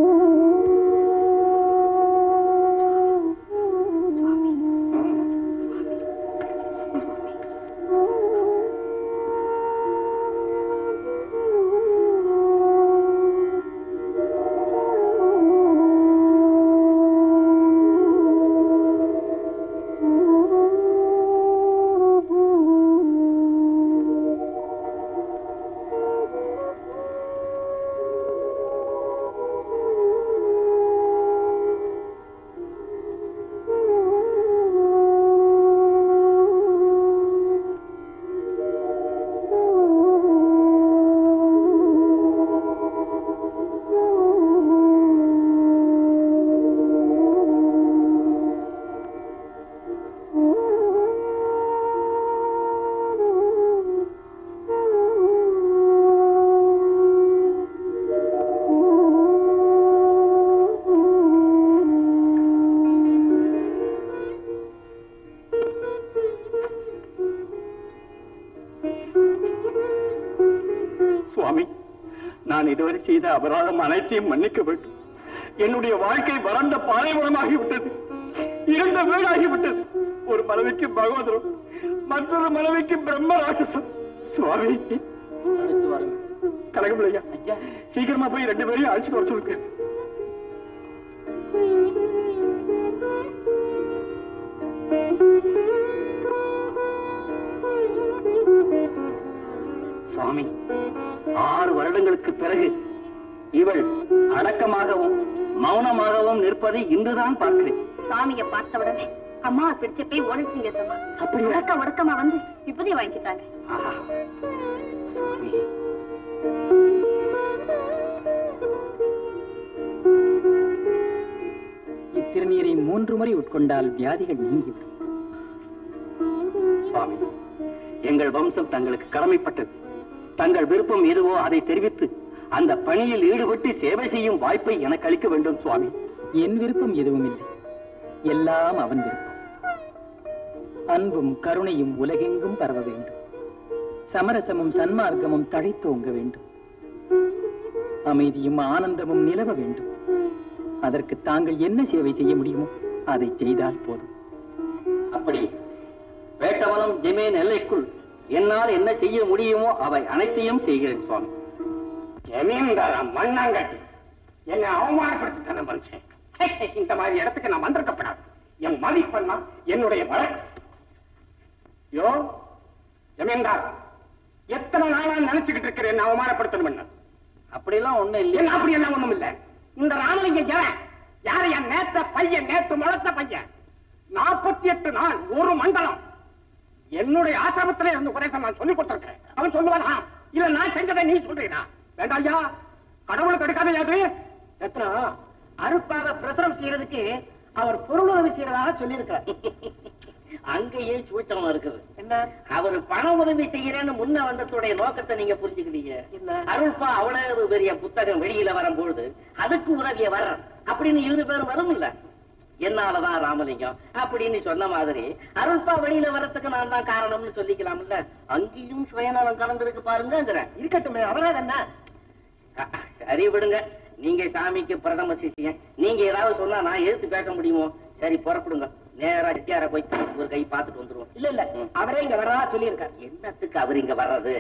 Speaker 3: சுவாமி நான் இதுவரை செய்த அபராதம் அனைத்தையும் மன்னிக்க வேண்டும் என்னுடைய வாழ்க்கை வறண்ட பாலைவனமாகிவிட்டது இருண்ட வீடாகிவிட்டது ஒரு மனைவிக்கு பகவதரும் மற்றொரு மனைவிக்கு பிரம்ம ராட்சசம் சுவாமி கனகபிள்ளையா சீக்கிரமா போய் ரெண்டு பேரையும் அழைச்சிட்டு வர சொல்லுங்க
Speaker 10: சுவாமி ஆறு வருடங்களுக்கு பிறகு இவள் அடக்கமாகவும் மௌனமாகவும் நிற்பதை இன்றுதான் பார்க்கிறேன்
Speaker 1: சாமியை பார்த்த உடனே அம்மா பிடிச்ச போய் ஓடிச்சிங்க சம்மா
Speaker 10: அப்படியா?
Speaker 1: உடக்க உடக்கமா வந்து இப்பதே வாங்கிட்டாங்க
Speaker 10: ஆஹா. சுவாமி.
Speaker 7: இத்திருநீரை மூன்று முறை உட்கொண்டால் வியாதிகள் நீங்கிவிடும்
Speaker 10: சுவாமி எங்கள் வம்சம் தங்களுக்கு கடமைப்பட்டது தங்கள் விருப்பம் எதுவோ அதை தெரிவித்து
Speaker 2: அந்த பணியில் ஈடுபட்டு சேவை செய்யும் வாய்ப்பை எனக்கு அளிக்க வேண்டும் சுவாமி
Speaker 7: என் விருப்பம் எதுவும் இல்லை எல்லாம் அவன் விருப்பம் அன்பும் கருணையும் உலகெங்கும் பரவ வேண்டும் சமரசமும் சன்மார்க்கமும் தழைத்தோங்க வேண்டும் அமைதியும் ஆனந்தமும் நிலவ வேண்டும் அதற்கு தாங்கள் என்ன சேவை செய்ய முடியுமோ அதை செய்தால் போதும்
Speaker 2: அப்படி வேட்டவனம் ஜெமீன் எல்லைக்குள் என்னால் என்ன செய்ய முடியுமோ அவை அனைத்தையும் செய்கிறேன் சுவாமி
Speaker 3: ஜமீன்தாரா மண்ணாங்கட்டி என்னை அவமானப்படுத்திட்டான மனுஷன் ச்சே, இந்த மாதிரி இடத்துக்கு நான் வந்திருக்கப்படாது என் மதிப்பெண்ணா என்னுடைய வழக்கு யோ ஜமீன்தார் எத்தனை நாளா நினைச்சுக்கிட்டு இருக்கிறேன் என்ன அவமானப்படுத்தணும்
Speaker 2: அப்படிலாம் ஒண்ணும் இல்லை
Speaker 3: என்ன அப்படி எல்லாம் ஒண்ணும் இல்ல இந்த ராமலிங்க ஜெவன் யாரு என் நேத்த பையன் நேத்து முளைத்த பையன் நாற்பத்தி எட்டு நாள் ஒரு மண்டலம் என்னுடைய ஆசிரமத்திலே இருந்து உபதேசம் நான் சொல்லி கொடுத்திருக்கேன் அவன் சொல்லுவானா இல்ல நான் செஞ்சதை நீ சொல்றீனா வேண்டாம் ஐயா கடவுளுக்கு எடுக்காத அது
Speaker 8: ரத்னா அருப்பாக பிரசுரம் செய்யறதுக்கு அவர் பொருளுதவி செய்யறதாக சொல்லியிருக்கிறார்
Speaker 10: அங்கேயே சூச்சகம் இருக்குது
Speaker 8: என்ன
Speaker 10: அவர் பண உதவி செய்யறேன்னு முன்ன வந்ததுடைய நோக்கத்தை நீங்க புரிஞ்சுக்கிறீங்க
Speaker 8: என்ன?
Speaker 10: அருள்பா அவ்வளவு பெரிய புத்தகம் வெளியில வரும்பொழுது அதுக்கு உதவிய வர்ற அப்படின்னு இவரு பேரும் வரும் இல்ல என்னாலதான் ராமலிங்கம் அப்படின்னு சொன்ன மாதிரி அருள்பா வெளியில வர்றதுக்கு நான் தான் காரணம்னு சொல்லிக்கலாம்ல அங்கேயும் சுயநலம் கலந்துருக்கு பாருங்கிறேன்
Speaker 8: இருக்கட்டுமே அவரா என்ன
Speaker 10: சரி விடுங்க நீங்க சாமிக்கு பிரதம சிஷியன் நீங்க ஏதாவது சொன்னா நான் எதிர்த்து பேச முடியுமோ சரி புறப்படுங்க நேரா செட்டியார போய் ஒரு கை பார்த்துட்டு வந்துருவோம்
Speaker 8: இல்ல இல்ல அவரே இங்க வரதா சொல்லியிருக்கார்
Speaker 10: என்னத்துக்கு அவர் இங்க வர்றது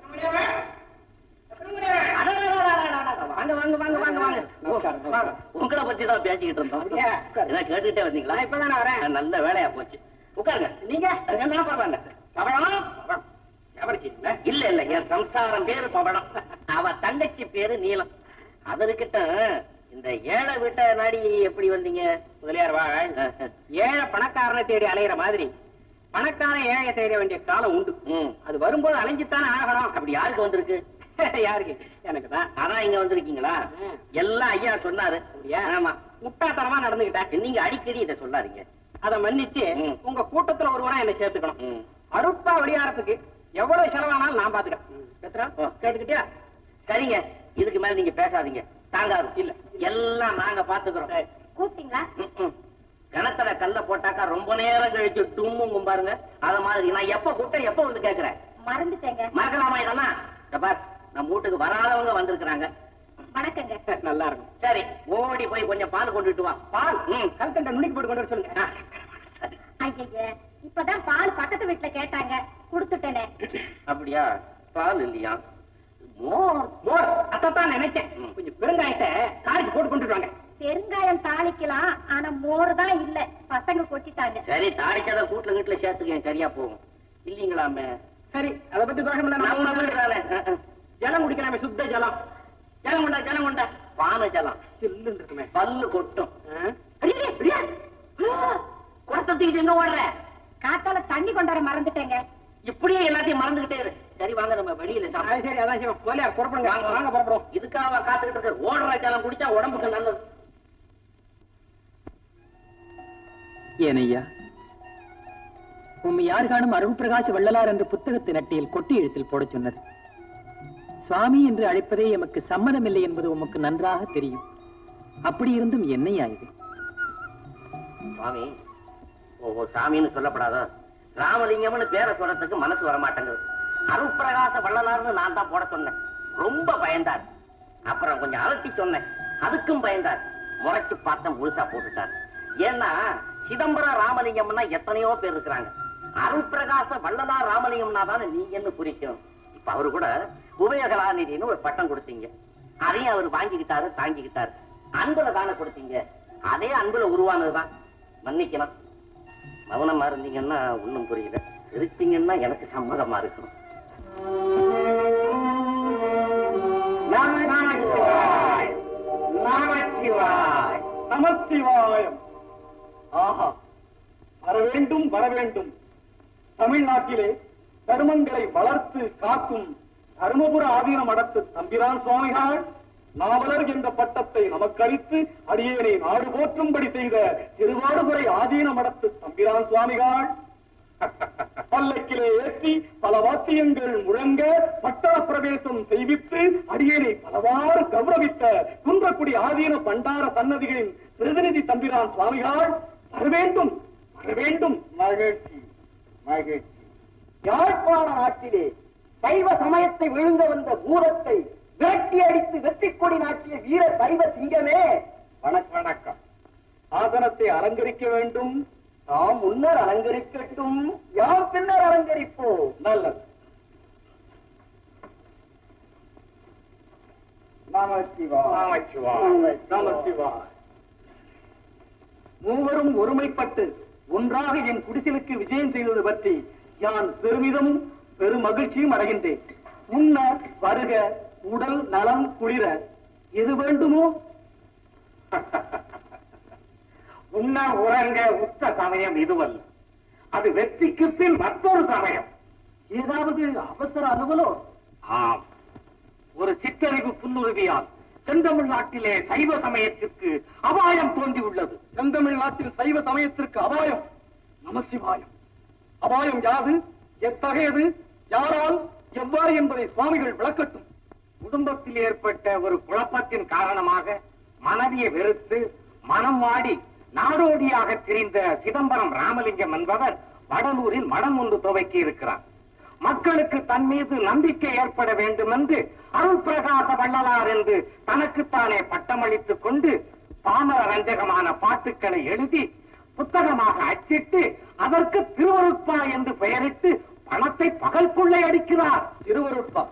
Speaker 10: வாங்க வாங்க வாங்க வாங்க வாங்க
Speaker 8: நமஸ்காரம்,
Speaker 10: வாங்க. உங்களை பத்தி தான் பேசிக்கிட்டு இருந்தோம்
Speaker 8: அப்படியா? உட்காரு.
Speaker 10: என்ன கேட்டுட்டே வந்தீங்களா
Speaker 8: நான் இப்பதானே வரேன்.
Speaker 10: நல்ல வேலையா போச்சு உட்காருங்க
Speaker 8: நீங்க
Speaker 10: என்ன பரவாயில்ல பவளம் பவளம். இல்ல இல்ல என் சம்சாரம் பேரு பவளம் அவ தங்கச்சி பேரு நீலம் அதற்கிட்ட இந்த ஏழை வீட்டை நாடி எப்படி வந்தீங்க
Speaker 8: முதலியார் வாழ் ஏழை பணக்காரனை தேடி அலையிற மாதிரி பணக்காரன் ஏழையை தேட வேண்டிய காலம் உண்டு
Speaker 10: ம்.
Speaker 8: அது வரும்போது அலைஞ்சுத்தானே ஆகணும்
Speaker 10: அப்படி யாருக்கு வந்திருக்கு
Speaker 8: யாருக்கு எனக்கு தான்
Speaker 10: அதான் இங்க வந்திருக்கீங்களா
Speaker 8: ம்.
Speaker 10: எல்லாம் ஐயா சொன்னாரு
Speaker 8: அப்படியா?
Speaker 10: ஆமா
Speaker 8: முட்டாத்தனமா நடந்துகிட்டேன்
Speaker 10: நீங்க அடிக்கடி இதை சொல்லாதீங்க
Speaker 8: அதை மன்னிச்சு
Speaker 10: ம்.
Speaker 8: உங்க கூட்டத்துல ஒருவரா என்ன சேர்த்துக்கணும்
Speaker 10: ம்.
Speaker 8: அருப்பா வெளியாரத்துக்கு எவ்வளவு செலவானாலும் நான் பாத்துக்கிறேன் பெத்ரா
Speaker 10: ஓ.
Speaker 8: கேட்டுக்கிட்டியா
Speaker 10: சரிங்க இதுக்கு மேல நீங்க பேசாதீங்க தாங்காது
Speaker 8: இல்ல.
Speaker 10: எல்லாம் நாங்க பாத்துக்கிறோம்
Speaker 8: சரி.
Speaker 9: கூப்பிட்டீங்களா
Speaker 10: ம்ம். கிணத்துல கல்ல போட்டாக்கா ரொம்ப நேரம் கழிச்சு டும்முங்கும் பாருங்க அத மாதிரி நான் எப்ப கூப்பிட்டேன் எப்ப வந்து கேக்குறேன்
Speaker 9: மறந்துட்டேங்க
Speaker 10: மறக்கலாமா இதெல்லாம் இந்த பார் நம்ம வீட்டுக்கு வராதவங்க வந்திருக்கிறாங்க
Speaker 9: வணக்கங்க
Speaker 8: நல்லா இருக்கும்
Speaker 10: சரி ஓடி போய் கொஞ்சம் பால் கொண்டுட்டு வா
Speaker 8: பால்
Speaker 10: ம்.
Speaker 8: கல்கண்டை நுணுக்கி போட்டு கொண்டு வர சொல்லுங்க
Speaker 9: ஐய இப்பதான் பால் பக்கத்து வீட்டுல கேட்டாங்க கொடுத்துட்டேனே
Speaker 10: அப்படியா பால் இல்லையா மோர்
Speaker 8: மோர் அதான் நினைச்சேன்
Speaker 10: ம்.
Speaker 8: கொஞ்சம் பெருங்காயத்தை காய்ச்சி போட்டு கொண்டுட்டு வாங்க
Speaker 9: பெருங்காயம் தாளிக்கலாம் ஆனா மோர் தான் இல்ல பசங்க கொட்டிட்டாங்க
Speaker 10: சரி தாளிச்சத கூட்டுல வீட்டுல சேர்த்துக்கேன் சரியா போகும் இல்லீங்களாமே
Speaker 8: சரி அதை பத்தி தோஷம் இல்ல
Speaker 10: நம்ம
Speaker 8: நம்ம
Speaker 10: வீடு தானே அஹ், அஹ்.
Speaker 8: ஜலம் குடிக்கலாமே சுத்த ஜலம்
Speaker 10: ஜலம் கொண்டா ஜலம் கொண்டா பானை ஜலம்
Speaker 8: சில்லுன்னு இருக்குமே
Speaker 10: பல்லு கொட்டும்
Speaker 8: ஆ?
Speaker 10: அடியே, அடியே. ஆ, குடத்தை தூக்கிட்டு எங்க ஓடுற
Speaker 9: காத்தால தண்ணி கொண்டாட மறந்துட்டேங்க
Speaker 10: இப்படியே எல்லாத்தையும் மறந்துகிட்டே இரு சரி வாங்க நம்ம வெளியில
Speaker 8: அது
Speaker 10: சாப்பிடுவோம்.
Speaker 8: சரி அதான் சரி போலியா புறப்படுங்க வாங்க வாங்க புறப்படுவோம்
Speaker 10: இதுக்காக காத்துக்கிட்டு இருக்க ஓடுற ஜலம் குடிச்சா உடம்புக்கு நல்லது
Speaker 7: ஏனையா உம்மை யார் காணும் அருள் பிரகாஷ் வள்ளலார் என்ற புத்தகத்தின் அட்டையில் கொட்டி எழுத்தில் போடச் சொன்னது சுவாமி என்று அழைப்பதே எமக்கு சம்மதமில்லை என்பது உமக்கு நன்றாக தெரியும் அப்படி இருந்தும் என்னையா இது
Speaker 10: சுவாமி ஓ சாமின்னு சொல்லப்படாதோ ராமலிங்கம்னு பேரை சொல்றதுக்கு மனசு வர மாட்டேங்குது அருட்பிரகாச வள்ளலார்னு நான் தான் போட சொன்னேன் ரொம்ப பயந்தார் அப்புறம் கொஞ்சம் அலட்டி சொன்னேன் அதுக்கும் பயந்தார் முறைச்சு பார்த்தேன் முழுசா போட்டுட்டார் ஏன்னா சிதம்பரம் ராமலிங்கம்னா எத்தனையோ பேர் இருக்கிறாங்க அருட்பிரகாச வள்ளலார் ராமலிங்கம்னா தானே நீங்கன்னு குறிக்கும் இப்ப அவரு கூட உபயகலாநிதினு ஒரு பட்டம் கொடுத்தீங்க அதையும் அவர் வாங்கிக்கிட்டாரு தாங்கிக்கிட்டாரு அன்புல தானே கொடுத்தீங்க அதே அன்புல உருவானதுதான் மன்னிக்கலாம் மௌனமா இருந்தீங்கன்னா ஒண்ணும் புரியல சிரிச்சீங்கன்னா எனக்கு சம்மதமா இருக்கும்
Speaker 3: நமச்சிவாய் நமச்சிவாய் நமச்சிவாயம் ஆஹா வர வேண்டும் வர வேண்டும் தமிழ்நாட்டிலே தர்மங்களை வளர்த்து காக்கும் தருமபுர ஆதீன மடத்து தம்பிரான் சுவாமிகள் நாவலர் என்ற பட்டத்தை நமக்களித்து அடியேனை நாடு போற்றும்படி செய்த திருவாடுதுறை ஆதீன மடத்து தம்பிரான் சுவாமிகள்
Speaker 12: பல்லக்கிலே ஏற்றி பல வாத்தியங்கள் முழங்க பட்டா பிரவேசம் செய்வித்து அடியேனை பலவாறு கௌரவித்த குன்றக்குடி ஆதீன பண்டார சன்னதிகளின் பிரதிநிதி தம்பிரான் சுவாமிகள் வரவேண்டும் வரவேண்டும்
Speaker 10: மகிழ்ச்சி மகிழ்ச்சி யாழ்ப்பாண நாட்டிலே சைவ சமயத்தை விழுங்க வந்த பூதத்தை விரட்டி அடித்து வெற்றி கொடி நாட்டிய வீர சைவ சிங்கமே வணக்கம் வணக்கம்
Speaker 12: ஆசனத்தை அலங்கரிக்க வேண்டும்
Speaker 10: நாம் முன்னர் அலங்கரிக்கட்டும் யாம் பின்னர் அலங்கரிப்போம்
Speaker 12: நல்லது
Speaker 10: நமச்சிவாய்
Speaker 12: நமசிவாய் மூவரும் ஒருமைப்பட்டு ஒன்றாக என் குடிசலுக்கு விஜயம் செய்தது பற்றி யான் பெருமிதமும் பெரும் மகிழ்ச்சியும் அடைகின்றேன் உண்ண வருக உடல் நலம் குளிர எது வேண்டுமோ
Speaker 2: உண்ண உறங்க உத்த சமயம் இதுவல்ல அது வெற்றிக்கு பின் மற்றொரு சமயம்
Speaker 12: ஏதாவது அவசர அலுவலோ
Speaker 2: ஆம் ஒரு சிற்றறிவு புல்லுருவியால் செந்தமிழ் நாட்டிலே சைவ சமயத்திற்கு அபாயம் தோன்றியுள்ளது
Speaker 12: செந்தமிழ் நாட்டில் சைவ சமயத்திற்கு அபாயம் நமசிவாயம் அபாயம் யாது எத்தகையது யாரால் எவ்வாறு என்பதை சுவாமிகள் விளக்கட்டும்
Speaker 2: குடும்பத்தில் ஏற்பட்ட ஒரு குழப்பத்தின் காரணமாக மனைவியை வெறுத்து மனம் வாடி நாடோடியாக திரிந்த சிதம்பரம் ராமலிங்கம் என்பவர் வடலூரில் மடம் ஒன்று துவக்கி இருக்கிறார் மக்களுக்கு தன் மீது நம்பிக்கை ஏற்பட வேண்டும் என்று அருள் பிரகாச வள்ளலார் என்று தனக்குத்தானே பட்டமளித்துக் கொண்டு பாமர ரஞ்சகமான பாட்டுக்களை எழுதி புத்தகமாக அச்சிட்டு அதற்கு திருவருட்பா என்று பெயரிட்டு பணத்தை பகல் கொள்ளை அடிக்கிறார்
Speaker 12: திருவருட்பா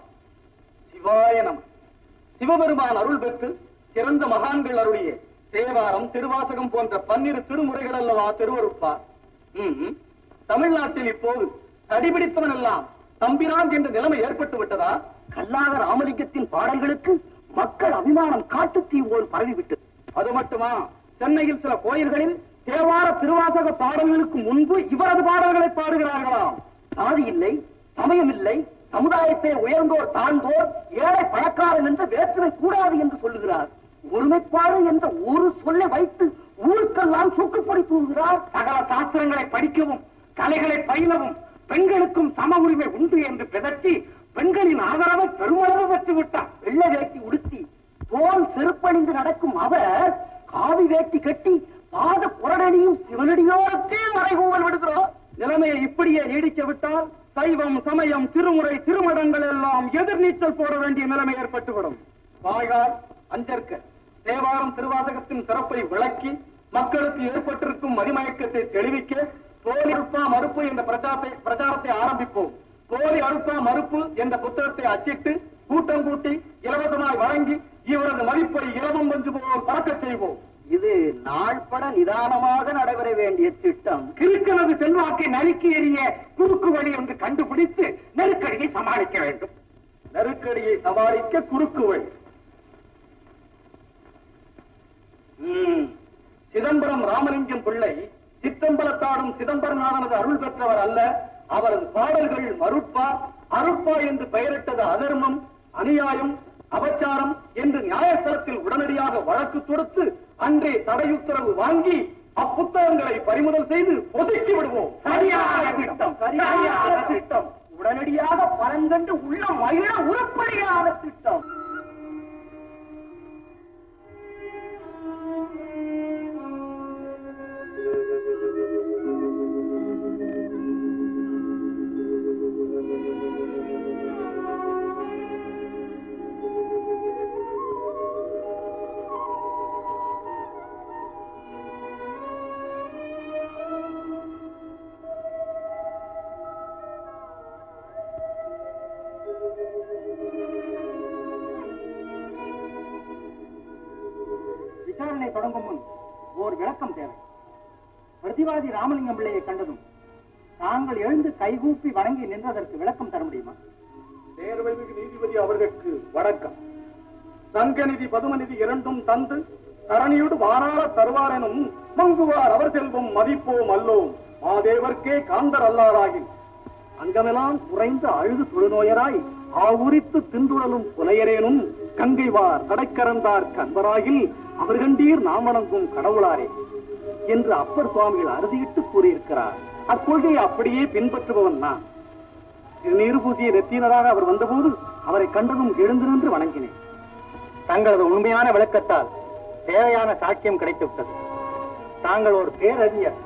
Speaker 12: சிவாய நம சிவபெருமான் அருள் பெற்று சிறந்த மகான்கள் அருளிய தேவாரம் திருவாசகம் போன்ற பன்னிரு திருமுறைகள் அல்லவா திருவருட்பா ம்ம். தமிழ்நாட்டில் இப்போது தடிபிடித்தவன் எல்லாம் தம்பிரான் என்ற நிலைமை ஏற்பட்டு விட்டதா
Speaker 10: கல்லாத ராமலிங்கத்தின் பாடல்களுக்கு மக்கள் அபிமானம் காட்டுத்தீ போல் பரவிவிட்டது
Speaker 12: அது மட்டுமா சென்னையில் சில கோயில்களில் தேவார திருவாசக பாடல்களுக்கு முன்பு இவரது பாடல்களை பாடுகிறார்களாம்
Speaker 10: சாதி இல்லை சமயம் இல்லை சமுதாயத்தை உயர்ந்தோர் தாழ்ந்தோர் ஏழை பணக்காரன் என்ற வேற்றுமை கூடாது என்று சொல்லுகிறார் ஒருமைப்பாடு என்ற ஒரு சொல்லை வைத்து ஊருக்கெல்லாம் சூக்குப்படி தூங்குகிறார்
Speaker 2: சகல சாஸ்திரங்களை படிக்கவும் கலைகளை பயிலவும் பெண்களுக்கும் சம உரிமை உண்டு என்று பிதற்றி பெண்களின் ஆதரவை பெருமளவு பெற்று விட்டார்
Speaker 10: வெள்ளை வேட்டி உடுத்தி தோல் செருப்பணிந்து நடக்கும் அவர் காவி வேட்டி கட்டி பாத புறடடியும் சிவனடியோருக்கே மறைகூவல் விடுகிறோம்
Speaker 12: நிலைமையை இப்படியே நீடிக்க விட்டால் சைவம் சமயம் திருமுறை திருமடங்கள் எல்லாம் எதிர்நீச்சல் போட வேண்டிய நிலைமை ஏற்பட்டுவிடும் வாய்கால் அஞ்சற்க தேவாரம் திருவாசகத்தின் சிறப்பை விளக்கி மக்களுக்கு ஏற்பட்டிருக்கும் மதிமயக்கத்தை தெளிவிக்க போலி அருப்பா மறுப்பு என்ற பிரச்சாரத்தை பிரச்சாரத்தை ஆரம்பிப்போம் போலி அருப்பா மறுப்பு என்ற புத்தகத்தை அச்சிட்டு கூட்டம் கூட்டி இலவசமாய் வழங்கி இவரது மதிப்பை இலவம் வந்து போல் பறக்கச் செய்வோம்
Speaker 10: இது நாள்பட நிதானமாக நடைபெற வேண்டிய திட்டம்
Speaker 2: கிறுக்கனது செல்வாக்கை நறுக்கி எறிய குறுக்கு வழி என்று கண்டுபிடித்து நெருக்கடியை சமாளிக்க வேண்டும்
Speaker 12: நெருக்கடியை சமாளிக்க குறுக்கு வழி ம். சிதம்பரம் ராமலிங்கம் பிள்ளை சித்தம்பலத்தாடும் சிதம்பரநாதனது அருள் பெற்றவர் அல்ல அவரது பாடல்கள் மருட்பா அருட்பா என்று பெயரிட்டது அதர்மம் அநியாயம் அபச்சாரம் என்று நியாயஸ்தலத்தில் உடனடியாக வழக்கு தொடுத்து அன்றே தடையுத்தரவு வாங்கி அப்புத்தகங்களை பறிமுதல் செய்து ஒதுக்கி விடுவோம்
Speaker 2: சரியான திட்டம்
Speaker 10: சரியான திட்டம் உடனடியாக பலன் கண்டு உள்ள மகிழ உருப்படியான திட்டம்
Speaker 12: விசாரணை தொடங்கும் முன் ஓர் விளக்கம் தேவை பிரதிவாதி ராமலிங்கம் பிள்ளையை கண்டதும் தாங்கள் எழுந்து கைகூப்பி வணங்கி நின்றதற்கு விளக்கம் தர முடியுமா தேர்வைமிகு நீதிபதி அவர்களுக்கு வணக்கம் சங்கநிதி பதுமநிதி இரண்டும் தந்து தரணியோடு வாராள தருவார் எனும் மங்குவார் அவர் செல்வம் மதிப்போம் அல்லோம் மாதேவர்க்கே காந்தர் அல்லாராகி அங்கமெல்லாம் குறைந்த அழுது தொழுநோயராய் ஆவுரித்து தின்றுழலும் புலையரேனும் கங்கைவார் தடைக்கரந்தார் கண்பராகில் அவர்கண்டீர் நாம் வணங்கும் கடவுளாரே என்று அப்பர் சுவாமிகள் அறுதியிட்டு கூறியிருக்கிறார் அக்கொள்கையை அப்படியே பின்பற்றுபவன் நான் திருநீறு பூசிய நெத்தியினராக அவர் வந்தபோது அவரை கண்டதும் எழுந்து நின்று வணங்கினேன் தங்களது உண்மையான விளக்கத்தால் தேவையான சாட்சியம் கிடைத்துவிட்டது தாங்கள் ஒரு பேரறிஞர்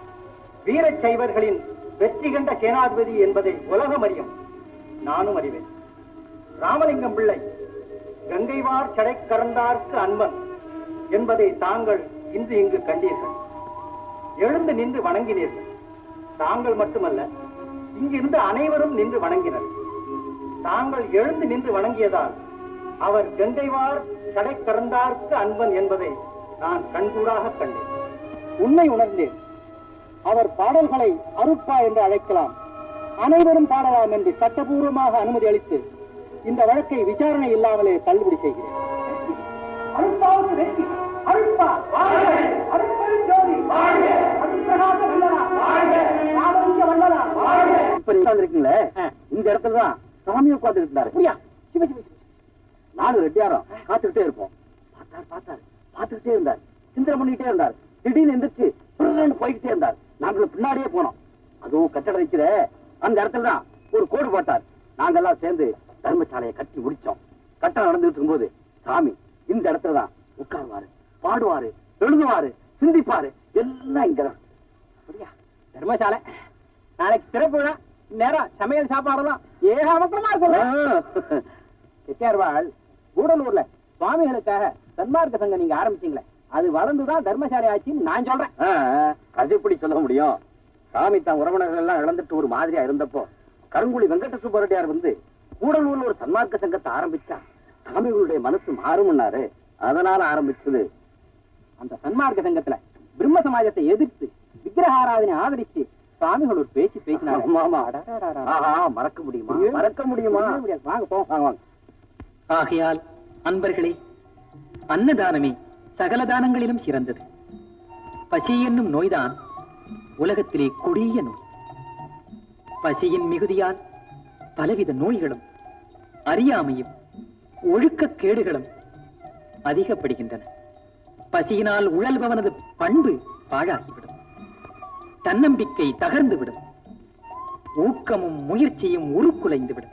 Speaker 12: வீரச் சைவர்களின் வெற்றி கண்ட சேனாதிபதி என்பதை உலகம் அறியும் நானும் அறிவேன் ராமலிங்கம் பிள்ளை கங்கைவார் சடை கறந்தார்க்கு அன்பன் என்பதை தாங்கள் இன்று இங்கு கண்டீர்கள் எழுந்து நின்று வணங்கினீர்கள் தாங்கள் மட்டுமல்ல இங்கிருந்து அனைவரும் நின்று வணங்கினர் தாங்கள் எழுந்து நின்று வணங்கியதால் அவர் கங்கைவார் சடை கறந்தார்க்கு அன்பன் என்பதை நான் கண்கூடாக கண்டேன் உண்மை உணர்ந்தேன் அவர் பாடல்களை அருட்பா என்று அழைக்கலாம் அனைவரும் பாடலாம் என்று சட்டபூர்வமாக அனுமதி அளித்து இந்த வழக்கை விசாரணை இல்லாமலே தள்ளுபடி செய்கிறேன் அருட்பாவுக்கு வெற்றி அருட்பா வாழ்க அருட்பெரும் ஜோதி வாழ்க அருட்பிரகாச வல்லனா வாழ்க ராமலிங்க வல்லனா வாழ்க
Speaker 10: இப்ப நீங்க உட்கார்ந்திருக்கீங்களே இந்த இடத்துல தான் சாமி உட்கார்ந்து இருந்தாரு
Speaker 12: அப்படியா சிவ சிவ சிவ
Speaker 10: நானும் ரெட்டியாரம் காத்துக்கிட்டே இருப்போம் பார்த்தார் பார்த்தார் பார்த்துக்கிட்டே இருந்தார் சிந்தனை பண்ணிக்கிட்டே இருந்தார் திடீர்னு எந்திரிச்சு பிறன்னு போய்கிட்டே இருந்தார் நாங்களும் பின்னாடியே போனோம் அதுவும் கட்டடம் வைக்கிற அந்த இடத்துல தான் ஒரு கோடு போட்டார் நாங்கெல்லாம் சேர்ந்து தர்மசாலையை கட்டி முடிச்சோம் கட்டடம் நடந்துட்டு இருக்கும்போது சாமி இந்த இடத்துல தான் உட்காருவாரு பாடுவாரு எழுதுவாரு சிந்திப்பாரு எல்லாம் இங்கதான்
Speaker 12: அப்படியா தர்மசாலை நாளைக்கு திறப்பு விழா நேரம் சமையல் சாப்பாடுலாம் ஏகாமக்கமா இருக்குல்ல செட்டியார்வாள் கூடலூர்ல சுவாமிகளுக்காக சன்மார்க்க சங்கம் நீங்க ஆரம்பிச்சீங்களே அது வளர்ந்துதான் தர்மசாலை ஆச்சுன்னு நான் சொல்றேன்
Speaker 10: ஆ, அது எப்படி சொல்ல முடியும் சாமி தான் உறவினர்கள் எல்லாம் இழந்துட்டு ஒரு மாதிரியா இருந்தப்போ கருங்குழி வெங்கட சுப்பரெட்டியார் வந்து கூடலூர்ல ஒரு சன்மார்க்க சங்கத்தை ஆரம்பிச்சா சாமிகளுடைய மனசு மாறும்னாரு அதனால ஆரம்பிச்சது
Speaker 12: அந்த சன்மார்க்க சங்கத்துல பிரம்ம சமாஜத்தை எதிர்த்து விக்கிரக ஆராதனை ஆதரிச்சு சுவாமிகள் ஒரு பேச்சு பேசினாங்க
Speaker 10: ஆமா, ஆமா.
Speaker 12: அடடடடடா.
Speaker 10: ஆஹா மறக்க முடியுமா மறக்க முடியுமா
Speaker 12: முடியவே முடியாது. வாங்க போ
Speaker 10: வாங்க வாங்க
Speaker 7: ஆகையால் அன்பர்களே அன்னதானமே சகல தானங்களிலும் சிறந்தது பசி என்னும் நோய்தான் உலகத்திலே கொடிய நோய் பசியின் மிகுதியால் பலவித நோய்களும் அறியாமையும் ஒழுக்கக் கேடுகளும் அதிகப்படுகின்றன பசியினால் உழல்பவனது பண்பு பாழாகிவிடும் தன்னம்பிக்கை தகர்ந்துவிடும் ஊக்கமும் முயற்சியும் உருக்குலைந்துவிடும்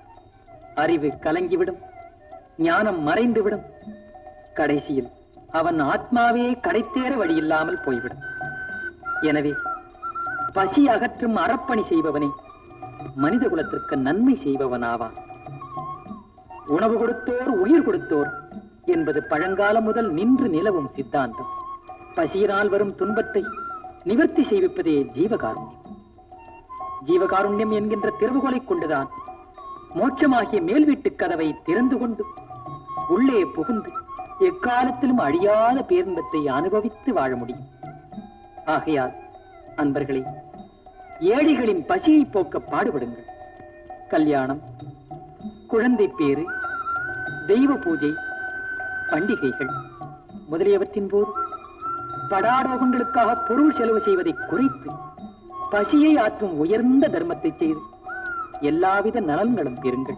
Speaker 7: அறிவு கலங்கிவிடும் ஞானம் மறைந்துவிடும் கடைசியில் அவன் ஆத்மாவே கடைத்தேற வழியில்லாமல் போய்விடும் எனவே பசி அகற்றும் அறப்பணி செய்பவனே மனித குலத்திற்கு நன்மை செய்பவனாவான் உணவு கொடுத்தோர் உயிர் கொடுத்தோர் என்பது பழங்காலம் முதல் நின்று நிலவும் சித்தாந்தம் பசியினால் வரும் துன்பத்தை நிவர்த்தி செய்விப்பதே ஜீவகாருண்யம் ஜீவகாருண்யம் என்கின்ற திறவுகோலை கொண்டுதான் மோட்சமாகிய மேல் வீட்டுக் கதவை திறந்து கொண்டு உள்ளே புகுந்து எக்காலத்திலும் அழியாத பேரின்பத்தை அனுபவித்து வாழ முடியும் ஆகையால் அன்பர்களே ஏழைகளின் பசியை போக்க பாடுபடுங்கள் கல்யாணம் குழந்தை பேறு தெய்வ பூஜை பண்டிகைகள் முதலியவற்றின் போது படாடோகங்களுக்காக பொருள் செலவு செய்வதை குறைத்து பசியை ஆற்றும் உயர்ந்த தர்மத்தை செய்து எல்லாவித நலன்களும் பெறுங்கள்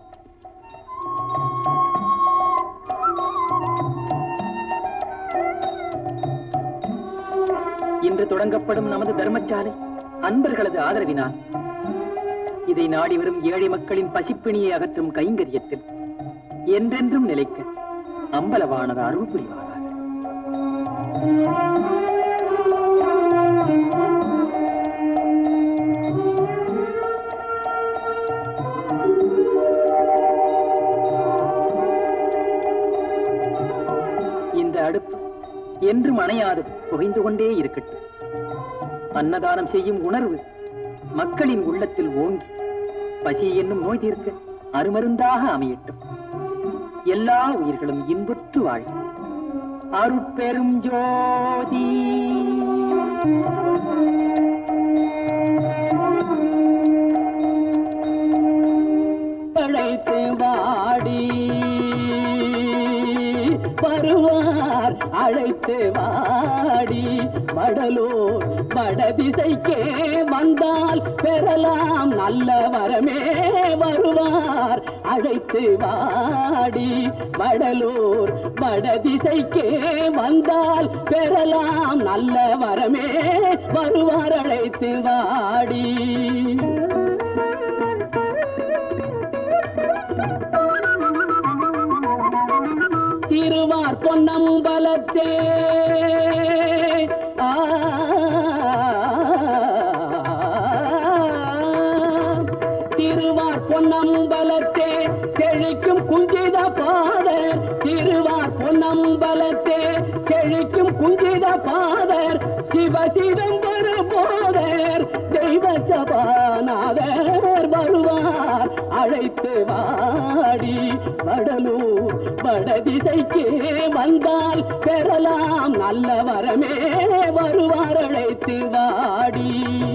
Speaker 7: இன்று தொடங்கப்படும் நமது தர்மசாலை அன்பர்களது ஆதரவினால் இதை நாடி வரும் ஏழை மக்களின் பசிப்பிணியை அகற்றும் கைங்கரியத்தில் என்றென்றும் நிலைக்க அம்பலவானது அருள் புரிவாராக இந்த அடுப்பு என்றும் அணையாது புகைந்து கொண்டே இருக்கட்டும் அன்னதானம் செய்யும் உணர்வு மக்களின் உள்ளத்தில் ஓங்கி பசி என்னும் நோய் தீர்க்க அருமருந்தாக அமையட்டும் எல்லா உயிர்களும் இன்புற்று வாழ அருட்பெரும் ஜோதி
Speaker 11: அழைத்து வாடி வருவார் அழைத்து வாடி வடலூர் வடதிசைக்கே வந்தால் பெறலாம் நல்ல வரமே வருவார் அழைத்து வாடி வடலூர் வடதிசைக்கே வந்தால் பெறலாம் நல்ல வரமே வருவார் அழைத்து வாடி திருவார் பொன்னம்பலத்தே ஆ, திருவார் பொன்னம்பலத்தே செழிக்கும் குஞ்சித பாதர் திருவார் பொன்னம்பலத்தே செழிக்கும் குஞ்சித பாதர் சிவ சிதம்பர போதர் தெய்வ சபாநாதர் வருவார் அழைத்து வாடி வடலூர் வடதிசைக்கு வந்தால் பெறலாம் நல்ல வரமே வருவார் அழைத்து வாடி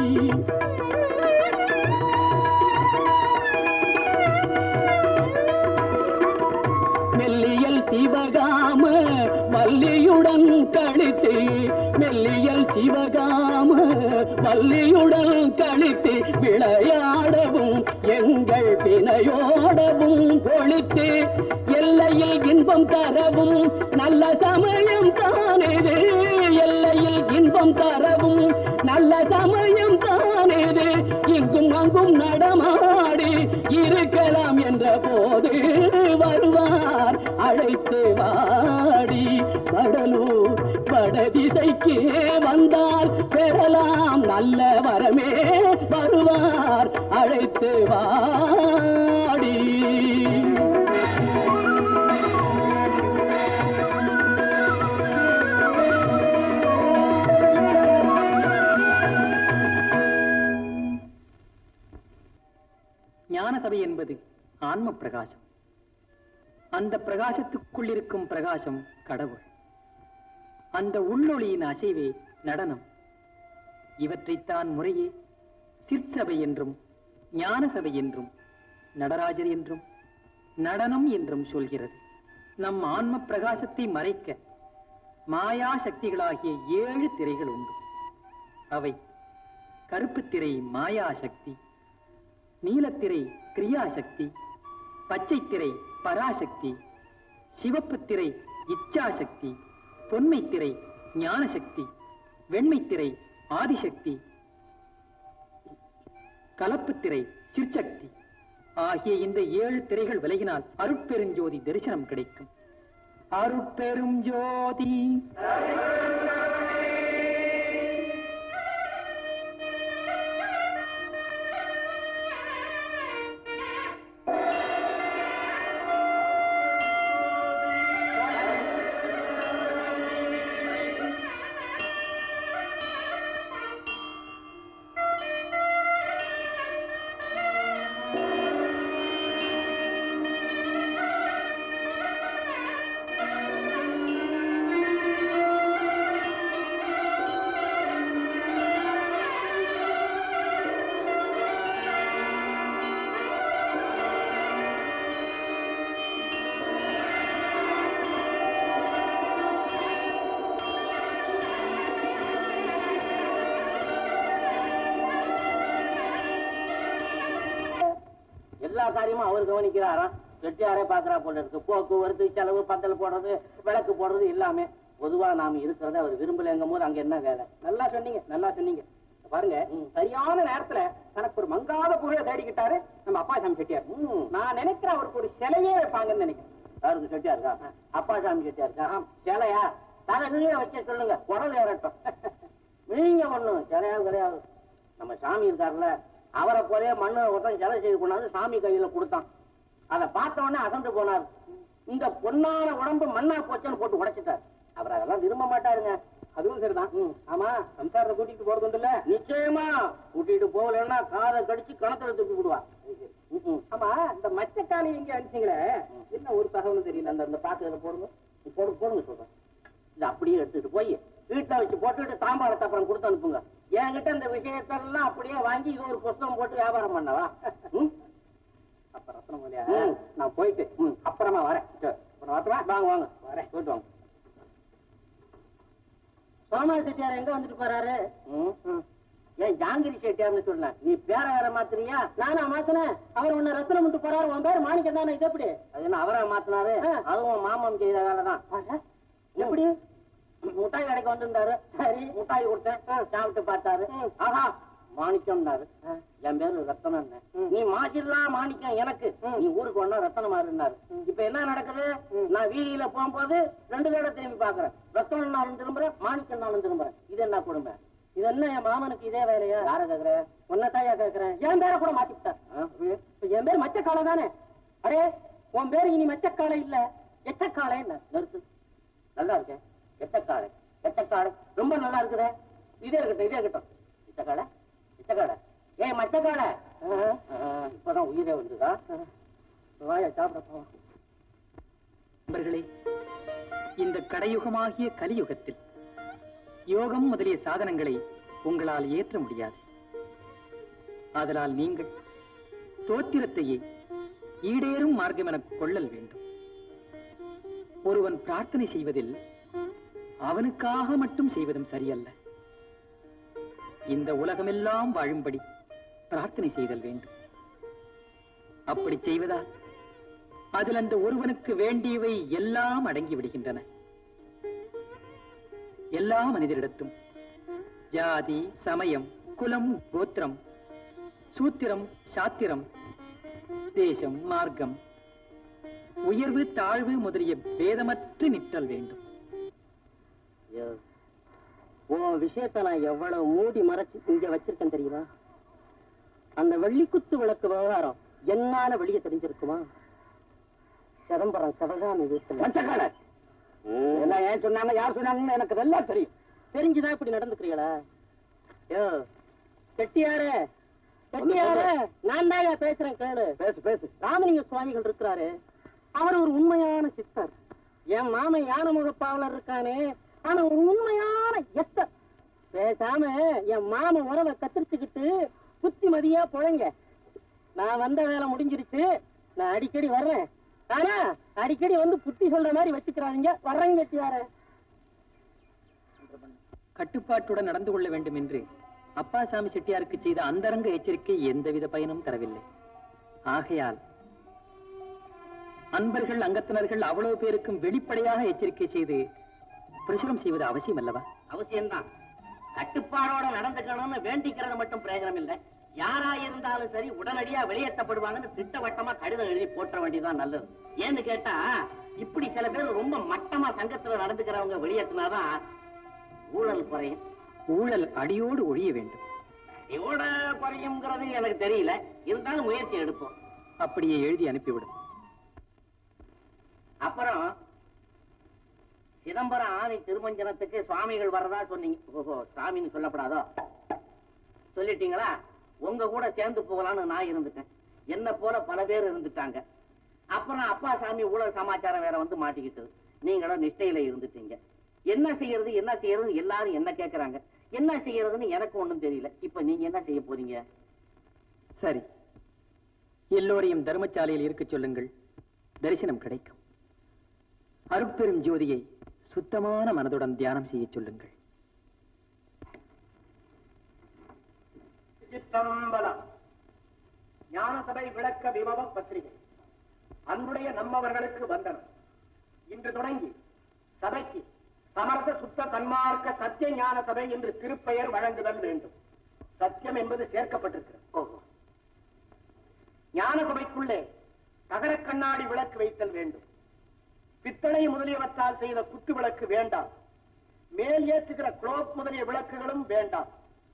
Speaker 11: மெல்லியல் சிவகாம வள்ளியுடன் கழித்து மெல்லியல் சிவகாம வள்ளியுடன் கழித்து விளையாடவும் எங்கள் பிணையோடவும் பொழித்து எல்லையில் இன்பம் தரவும் நல்ல சமயம் தானேது எல்லையில் இன்பம் தரவும் நல்ல சமயம் தானேது இங்கும் அங்கும் நடமாடி இருக்கலாம் என்ற போது வருவார் அழைத்து வாடி வடலூர் வடதிசைக்கு வந்தால் பெறலாம் நல்ல வரமே வருவார் அழைத்து வாடி
Speaker 7: ஞான சபை என்பது ஆன்ம பிரகாசம் அந்த பிரகாசத்துக்குள் இருக்கும் பிரகாசம் கடவுள் அந்த உள்ளொளியின் அசைவே நடனம் இவற்றைத்தான் முறையே சிற்சபை என்றும் ஞான சபை என்றும் நடராஜர் என்றும் நடனம் என்றும் சொல்கிறது நம் ஆன்ம பிரகாசத்தை மறைக்க மாயா சக்திகளாகிய ஏழு திரைகள் உண்டு அவை கருப்பு திரை மாயா சக்தி நீலத்திரை கிரியாசக்தி பச்சை திரை பராசக்தி சிவப்பு திரை இச்சாசக்தி பொன்மை திரை ஞானசக்தி வெண்மை திரை ஆதிசக்தி கலப்பு திரை சிற்சக்தி ஆகிய இந்த ஏழு திரைகள் விலகினால் அருட்பெருஞ்சோதி தரிசனம் கிடைக்கும் அருட்பெரும் ஜோதி
Speaker 10: எல்லா காரியமும் அவர் கவனிக்கிறாராம் வெட்டியாரே பாக்குறா போல இருக்கு போக்குவரத்து செலவு பந்தல் போடுறது விளக்கு போடுறது எல்லாமே பொதுவா நாம இருக்கிறத அவர் விரும்பலங்கும் போது அங்க என்ன வேலை
Speaker 8: நல்லா சொன்னீங்க நல்லா சொன்னீங்க பாருங்க சரியான நேரத்துல தனக்கு ஒரு மங்காத புகழ தேடிக்கிட்டாரு நம்ம அப்பா சாமி செட்டியார்
Speaker 10: ம்.
Speaker 8: நான் நினைக்கிறேன் அவருக்கு ஒரு சிலையே வைப்பாங்கன்னு நினைக்கிறேன்
Speaker 10: யாருக்கு செட்டியா இருக்கா அப்பா சாமி செட்டியா இருக்கா சிலையா தலை விழிய வைக்க சொல்லுங்க குடல் ஏறட்டும் விழிங்க ஒண்ணு சிலையாது கிடையாது நம்ம சாமி இருக்காருல்ல அவரை போலயே மண்ணை ஒருத்தன் சிலை செய்து கொண்டாந்து சாமி கையில கொடுத்தான் அதை பார்த்த உடனே அசந்து போனார் இந்த பொன்னான உடம்பு மண்ணா போச்சுன்னு போட்டு உடைச்சிட்டார் அவர் அதெல்லாம் விரும்ப மாட்டாருங்க
Speaker 8: அதுவும் சரிதான் ஆமா சம்சாரத்தை கூட்டிட்டு போறது உண்டுல்ல
Speaker 10: நிச்சயமா கூட்டிட்டு போகலன்னா காதை கடிச்சு கணத்துல தூக்கி விடுவா ம், ம்.
Speaker 8: ஆமா இந்த மச்சக்காளி எங்க அனுப்பிச்சீங்களே என்ன ஒரு தகவலும் தெரியல
Speaker 10: அந்த அந்த பாத்துக்கிறத போடுங்க போடு போடுங்க சொல்றேன் இது அப்படியே எடுத்துட்டு போய் வீட்டுல வச்சு போட்டுட்டு தாம்பாளத்தை அப்புறம் கொடுத்து அனுப்புங்க என்கிட்ட இந்த விஷயத்தெல்லாம் அப்படியே வாங்கி இது ஒரு புஸ்தகம் போட்டு வியாபாரம் பண்ணவா ம்?
Speaker 8: அப்ப ரத்னம் இல்லையா
Speaker 10: ம்.
Speaker 8: நான் போயிட்டு
Speaker 10: ம்.
Speaker 8: அப்புறமா வரேன்
Speaker 10: சரி.
Speaker 8: அப்புறம் வரட்டுமா
Speaker 10: வாங்க வாங்க
Speaker 8: வரேன்
Speaker 10: போயிட்டு வாங்க
Speaker 8: சோமா செட்டியார் எங்க வந்துட்டு போறாரு
Speaker 10: ம். ஏன் ஜாங்கிரி செட்டியார்னு சொல்ல நீ பேர வேற மாத்துறியா
Speaker 8: நானா மாத்தினேன் அவர் உன்னை ரத்தனம் விட்டு போறாரு உன் பேர் மாணிக்கம் தானே இது எப்படி
Speaker 10: அது என்ன அவரை மாத்தினாரு
Speaker 8: ஆ.
Speaker 10: அதுவும் மாமன் செய்த வேலைதான்
Speaker 8: எப்படி
Speaker 10: முட்டாய் கடைக்கு வந்திருந்தாரு
Speaker 8: சரி
Speaker 10: முட்டாய் கொடுத்தேன் சாப்பிட்டு பார்த்தாரு ஆஹா மாணிக்கம்னாரு என் பேரு ரத்தனம் நீ மாத்திடலாம் மாணிக்கம் எனக்கு நீ ஊருக்கு ஒன்னா ரத்தனமா இருந்தாரு இப்ப என்ன நடக்குது நான் வீதியில போகும்போது ரெண்டு தடவை திரும்பி பாக்குறேன் ரத்தனம் நாளும் திரும்புறேன் மாணிக்கம் நாளும் திரும்புறேன் இது என்ன கொடுமை
Speaker 8: இது என்ன என் மாமனுக்கு இதே வேலையா
Speaker 10: யார கேக்குற
Speaker 8: உன்னதாயா கேக்குறேன் என் பேரை கூட மாத்திட்டார்
Speaker 10: ஆ, அப்படியே?
Speaker 8: இப்ப என் பேர் மச்சக்காலை தானே அடே உன் பேர் இனி மச்சக்காலை இல்ல எச்சக்காலை என்ன
Speaker 10: நிறுத்து நல்லா இருக்கேன் எட்டக்காடை எட்டக்காடை ரொம்ப நல்லா இருக்குதே இதே இருக்கட்டும் இதே இருக்கட்டும் இட்டக்காடை இட்டக்காடை ஏய் மச்சக்காடை இப்பதான் உயிரே வந்துதா
Speaker 8: வாயா சாப்பிட போவோம்
Speaker 7: நண்பர்களே இந்த கடையுகமாகிய கலியுகத்தில் யோகம் முதலிய சாதனங்களை உங்களால் ஏற்ற முடியாது ஆதலால் நீங்கள் தோத்திரத்தையே ஈடேறும் மார்க்கம் எனக் கொள்ளல் வேண்டும் ஒருவன் பிரார்த்தனை செய்வதில் அவனுக்காக மட்டும் செய்வதும் சரியல்ல இந்த உலகமெல்லாம் வாழும்படி பிரார்த்தனை செய்தல் வேண்டும் அப்படி செய்வதால் அதில் அந்த ஒருவனுக்கு வேண்டியவை எல்லாம் அடங்கி விடுகின்றன எல்லா மனிதரிடத்தும் ஜாதி சமயம் குலம் கோத்திரம் சூத்திரம் சாத்திரம் தேசம் மார்க்கம் உயர்வு தாழ்வு முதலிய பேதமற்று நிற்றல் வேண்டும்
Speaker 8: ஐயோ, உன் விஷயத்த நான் எவ்வளவு மூடி மறைச்சு இங்க வச்சிருக்கேன் தெரியுமா அந்த வெள்ளிக்குத்து விளக்கு விவகாரம் என்னால வெளியே தெரிஞ்சிருக்குமா சிதம்பரம் சிவகாமி வீட்டுல
Speaker 10: மச்சக்காடை எல்லாம் ஏன் சொன்னாங்க யார் சொன்னாங்கன்னு எனக்கு நல்லா தெரியும்
Speaker 8: தெரிஞ்சுதான் இப்படி நடந்துக்கிறீங்களா யோ செட்டியாரே செட்டியாரே நான் தான் பேசுறேன் கேளு
Speaker 10: பேசு பேசு
Speaker 8: ராமலிங்க சுவாமிகள் இருக்கிறாரு அவர் ஒரு உண்மையான சித்தர் என் மாமன் யானை முகப்பாவலர் இருக்கானே ஆனா ஒரு உண்மையான எத்தர் பேசாம என் மாமன் உறவை கத்திரிச்சுக்கிட்டு புத்திமதியா புழைங்க நான் வந்த வேலை முடிஞ்சிருச்சு நான் அடிக்கடி வர்றேன் ஆனா அடிக்கடி வந்து புத்தி சொல்ற மாதிரி வச்சுக்கிறாங்க வர்றேங்க கட்டியார
Speaker 7: கட்டுப்பாட்டுடன் நடந்து கொள்ள வேண்டும் என்று அப்பாசாமி செட்டியாருக்கு செய்த அந்தரங்க எச்சரிக்கை எந்தவித பயனும் தரவில்லை ஆகையால் அன்பர்கள் அங்கத்தினர்கள் அவ்வளவு பேருக்கும் வெளிப்படையாக எச்சரிக்கை செய்து பிரசுரம் செய்வது அவசியம் அல்லவா
Speaker 10: அவசியம்தான் கட்டுப்பாடோட நடந்துக்கணும்னு வேண்டிக்கிறது மட்டும் பிரயோஜனம் இல்லை யாரா இருந்தாலும் சரி உடனடியா வெளியேற்றப்படுவாங்கன்னு திட்டவட்டமா கடிதம் எழுதி போட்ட வேண்டியதுதான் நல்லது ஏன்னு கேட்டா இப்படி சில பேர் ரொம்ப மட்டமா சங்கத்துல நடந்துக்கிறவங்க வெளியேற்றினாதான் ஊழல் குறையும்
Speaker 7: ஊழல் அடியோடு ஒழிய வேண்டும்
Speaker 10: எவ்வளோ குறையுங்கிறது எனக்கு தெரியல இருந்தாலும் முயற்சி எடுப்போம்
Speaker 7: அப்படியே எழுதி அனுப்பிவிடும்
Speaker 10: அப்புறம் சிதம்பரம் ஆணி திருமஞ்சனத்துக்கு சுவாமிகள் வர்றதா சொன்னீங்க ஓஹோ சாமின்னு சொல்லப்படாதோ சொல்லிட்டீங்களா உங்க கூட சேர்ந்து போகலான்னு நான் இருந்துட்டேன் என்ன போல பல பேர் இருந்துட்டாங்க அப்புறம் அப்பா சாமி ஊழல் சமாச்சாரம் வேற வந்து மாட்டிக்கிட்டது நீங்களும் நிஷ்டையில இருந்துட்டீங்க என்ன செய்யறது என்ன செய்யறது எல்லாரும் என்ன கேக்குறாங்க என்ன செய்யறதுன்னு எனக்கு ஒண்ணும் தெரியல இப்ப நீங்க என்ன செய்ய போறீங்க
Speaker 7: சரி எல்லோரையும் தர்மசாலையில் இருக்கச் சொல்லுங்கள் தரிசனம் கிடைக்கும் அருட்பெரும் ஜோதியை சுத்தமான மனதுடன் தியானம் செய்யச் சொல்லுங்கள்
Speaker 12: சித்தம்பலம் ஞானசபை விளக்க விபவ பத்திரிகை அன்புடைய நம்மவர்களுக்கு வந்தனம் இன்று தொடங்கி சபைக்கு சமரச சுத்த சன்மார்க்க சத்திய ஞான சபை என்று திருப்பெயர் வழங்குதல் வேண்டும் சத்தியம் என்பது சேர்க்கப்பட்டிருக்கிறது
Speaker 10: ஓஹோ
Speaker 12: ஞான சபைக்குள்ளே தகர கண்ணாடி விளக்கு வைத்தல் வேண்டும் பித்தளை முதலியவற்றால் செய்த குத்து விளக்கு வேண்டாம் மேல் ஏற்றுகிற குளோப் முதலிய விளக்குகளும் வேண்டாம்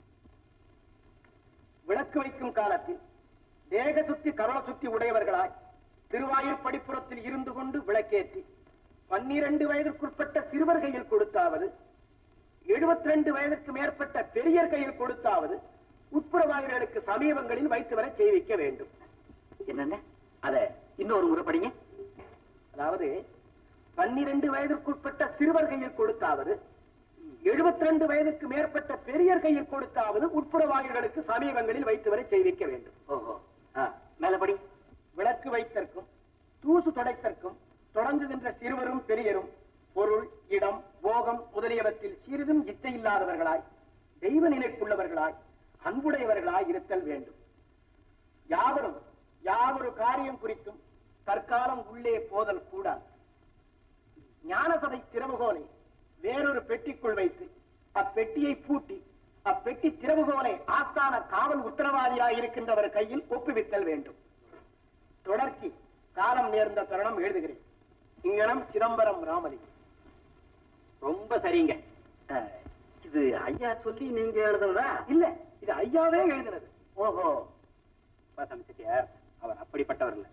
Speaker 12: விளக்கு வைக்கும் காலத்தில் தேக சுத்தி கருண சுத்தி உடையவர்களாய் திருவாயூர் படிப்புறத்தில் இருந்து கொண்டு விளக்கேற்றி பன்னிரண்டு வயதிற்குட்பட்ட சிறுவர் கையில் கொடுத்தாவது எழுபத்தி ரெண்டு வயதுக்கு மேற்பட்ட பெரியர் கையில் கொடுத்தாவது உட்புறவாயிர்களுக்கு சமீபங்களில் வைத்து வர செய்விக்க வேண்டும்
Speaker 10: என்னென்ன அத இன்னொரு முறை படிங்க
Speaker 12: அதாவது பன்னிரண்டு வயதிற்குட்பட்ட சிறுவர் கையில் கொடுத்தாவது எழுபத்தி ரெண்டு வயதுக்கு மேற்பட்ட பெரியர் கையில் கொடுத்தாவது உட்புறவாயிர்களுக்கு சமீபங்களில் வைத்து வர செய்விக்க வேண்டும்
Speaker 10: ஓஹோ ஆ, மேல படி
Speaker 12: விளக்கு வைத்தற்கும் தூசு தொடைத்தற்கும் தொடங்குகின்ற சிறுவரும் பெரியரும்
Speaker 8: பொருள் இடம் போகம் முதலியவற்றில் சிறிதும் இச்சையில்லாதவர்களாய் தெய்வ நினைப்புள்ளவர்களாய் அன்புடையவர்களாய் இருத்தல் வேண்டும் யாவரும் யாவொரு காரியம் குறித்தும் தற்காலம் உள்ளே போதல் கூடாது ஞானசபை திறவுகோலை வேறொரு பெட்டிக்குள் வைத்து அப்பெட்டியை பூட்டி அப்பெட்டி திறவுகோலை ஆஸ்தான காவல் உத்தரவாதியாய் இருக்கின்றவர் கையில் ஒப்புவித்தல் வேண்டும் தொடர்ச்சி காலம் நேர்ந்த தருணம் எழுதுகிறேன் இங்கனம் சிதம்பரம் ராமலிங்கம் ரொம்ப சரிங்க அஹ், இது ஐயா சொல்லி நீங்க எழுதுனதா இல்ல இது ஐயாவே எழுதினது ஓஹோ செட்டியார் அவர் அப்படிப்பட்டவர் இல்ல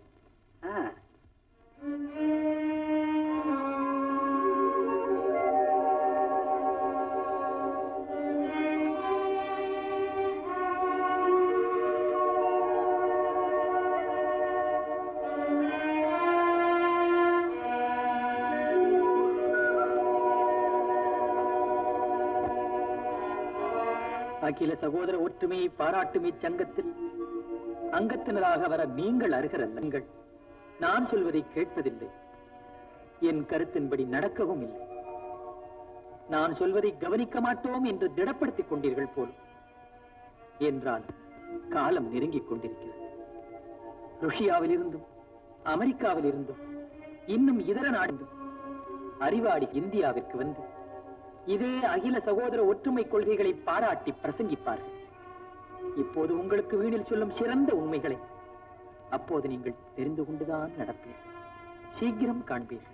Speaker 7: அகில சகோதர ஒற்றுமையை பாராட்டும் இச்சங்கத்தில் அங்கத்தினராக வர நீங்கள் அருகரல்லுங்கள் நான் சொல்வதை கேட்பதில்லை என் கருத்தின்படி நடக்கவும் இல்லை நான் சொல்வதை கவனிக்க மாட்டோம் என்று திடப்படுத்திக் கொண்டீர்கள் போல் என்றால் காலம் நெருங்கிக் கொண்டிருக்கிறது ருஷியாவில் இருந்தும் அமெரிக்காவில் இருந்தும் இன்னும் இதர நாடும் அறிவாடி இந்தியாவிற்கு வந்து இதே அகில சகோதர ஒற்றுமை கொள்கைகளை பாராட்டி பிரசங்கிப்பார்கள் இப்போது உங்களுக்கு வீணில் சொல்லும் சிறந்த உண்மைகளை அப்போது நீங்கள் தெரிந்து கொண்டுதான் நடப்பீர்கள் சீக்கிரம் காண்பீர்கள்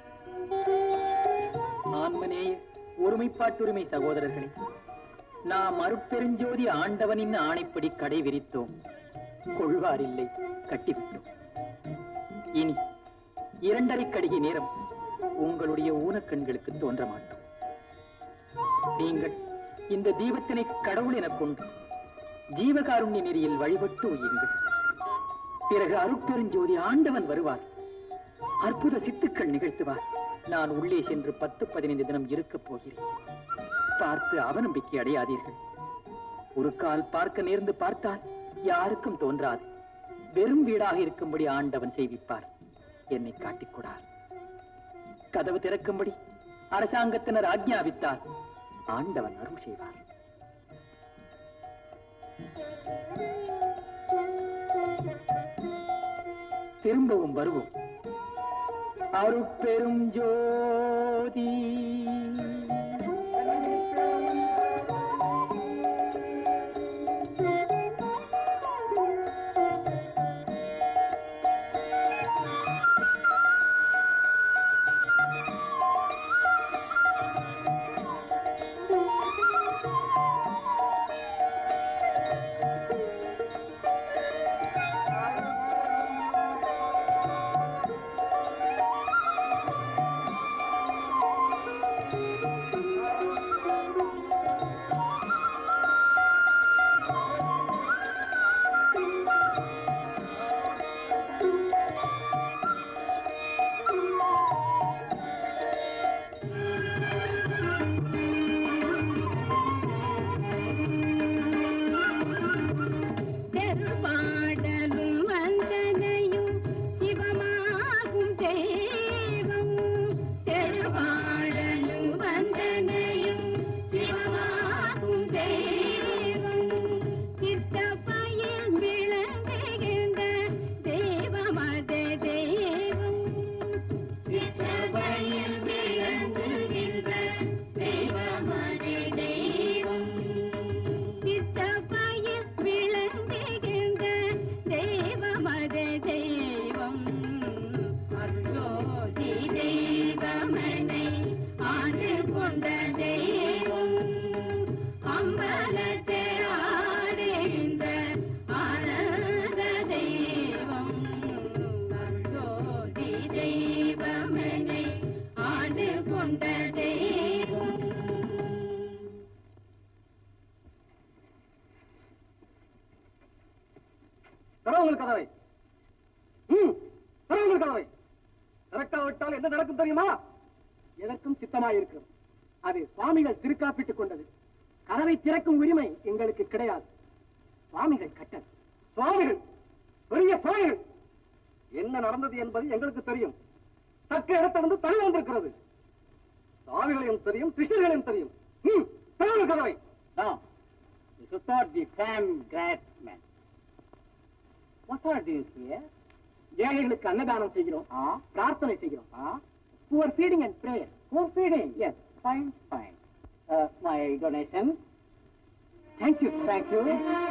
Speaker 7: ஆன்மநேய ஒருமைப்பாட்டுரிமை சகோதரர்களே நாம் அருட்பெருஞ்சோதி ஆண்டவனின் ஆணைப்படி கடை விரித்தோம் கொள்வாரில்லை கட்டிவிட்டோம் இனி இரண்டரை கடிகை நேரம் உங்களுடைய ஊனக்கண்களுக்கு தோன்ற மாட்டோம் நீங்கள் இந்த தீபத்தினை கடவுள் எனக் கொண்டு ஜீவகாருண்ய நெறியில் வழிபட்டு உயுங்கள் பிறகு அருட்பெருஞ்சோதி ஆண்டவன் வருவார் அற்புத சித்துக்கள் நிகழ்த்துவார் நான் உள்ளே சென்று பத்து பதினைந்து தினம் இருக்கப் போகிறேன் பார்த்து அவநம்பிக்கை அடையாதீர்கள் ஒரு கால் பார்க்க நேர்ந்து பார்த்தால் யாருக்கும் தோன்றாது வெறும் வீடாக இருக்கும்படி ஆண்டவன் செய்விப்பார் என்னை காட்டிக்கூடார் கதவு திறக்கும்படி அரசாங்கத்தினர் ஆக்ஞாபித்தார் ஆண்டவன் அருள் செய்வார் திரும்பவும் வருவோம் அருட்பெரும் ஜோதி
Speaker 6: தெருவாடலும் வந்தனையும் சிவமாகும் தெய்வம் தெருவாடலும் வந்தனையும் சிவமாகும் தெய்வம் சிற்றப்பையில் விளங்குகின்ற தெய்வமது தெய்வம் சிற்றப்பையில் விளங்குகின்ற தெய்வமது தெய்வம் சிற்றப்பையில் விளங்குகின்ற தெய்வமது தெய்வம் அருளோதி தெய்வமனை ஆண்டு கொண்ட தெய்வம் அம்பலத்தை ஆடுகின்ற ஆனந்த தெய்வம் அருளோதி தெய்வமனை ஆண்டு கொண்ட தெய்வம்
Speaker 8: திறவுங்கள் கதவை ம் திறவுங்கள் கதவை திறக்காவிட்டால் என்ன நடக்கும் தெரியுமா எனக்கும் சித்தமாயிருக்கும் அது சுவாமிகள் திருக்காப்பிட்டுக் கொண்டது கதவை திறக்கும் உரிமை எங்களுக்கு கிடையாது சுவாமிகள் கட்டது சுவாமிகள் பெரிய சுவாமிகள் என்ன நடந்தது என்பது எங்களுக்கு தெரியும் தக்க இடத்தை வந்து தள்ளி வந்திருக்கிறது
Speaker 12: சுவாமிகளையும் தெரியும் சிஷ்யர்களையும் தெரியும் ம், திறந்து கதவை
Speaker 2: No, this is not the same great man. What are these here?
Speaker 12: ஏழைகளுக்கு அன்னதானம் செய்கிறோம்
Speaker 2: Ah,
Speaker 12: பிரார்த்தனை செய்கிறோம்
Speaker 2: ah,
Speaker 12: poor feeding and prayer
Speaker 2: poor feeding. Yes, fine, fine. Uh, my donation.
Speaker 12: Thank you
Speaker 2: Thank you.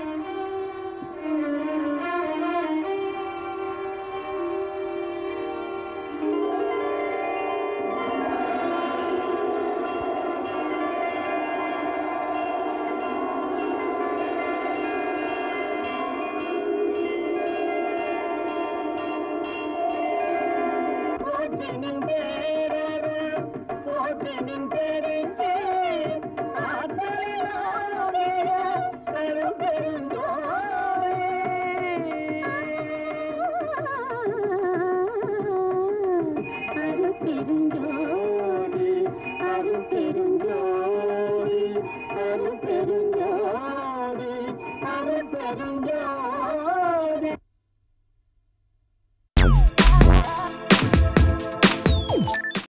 Speaker 6: அருட்பெருஞ்சோதி அருட்பெருஞ்சோதி அருட்பெருஞ்சோதி அருட்பெருஞ்சோதி